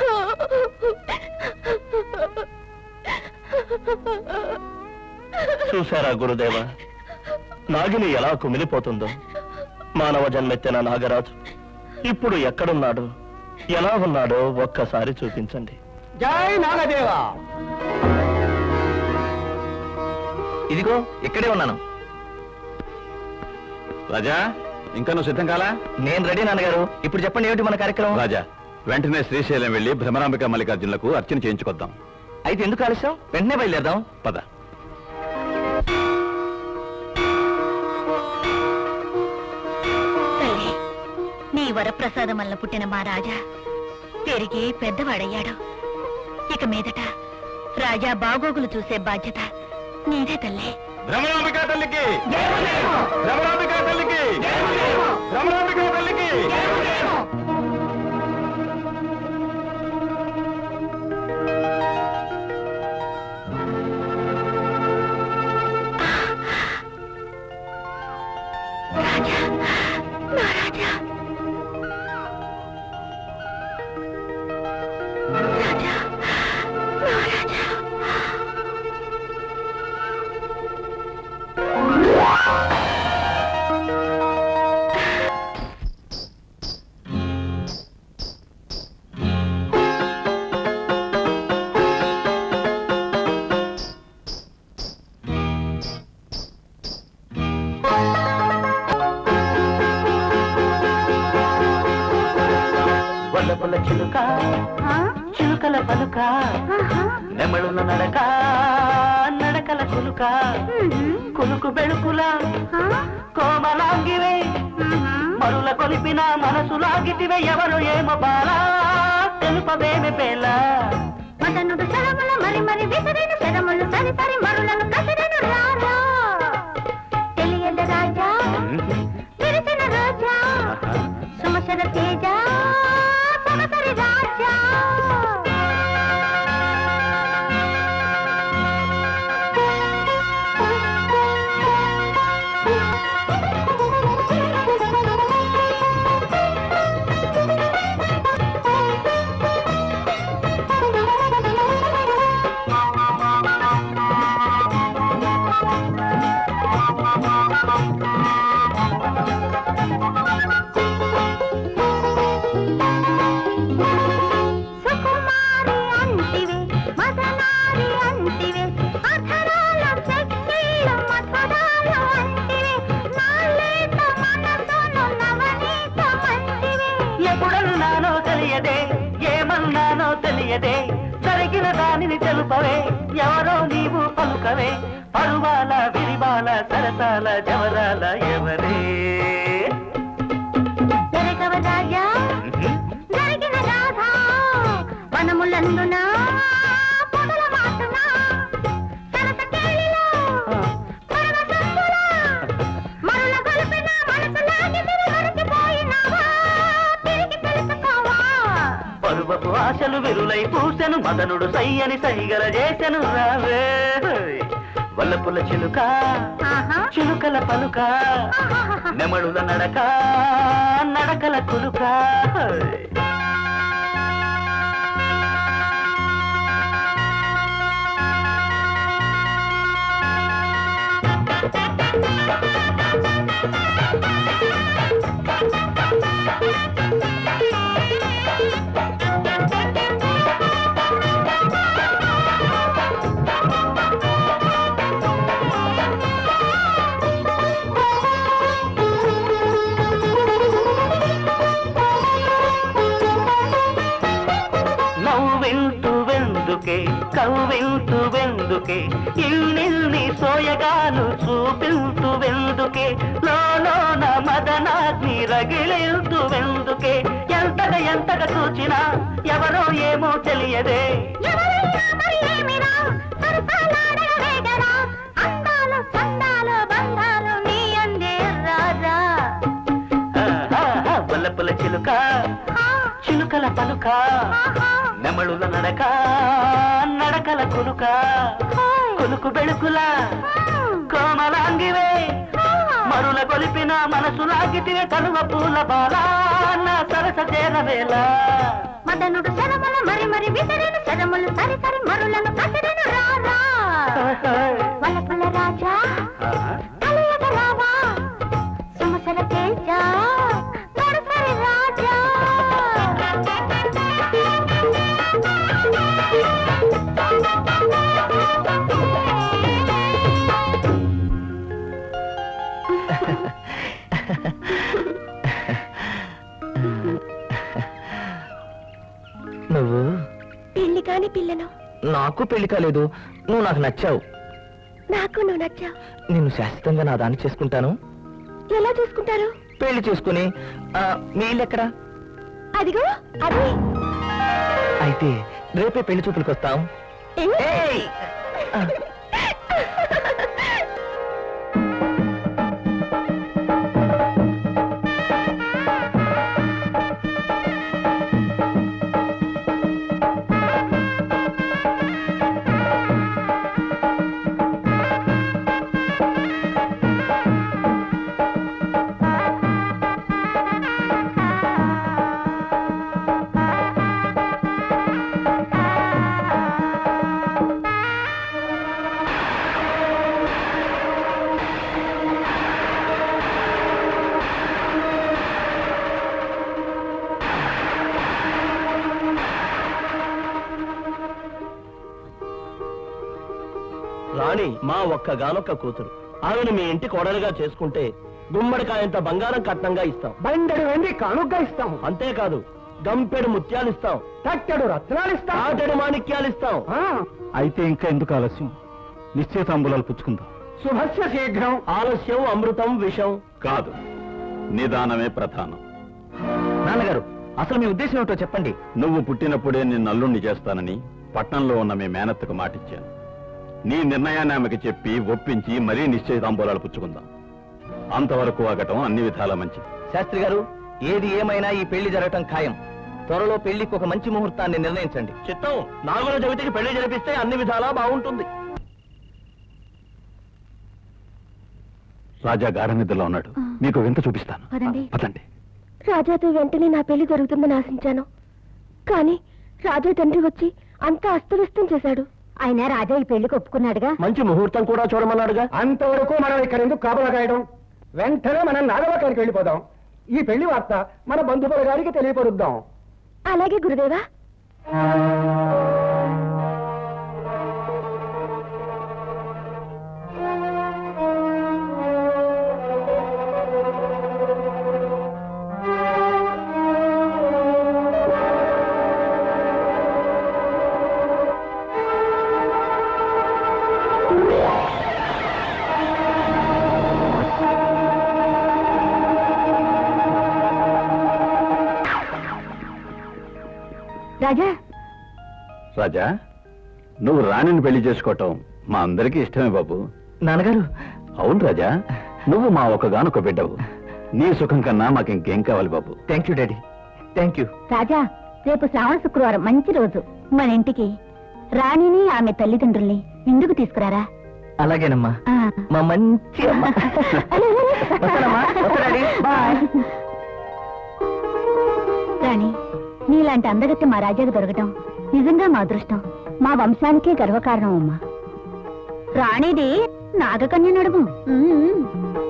S7: చూశారా గురుదేవ నాగిని ఎలా కుమిలిపోతుందో మానవ జన్మెత్తిన నాగరాజు ఇప్పుడు ఎక్కడున్నాడు ఎలా ఉన్నాడో ఒక్కసారి చూపించండి
S6: జై నాగదేవా
S3: ఇదిగో ఇక్కడే ఉన్నాను
S2: రాజా ఇంకా నువ్వు సిద్ధం కాలా
S3: నేను రెడీ నాన్నగారు ఇప్పుడు చెప్పండి ఏమిటి మన కార్యక్రమం
S2: రాజా వెంటనే శ్రీశైలం వెళ్ళి భ్రమరాంబిక మల్లికార్జునులకు అర్చన చేయించుకొద్దాం
S3: అయితే ఎందుకు ఆలస్యం వెంటనే బయలుదేరదాం
S2: పద
S1: తల్లి నీ వరప్రసాదం వల్ల పుట్టిన మా రాజా పెరిగి పెద్దవాడయ్యాడు ఇక మీదట రాజా బాగోగులు చూసే బాధ్యత నీదే తల్లి
S2: భ్రమరాంబిక తల్లికి భ్రమరాంబిక తల్లికి భ్రమరాంబిక తల్లికి
S1: రాజా నా రాజా రాజా నా రాజా
S8: వల్లపుల్ల చిలుక చిలుకల పలుక నెమళుల నడక నడకల కులుక కులుకు బెళుకుల కోమలాంగివే మరుల కొలిపిన మనసు లాగితివే ఎవరు ఏమో బాలా తెలుపవేమి పేల
S1: మదనుడు శరముల మరి మరి విసిరిన శరములు సరి సరి మరులను కసిరిన రాజా తెలియద రాజా విరిసిన రాజా సుమసర తేజ సమసరి రాజా సుకుమారి అంటివే మదనారి అంటివే అధరాల చెక్కిళ్ళు మధురాలు అంటివే నాలేత మనసును నవనీత మంటివే
S8: ఎప్పుడన్నానో తెలియదే ఏమన్నానో తెలియదే జరిగిన దానిని తెలుపవే ఎవరో నీవు పలుకవే పరువాల విరివాల సరసాల జవరాల ఎవరే
S1: జరగవ రాజా జరిగిన రాధా వనములందున పొదల మాటున సరస కేళిలో పరవశంబుల
S8: పాలు విరులై పూసెను మదనుడు సయ్యని సైగల చేసెను రావే వల్లపుల చిలుక చిలుకల పలుక నెమడుల నడక నడకల కులుక నవ్వింటూ వెందుకే కవ్వింటూ వెందుకే ఇల్నిల్ని సోయగాను చూపింటూ వెందుకే లోన మదనాగ్ని రగిలింటూ వెందుకే ఎంతగా ఎంతగా చూచినా ఎవరో ఏమో తెలియదే ఆహా, వల్లపుల చిలుక చిలుకల పలుక నెమళుల నడక నడకల కులుక కులుకు బెళుకుల కోమలాంగివే మరుల కొలిపిన మనసు లాగితివే కలువ పూల బాల నా సరస చేరవేళ
S1: మదనుడు శరములు మరి మరి విసిరిన శరములు సరి సరి మరులను కసిరిన రారా వలపుల రాజా కలియగ రావా సుమసల తేజ నడుసరి రాజా
S6: నువ్వు
S1: పెళ్లి కాని పిల్లను
S6: నాకు పెళ్లి కాలేదు నువ్వు నాకు నచ్చావు
S1: నాకు నువ్వు నచ్చావు
S6: నిన్ను శాశ్వతంగా నా దాన్ని చేసుకుంటాను
S1: ఎలా చూసుకుంటారు
S6: పెళ్లి చేసుకుని ఆ, మీ ఇల్లు ఎక్కడా
S1: అదిగో అది
S6: అయితే రేపే పెళ్లి చూపులకు వస్తాం ఏయ్! ఆ,
S7: రాణి మా ఒక్కగానొక్క కూతురు ఆమెను మీ ఇంటి కోడలుగా చేసుకుంటే గుమ్మడికాయంత బంగారం కట్నంగా ఇస్తాం
S3: బండెడు వెండి కానుగ్గా ఇస్తాం
S7: అంతేకాదు గంపెడు ముత్యాలు ఇస్తాం
S3: తట్టెడు రత్నాలు ఇస్తాం
S7: ఆటెడు మాణిక్యాలు ఇస్తాం
S3: ఆ,
S2: అయితే ఇంకా ఎందుకు ఆలస్యం నిశ్చయితాంబులాలు పుచ్చుకుందాం
S3: శుభస్య శీఘ్రం
S7: ఆలస్యం అమృతం విషం
S2: కాదు నిదానమే ప్రధానం
S6: నాన్నగారు అసలు మీ ఉద్దేశం ఏమిటో చెప్పండి
S2: నువ్వు పుట్టినప్పుడే నిన్ను అల్లుణ్ణి చేస్తానని పట్నంలో ఉన్న మీ మేనత్తకు మాటిచ్చాను నీ నిర్ణయాన్ని ఆమెకి చెప్పి ఒప్పించి మరీ నిశ్చయితాంబూలాలు పుచ్చుకుందాం అంతవరకు ఆగటం అన్ని విధాలా మంచిది
S6: శాస్త్రి గారు ఏది ఏమైనా ఈ పెళ్లి జరగటం ఖాయం త్వరలో పెళ్లికి ఒక మంచి ముహూర్తాన్ని నిర్ణయించండి
S7: చిత్తం నాగుల చవితికి పెళ్లి జరిపిస్తే అన్ని విధాలా బాగుంటుంది
S2: రాజా గాఢ నిద్రలో ఉన్నాడు మీకు వింత చూపిస్తాను
S1: పదండి.
S2: పదండి
S1: రాజాతో వెంటనే నా పెళ్లి జరుగుతుందని ఆశించాను కానీ రాజా తండ్రి వచ్చి అంతా అస్తవ్యస్తం చేశాడు ఆయన రాజా ఈ పెళ్లికి ఒప్పుకున్నాడుగా
S7: మంచి ముహూర్తం కూడా చూడమన్నాడుగా
S3: అంతవరకు మనం ఇక్కడ ఎందుకు కాపలా కాయడం వెంటనే మనం నాగలోకానికి వెళ్ళిపోదాం ఈ పెళ్లి వార్త మన బంధువుల గారికి తెలియపరుద్దాం
S1: అలాగే గురుదేవా రాజా
S2: రాజా నువ్వు రాణిని పెళ్లి చేసుకోవటం మా అందరికీ ఇష్టమే బాబు
S6: నాన్నగారు
S2: అవును రాజా నువ్వు మా ఒకగానొక బిడ్డవు నీ సుఖం కన్నా మాకు ఇంకేం కావాలి బాబు
S6: thank you daddy thank you
S1: రాజా రేపు శ్రావణ శుక్రవారం మంచి రోజు మన ఇంటికి రాణిని ఆమె తల్లిదండ్రుల్ని ఇందుకు తీసుకురారా
S6: అలాగేనమ్మా
S1: ఆ.
S6: మా మంచి అమ్మ వస్తానమ్మా వస్తానండి బాయ్
S1: రాణి నీలాంటి అందగత్తె మా రాజాకు దొరకటం నిజంగా మా అదృష్టం మా వంశానికే గర్వకారణం అమ్మా రాణిది నాగకన్య నడుము ఉమ్.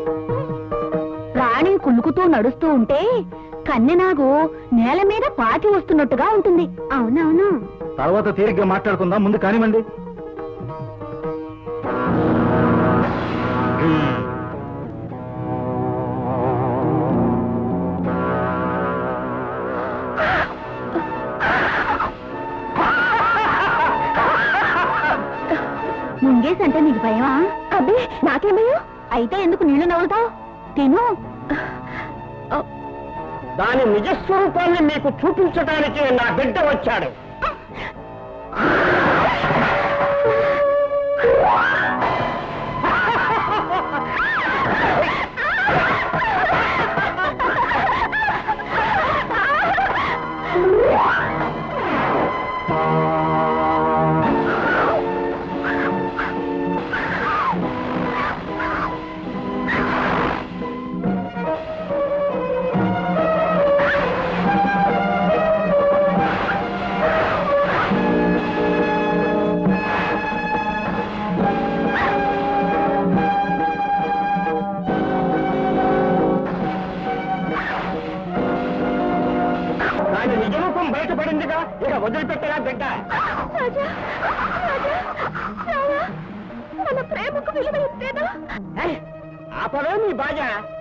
S1: రాణి కులుకుతూ నడుస్తూ ఉంటే కన్నెనాగు నేల మీద పాతి వస్తున్నట్టుగా ఉంటుంది అవునవును
S2: తర్వాత తీరిగ్గా మాట్లాడుకుందాం ముందు కానివ్వండి
S1: ముంగేసి అంటే నీకు భయమా అబ్బే నాకేం భయం అయితే ఎందుకు నీళ్లు నవ్వుతావు తిను
S7: దాని నిజస్వరూపాన్ని మీకు చూపించడానికి నా బిడ్డ వచ్చాడు దాని నిజరూపం బయటపడిందిగా ఇక వదిలిపెట్టగా బిడ్డ
S1: మన ప్రేమకు విలువ ఇస్తేనా
S7: ఏయ్, ఆపవే నీ బాజ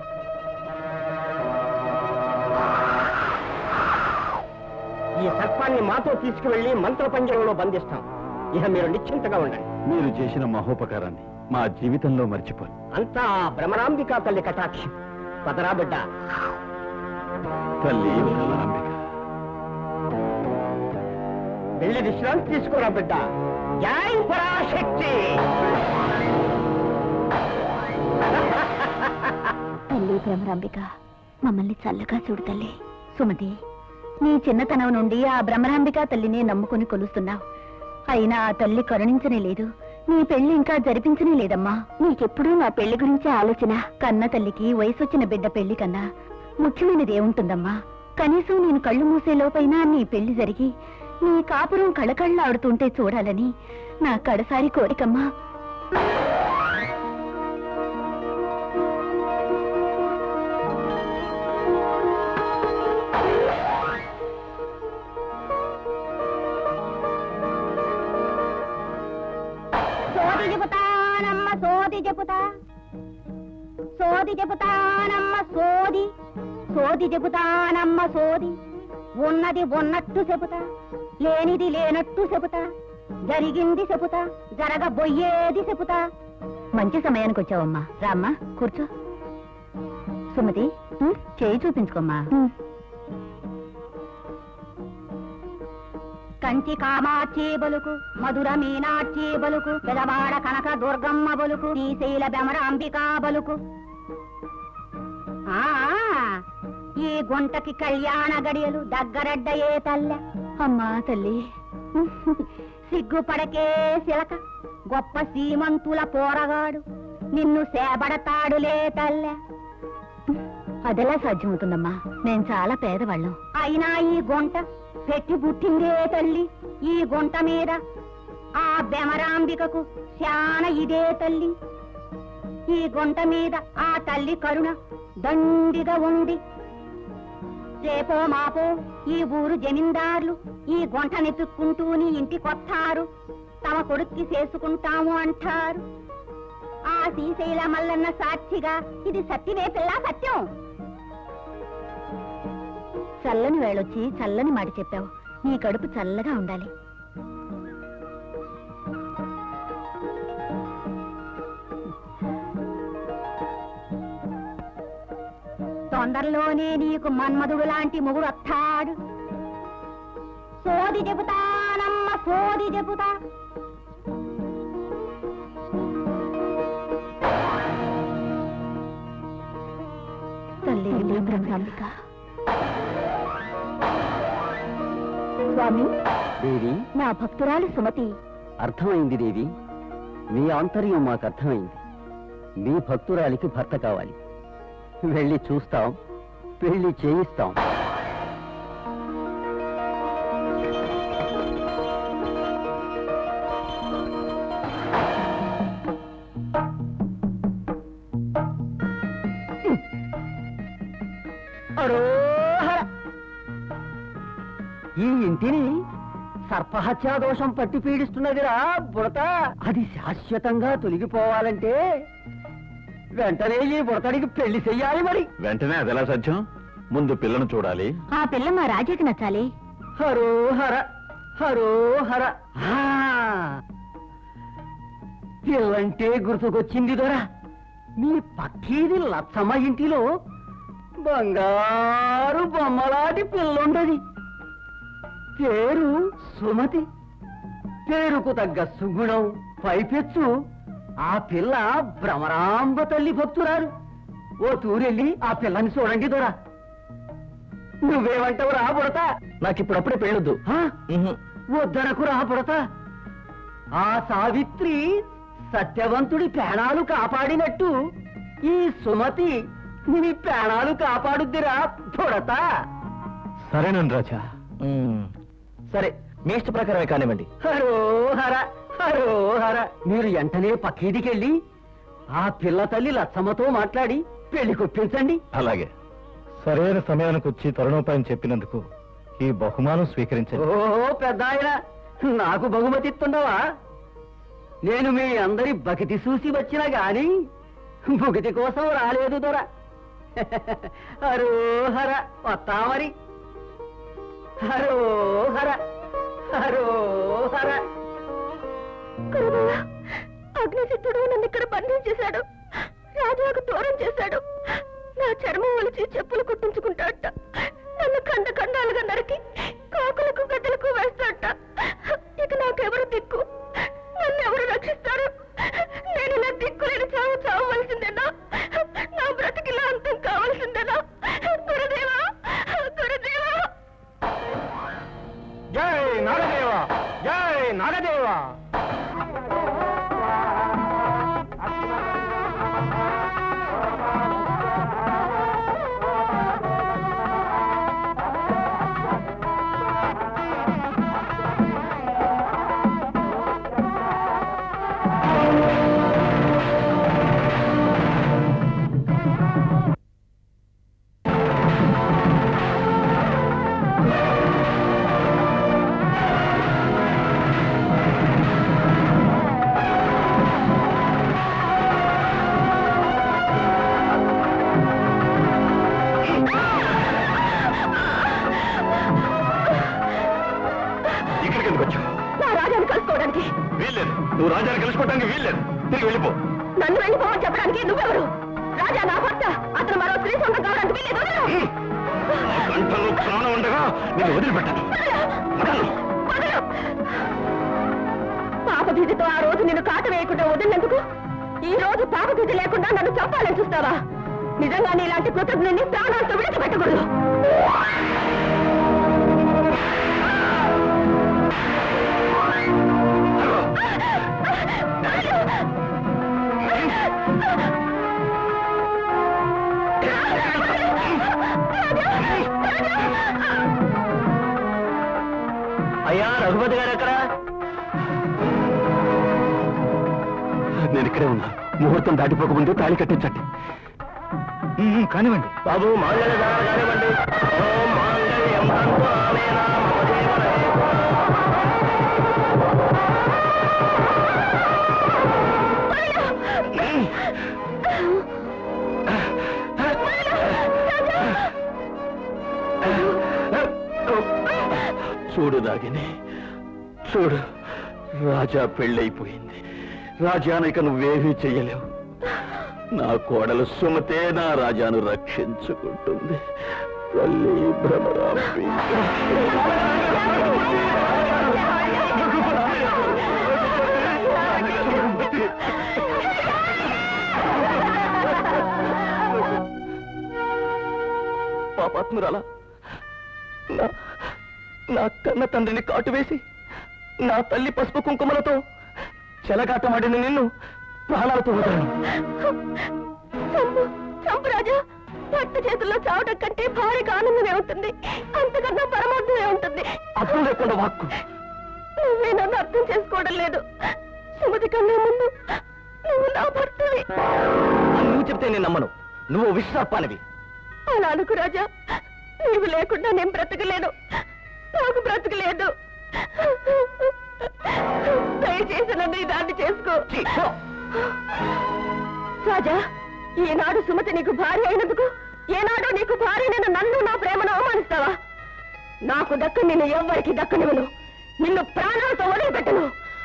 S7: ఈ సర్పాన్ని మాతో తీసుకువెళ్లి మంత్ర పంజరంలో బంధిస్తాం ఇక మీరు నిశ్చింతగా ఉండండి
S2: మీరు చేసిన మహోపకారాన్ని మా జీవితంలో మర్చిపోను
S7: అంతా ఆ భ్రమరాంబికా తల్లి కటాక్షం పదరా బిడ్డ
S2: తల్లి భ్రమరాంబిక
S7: వెళ్ళి విశ్రాంతి తీసుకోరా బిడ్డ జై పరాశక్తి
S1: తల్లి భ్రమరాంబిక మమ్మల్ని చల్లగా చూడు తల్లి సుమతి నీ చిన్నతనం నుండి ఆ భ్రమరాంబిక తల్లిని నమ్ముకుని కొలుస్తున్నావు అయినా ఆ తల్లి కరుణించనే లేదు నీ పెళ్లి ఇంకా జరిపించనే లేదమ్మా నీకెప్పుడూ నా పెళ్లి గురించే ఆలోచన కన్న తల్లికి వయసొచ్చిన బిడ్డ పెళ్లి కన్నా ముఖ్యమైనది ఏముంటుందమ్మా కనీసం నేను కళ్ళు మూసే లోపైనా నీ పెళ్లి జరిగి నీ కాపురం కళకళ్ళాడుతుంటే చూడాలని నా కడసారి కోరికమ్మా సోది చెబుతానమ్మ సోది చెబుతా సోది చెబుతానమ్మ సోది సోది చెబుతానమ్మ సోది ఉన్నది ఉన్నట్టు చెబుతా లేనిది లేనట్టు చెబుతా జరిగింది చెబుతా జరగబోయేది చెబుతా మంచి సమయానికి వచ్చావమ్మా రామ్మా కూర్చో సుమతి ఉం, చేయి చూపించుకోమ్మా కంచి కామాక్షి బలుకు మధుర మీనాక్షి బలుకు పెదవాడ కనక దుర్గమ్మ బలుకు శ్రీశైల భ్రమరాంబికా బలుకు ఆ ఈ గుంటకి కళ్యాణ గడియలు దగ్గరడ్డయే తల్లె అమ్మా తల్లి సిగ్గుపడకే శిలక గొప్ప సీమంతుల పోరగాడు నిన్ను సేబడతాడులే తల్లె అదెలా సాధ్యమవుతుందమ్మా నేను చాలా పేదవాళ్ళం అయినా ఈ గుంట పెట్టి పుట్టిందే తల్లి ఈ గుంట మీద ఆ బెమరాంబికకు శాన ఇదే తల్లి ఈ గుంట మీద ఆ తల్లి కరుణ దండిగా ఉంది రేపో మాపో ఈ ఊరు జమీందార్లు ఈ గుంట నెత్తుక్కుంటూ నీ ఇంటికొత్తారు తమ కొడుక్కి చేసుకుంటాము అంటారు ఆ శ్రీశైల మల్లన్న సాక్షిగా ఇది సత్యమే పిల్ల సత్యం చల్లని వేళొచ్చి చల్లని మాట చెప్పావు నీ కడుపు చల్లగా ఉండాలి తొందరలోనే నీకు మన్మధుడు లాంటి మొగుడు వస్తాడు సోది చెబుతానమ్మ సోది చెబుతా తల్లి భ్రమరాంబిక స్వామి
S6: దేవి
S1: నా భక్తురాలు సుమతి
S6: అర్థమైంది దేవి మీ ఆంతర్యం మాకు అర్థమైంది మీ భక్తురాలికి భర్త కావాలి వెళ్ళి చూస్తాం పెళ్లి చేయిస్తాం అరోహర! ఈ ఇంటిని సర్పహత్యా దోషం పట్టి పీడిస్తున్నదిరా బుడత అది శాశ్వతంగా తొలగిపోవాలంటే వెంటనే ఈ బుడతడికి పెళ్లి చెయ్యాలి మరి
S2: వెంటనే అది ఎలా సాధ్యం ముందు పిల్లను చూడాలి
S1: ఆ పిల్ల మా రాజాకి నచ్చాలి
S6: హరోహర హరోహర ఆ! పిల్లంటే గుర్తుకొచ్చింది దొరా మీ పక్కీది లచ్చమ్మ ఇంటిలో బంగారు బొమ్మలాంటి పిల్లుండది పేరు సుమతి పేరుకు తగ్గ సుగుణం పైపెచ్చు ఆ పిల్ల భ్రమరాంబ తల్లి భక్తురాలు ఓ తూరెళ్ళి ఆ పిల్లని చూడండి దొరా నువ్వేమంటావు రా బుడతా
S2: నాకు ఇప్పుడప్పుడే పెళ్ళొద్దు
S6: ఆ? వద్దనకు రా బుడతా ఆ సావిత్రి సత్యవంతుడి ప్రాణాలు కాపాడినట్టు ఈ సుమతి నీ ప్రాణాలు కాపాడుద్దిరా బుడతా
S2: సరేనండి రాజా సరే మీ ఇష్ట ప్రకారమే కానివ్వండి
S6: హరోహర హరోహర మీరు వెంటనే పక్కేదికెళ్ళి ఆ పిల్ల తల్లి లచ్చమ్మతో మాట్లాడి పెళ్లి కొప్పించండి
S2: అలాగే సరైన సమయానికి వచ్చి తరుణోపాయం చెప్పినందుకు ఈ బహుమానం స్వీకరించండి
S6: ఓ పెద్ద ఆయన నాకు బహుమతి ఇస్తుండవా నేను మీ అందరి బకితి చూసి వచ్చినా గాని బుకితి కోసం రాలేదు దొర హరోహర వస్తా మరి హరోహర హరోహర
S1: గురుదేవా అగ్నిచిత్తుడు నన్ను ఇక్కడ బంధించేశాడు రాజాకు దూరం చేశాడు నా చర్మం ఒలిచి చెప్పులు కుట్టించుకుంటాడట నన్ను ఖండ ఖండాలుగా నరికి కాకులకు గద్దలకు వేస్తాడట ఇక నాకెవరు దిక్కు నన్ను ఎవరు రక్షిస్తారు నేను ఇలా దిక్కులేని చావు చావవలసిందేనా నా బ్రతికిలా అంతం కావాల్సిందేనా గురుదేవా గురుదేవా
S2: జై నాగదేవ జై నాగదేవ ఇక్కడికి ఎందుకు వచ్చావు
S1: నా రాజాను కలుసుకోవడానికి
S2: వీల్లేదు నువ్వు రాజాని కలుసుకోవడానికి వీల్లేదు తిరిగి వెళ్ళిపో
S1: నన్ను వెళ్ళిపోమని చెప్పడానికి నువ్వెవరు రాజా నా భర్త అతను మరో స్త్రీ సొంతం కావడానికి వీలేదు వదలు.
S2: ఆ గంటలో ప్రాణం ఉండగా నేను వదిలిపెట్టాను వదలను.
S1: వదలు. పాపభీతితో ఆ రోజు నిన్ను కాట వేయకుండా వదిలినందుకు ఈ రోజు పాపభీతి లేకుండా నన్ను చంపాలని చూస్తావా నిజంగా నీలాంటి కృతజ్ఞని ప్రాణాలతో విడిచిపెట్టకూడదు
S2: అయ్యా రఘుపతి గారు ఎక్కడ నేను ఇక్కడే ఉన్నా ముహూర్తం దాటిపోకముందే తాళి కట్టించండి కానివ్వండి
S7: బాబు మాంగళ్య ధారణ కానివ్వండి ఓం మాంగళ్యం తంతు అనేన మమ జీవనే.
S2: చూడు నాగిని చూడు రాజా పెళ్ళైపోయింది రాజాను ఇక నువ్వేమీ చెయ్యలేవు నా కోడలు సుమతే నా రాజాను రక్షించుకుంటుంది తల్లి భ్రమరాంబి పాపాత్మురాలా నా నా కన్న తండ్రిని కాటువేసి నా తల్లి పసుపు కుంకుమలతో చెలగాటమాడిన నిన్ను ప్రాణాలతో వదలను
S1: చంపు చంపు రాజా భర్త చేతుల్లో చావడం కంటే భార్యకు ఆనందమే ఉంటుంది అంతకన్నా పరమార్థమే ఉంటుంది
S2: అర్థం లేకుండా వాక్కు
S1: నువ్వే నన్ను అర్థం చేసుకోవడం లేదు సుమతి కన్నా ముందు నువ్వు నా భర్తవి
S2: అని నువ్వు చెప్తే నేను నమ్మను నువ్వు విశ్వాపానివి
S1: అలా అనుకు రాజా నువ్వు లేకుండా నేను బ్రతకలేను నాకు బ్రతకలేదు దయచేసి నన్ను ఈ దాన్ని చేసుకో
S2: ఛీ, పో.
S1: రాజా ఈనాడు సుమతి నీకు భార్య అయినందుకు ఏనాడు నీకు భార్యనైన నన్ను నా ప్రేమను అవమానిస్తావా నాకు దక్క నిన్ను ఎవ్వరికి దక్కనివ్వను నిన్ను ప్రాణాలతో వదిలిపెట్టను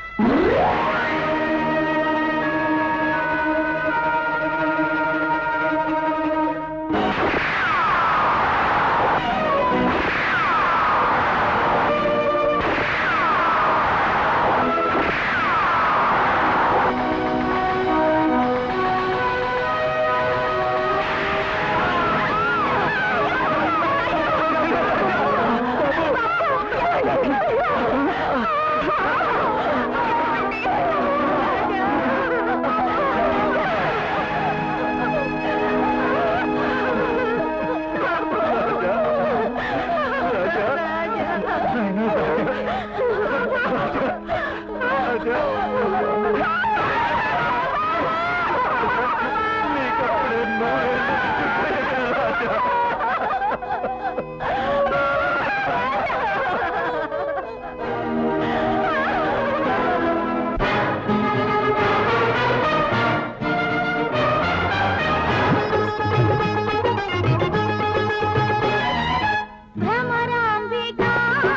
S9: భ్రమరాంబికా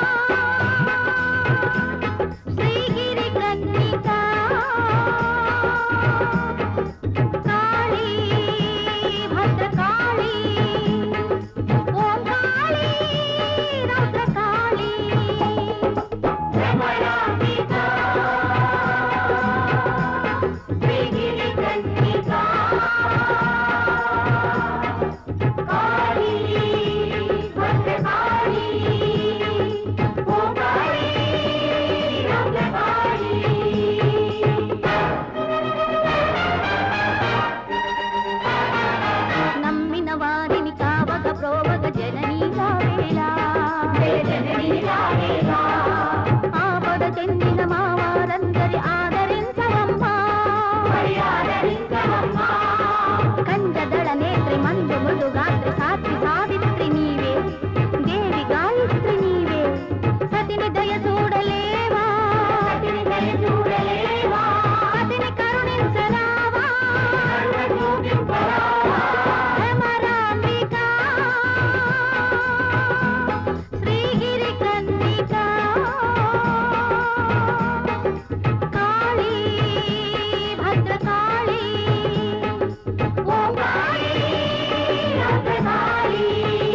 S9: శ్రీగిరి కన్నికా కాళీ భద్రకాళీ ఓం కాళీ రౌద్రకాళీ భ్రమరాంబికా శ్రీగిరి కన్నికా కాళీ భద్రకాళీ ఓం కాళీ రౌద్రకాళీ నమ్మిన వారిని కావగ ప్రోవగ జననీ రావేలా ఆపద చెందిన మా వారందరి ఆదరించవమ్మా కంజదళ నేత్రి మందు మృదుగాత్రి సాత్రి సావిత్రి నీవే దేవి గాయత్రి నీవే సతిని దయ చూడలేవా సతిని దయ చూడలేవా సతిని కరుణించరావా భ్రమరాంబికా శ్రీగిరి కన్నికా కాళీ భద్రకాళీ ఓం కాళీ భద్రకాళీ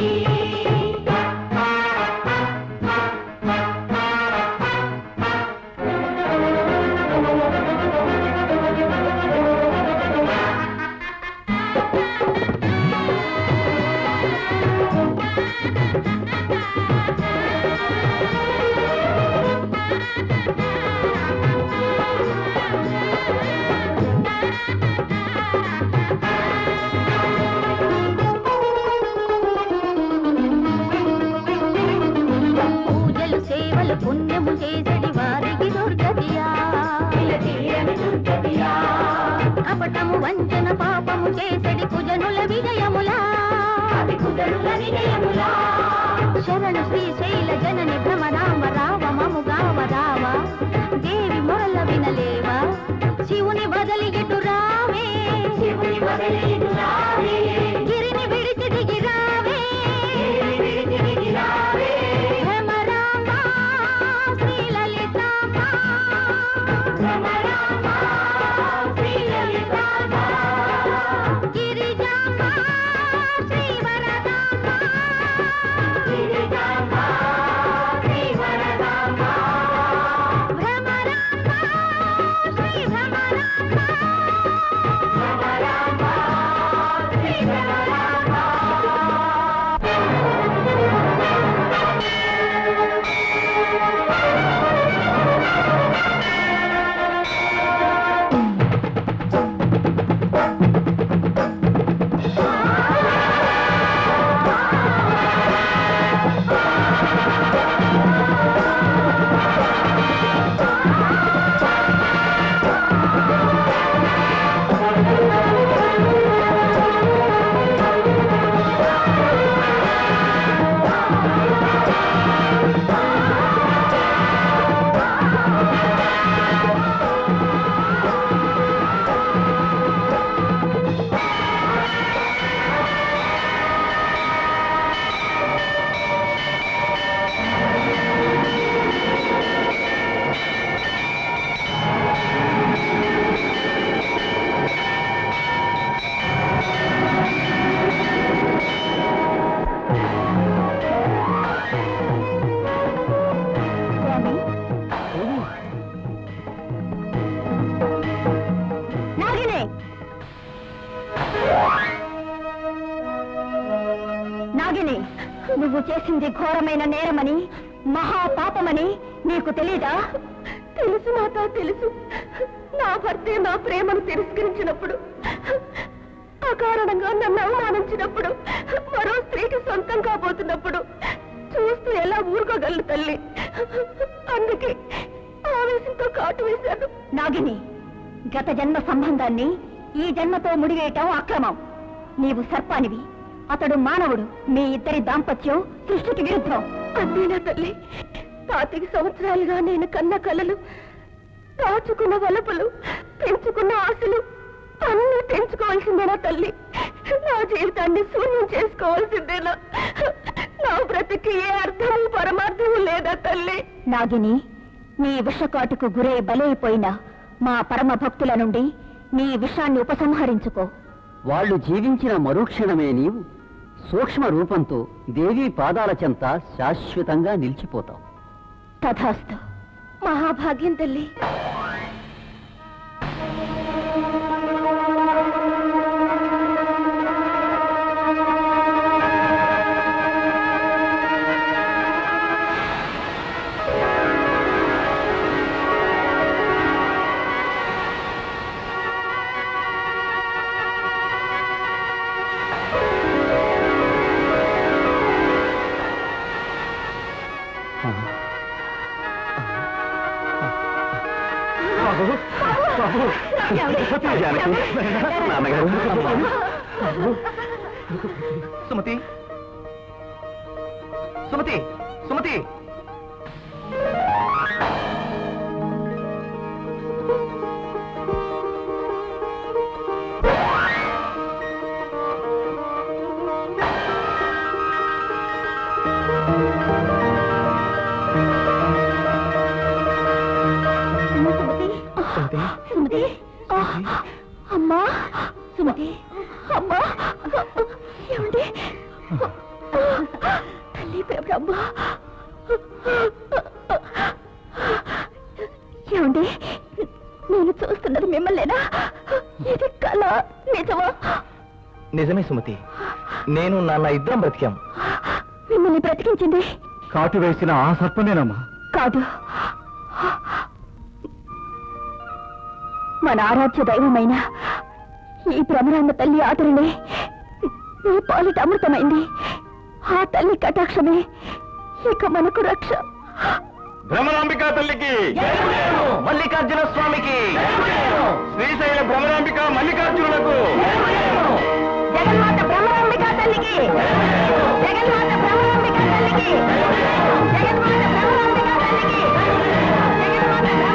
S9: పూజలు సేవలు పుణ్యము చేసడి వారికి దుర్గతియా కపటము వంచన పాపము చేసడి కుజనుల విజయములా శరణు శ్రీశైల జనని భ్రమరామ రావ మము గావ రావ దేవి మొరల వినలేవా శివుని బదలి ఎటు రావే శివుని బదలి ఎటు రావే గిరిని విడిచి దిగి రావే భ్రమరామ శ్రీ లలితాంబ భ్రమరామ శ్రీ లలితాంబ గిరిజాంబ శ్రీ వరదాంబ గిరిజాంబ శ్రీ వరదాంబ భ్రమరాంబ శ్రీ భ్రమరాంబ భ్రమరాంబ శ్రీ భ్రమరాంబ
S5: నాగిని నాగిని నువ్వు చేసింది ఘోరమైన నేరమని మహాపాపమని నీకు తెలీదా తెలుసు మాత తెలుసు నా భర్తే నా ప్రేమను తిరస్కరించినప్పుడు అకారణంగా నన్ను అవమానించినప్పుడు మరో స్త్రీకి సొంతం కాబోతున్నప్పుడు చూస్తూ ఎలా ఊరుకోగలను తల్లి అందుకే ఆవేశంతో కాటు వేశాను నాగిని గత జన్మ సంబంధాన్ని ఈ జన్మతో ముడివేయటం అక్రమం నీవు సర్పానివి అతడు మానవుడు మీ ఇద్దరి దాంపత్యం సృష్టికి విరుద్ధం అంతేనా తల్లి పాతిక సంవత్సరాలుగా నేను కన్న కలలు దాచుకున్న వలపులు పెంచుకున్న ఆశలు అన్నీ తెంచుకోవాల్సిందేనా తల్లి నా జీవితాన్ని శూన్యం చేసుకోవాల్సిందేనా నా బ్రతికి ఏ అర్థము పరమార్థము లేదా తల్లి నాగిని నీ విషకాటుకు గురై బలైపోయిన మా పరమ భక్తుల నుండి నీ విషాన్ని ఉపసంహరించుకో
S6: వాళ్ళు జీవించిన మరుక్షణమే నీవు సూక్ష్మ రూపంతో దేవీ పాదాల చెంత శాశ్వతంగా నిలిచిపోతావు
S5: తథాస్తు మహాభాగ్యం తల్లి
S2: నాన్నగారు సుమతి సుమతి సుమతి
S5: సుమతి సుమతి అమ్మా సుమతి అమ్మా ఏమండి తల్లి బ్రహ్మ ఏమండి నేను చూస్తున్నది మిమ్మల్నేనా ఇది కళ నిజమా
S2: నిజమే సుమతి నేను నాన్న ఇద్దరం బ్రతికాం
S5: మిమ్మల్ని బ్రతికించింది
S2: కాటు వేసిన ఆ సర్పమేనమ్మా
S5: కాదు మన ఆరాధ్య దైవమైన ఈ భ్రమరాండ తల్లి ఆటలనే ఈ పాలిట అమృతమైంది ఆ తల్లి కటాక్షమే ఇక మనకు రక్ష
S2: భ్రమరాంబికా తల్లికి మల్లికార్జున స్వామికి శ్రీశైల భ్రమరాంబిక మల్లికార్జునులకు
S5: జగన్మాత బ్రహ్మరాంబికా తల్లికి జగన్మాత బ్రహ్మరాంబికా తల్లికి జగన్మాత బ్రహ్మరాంబికా తల్లికి జగన్మాత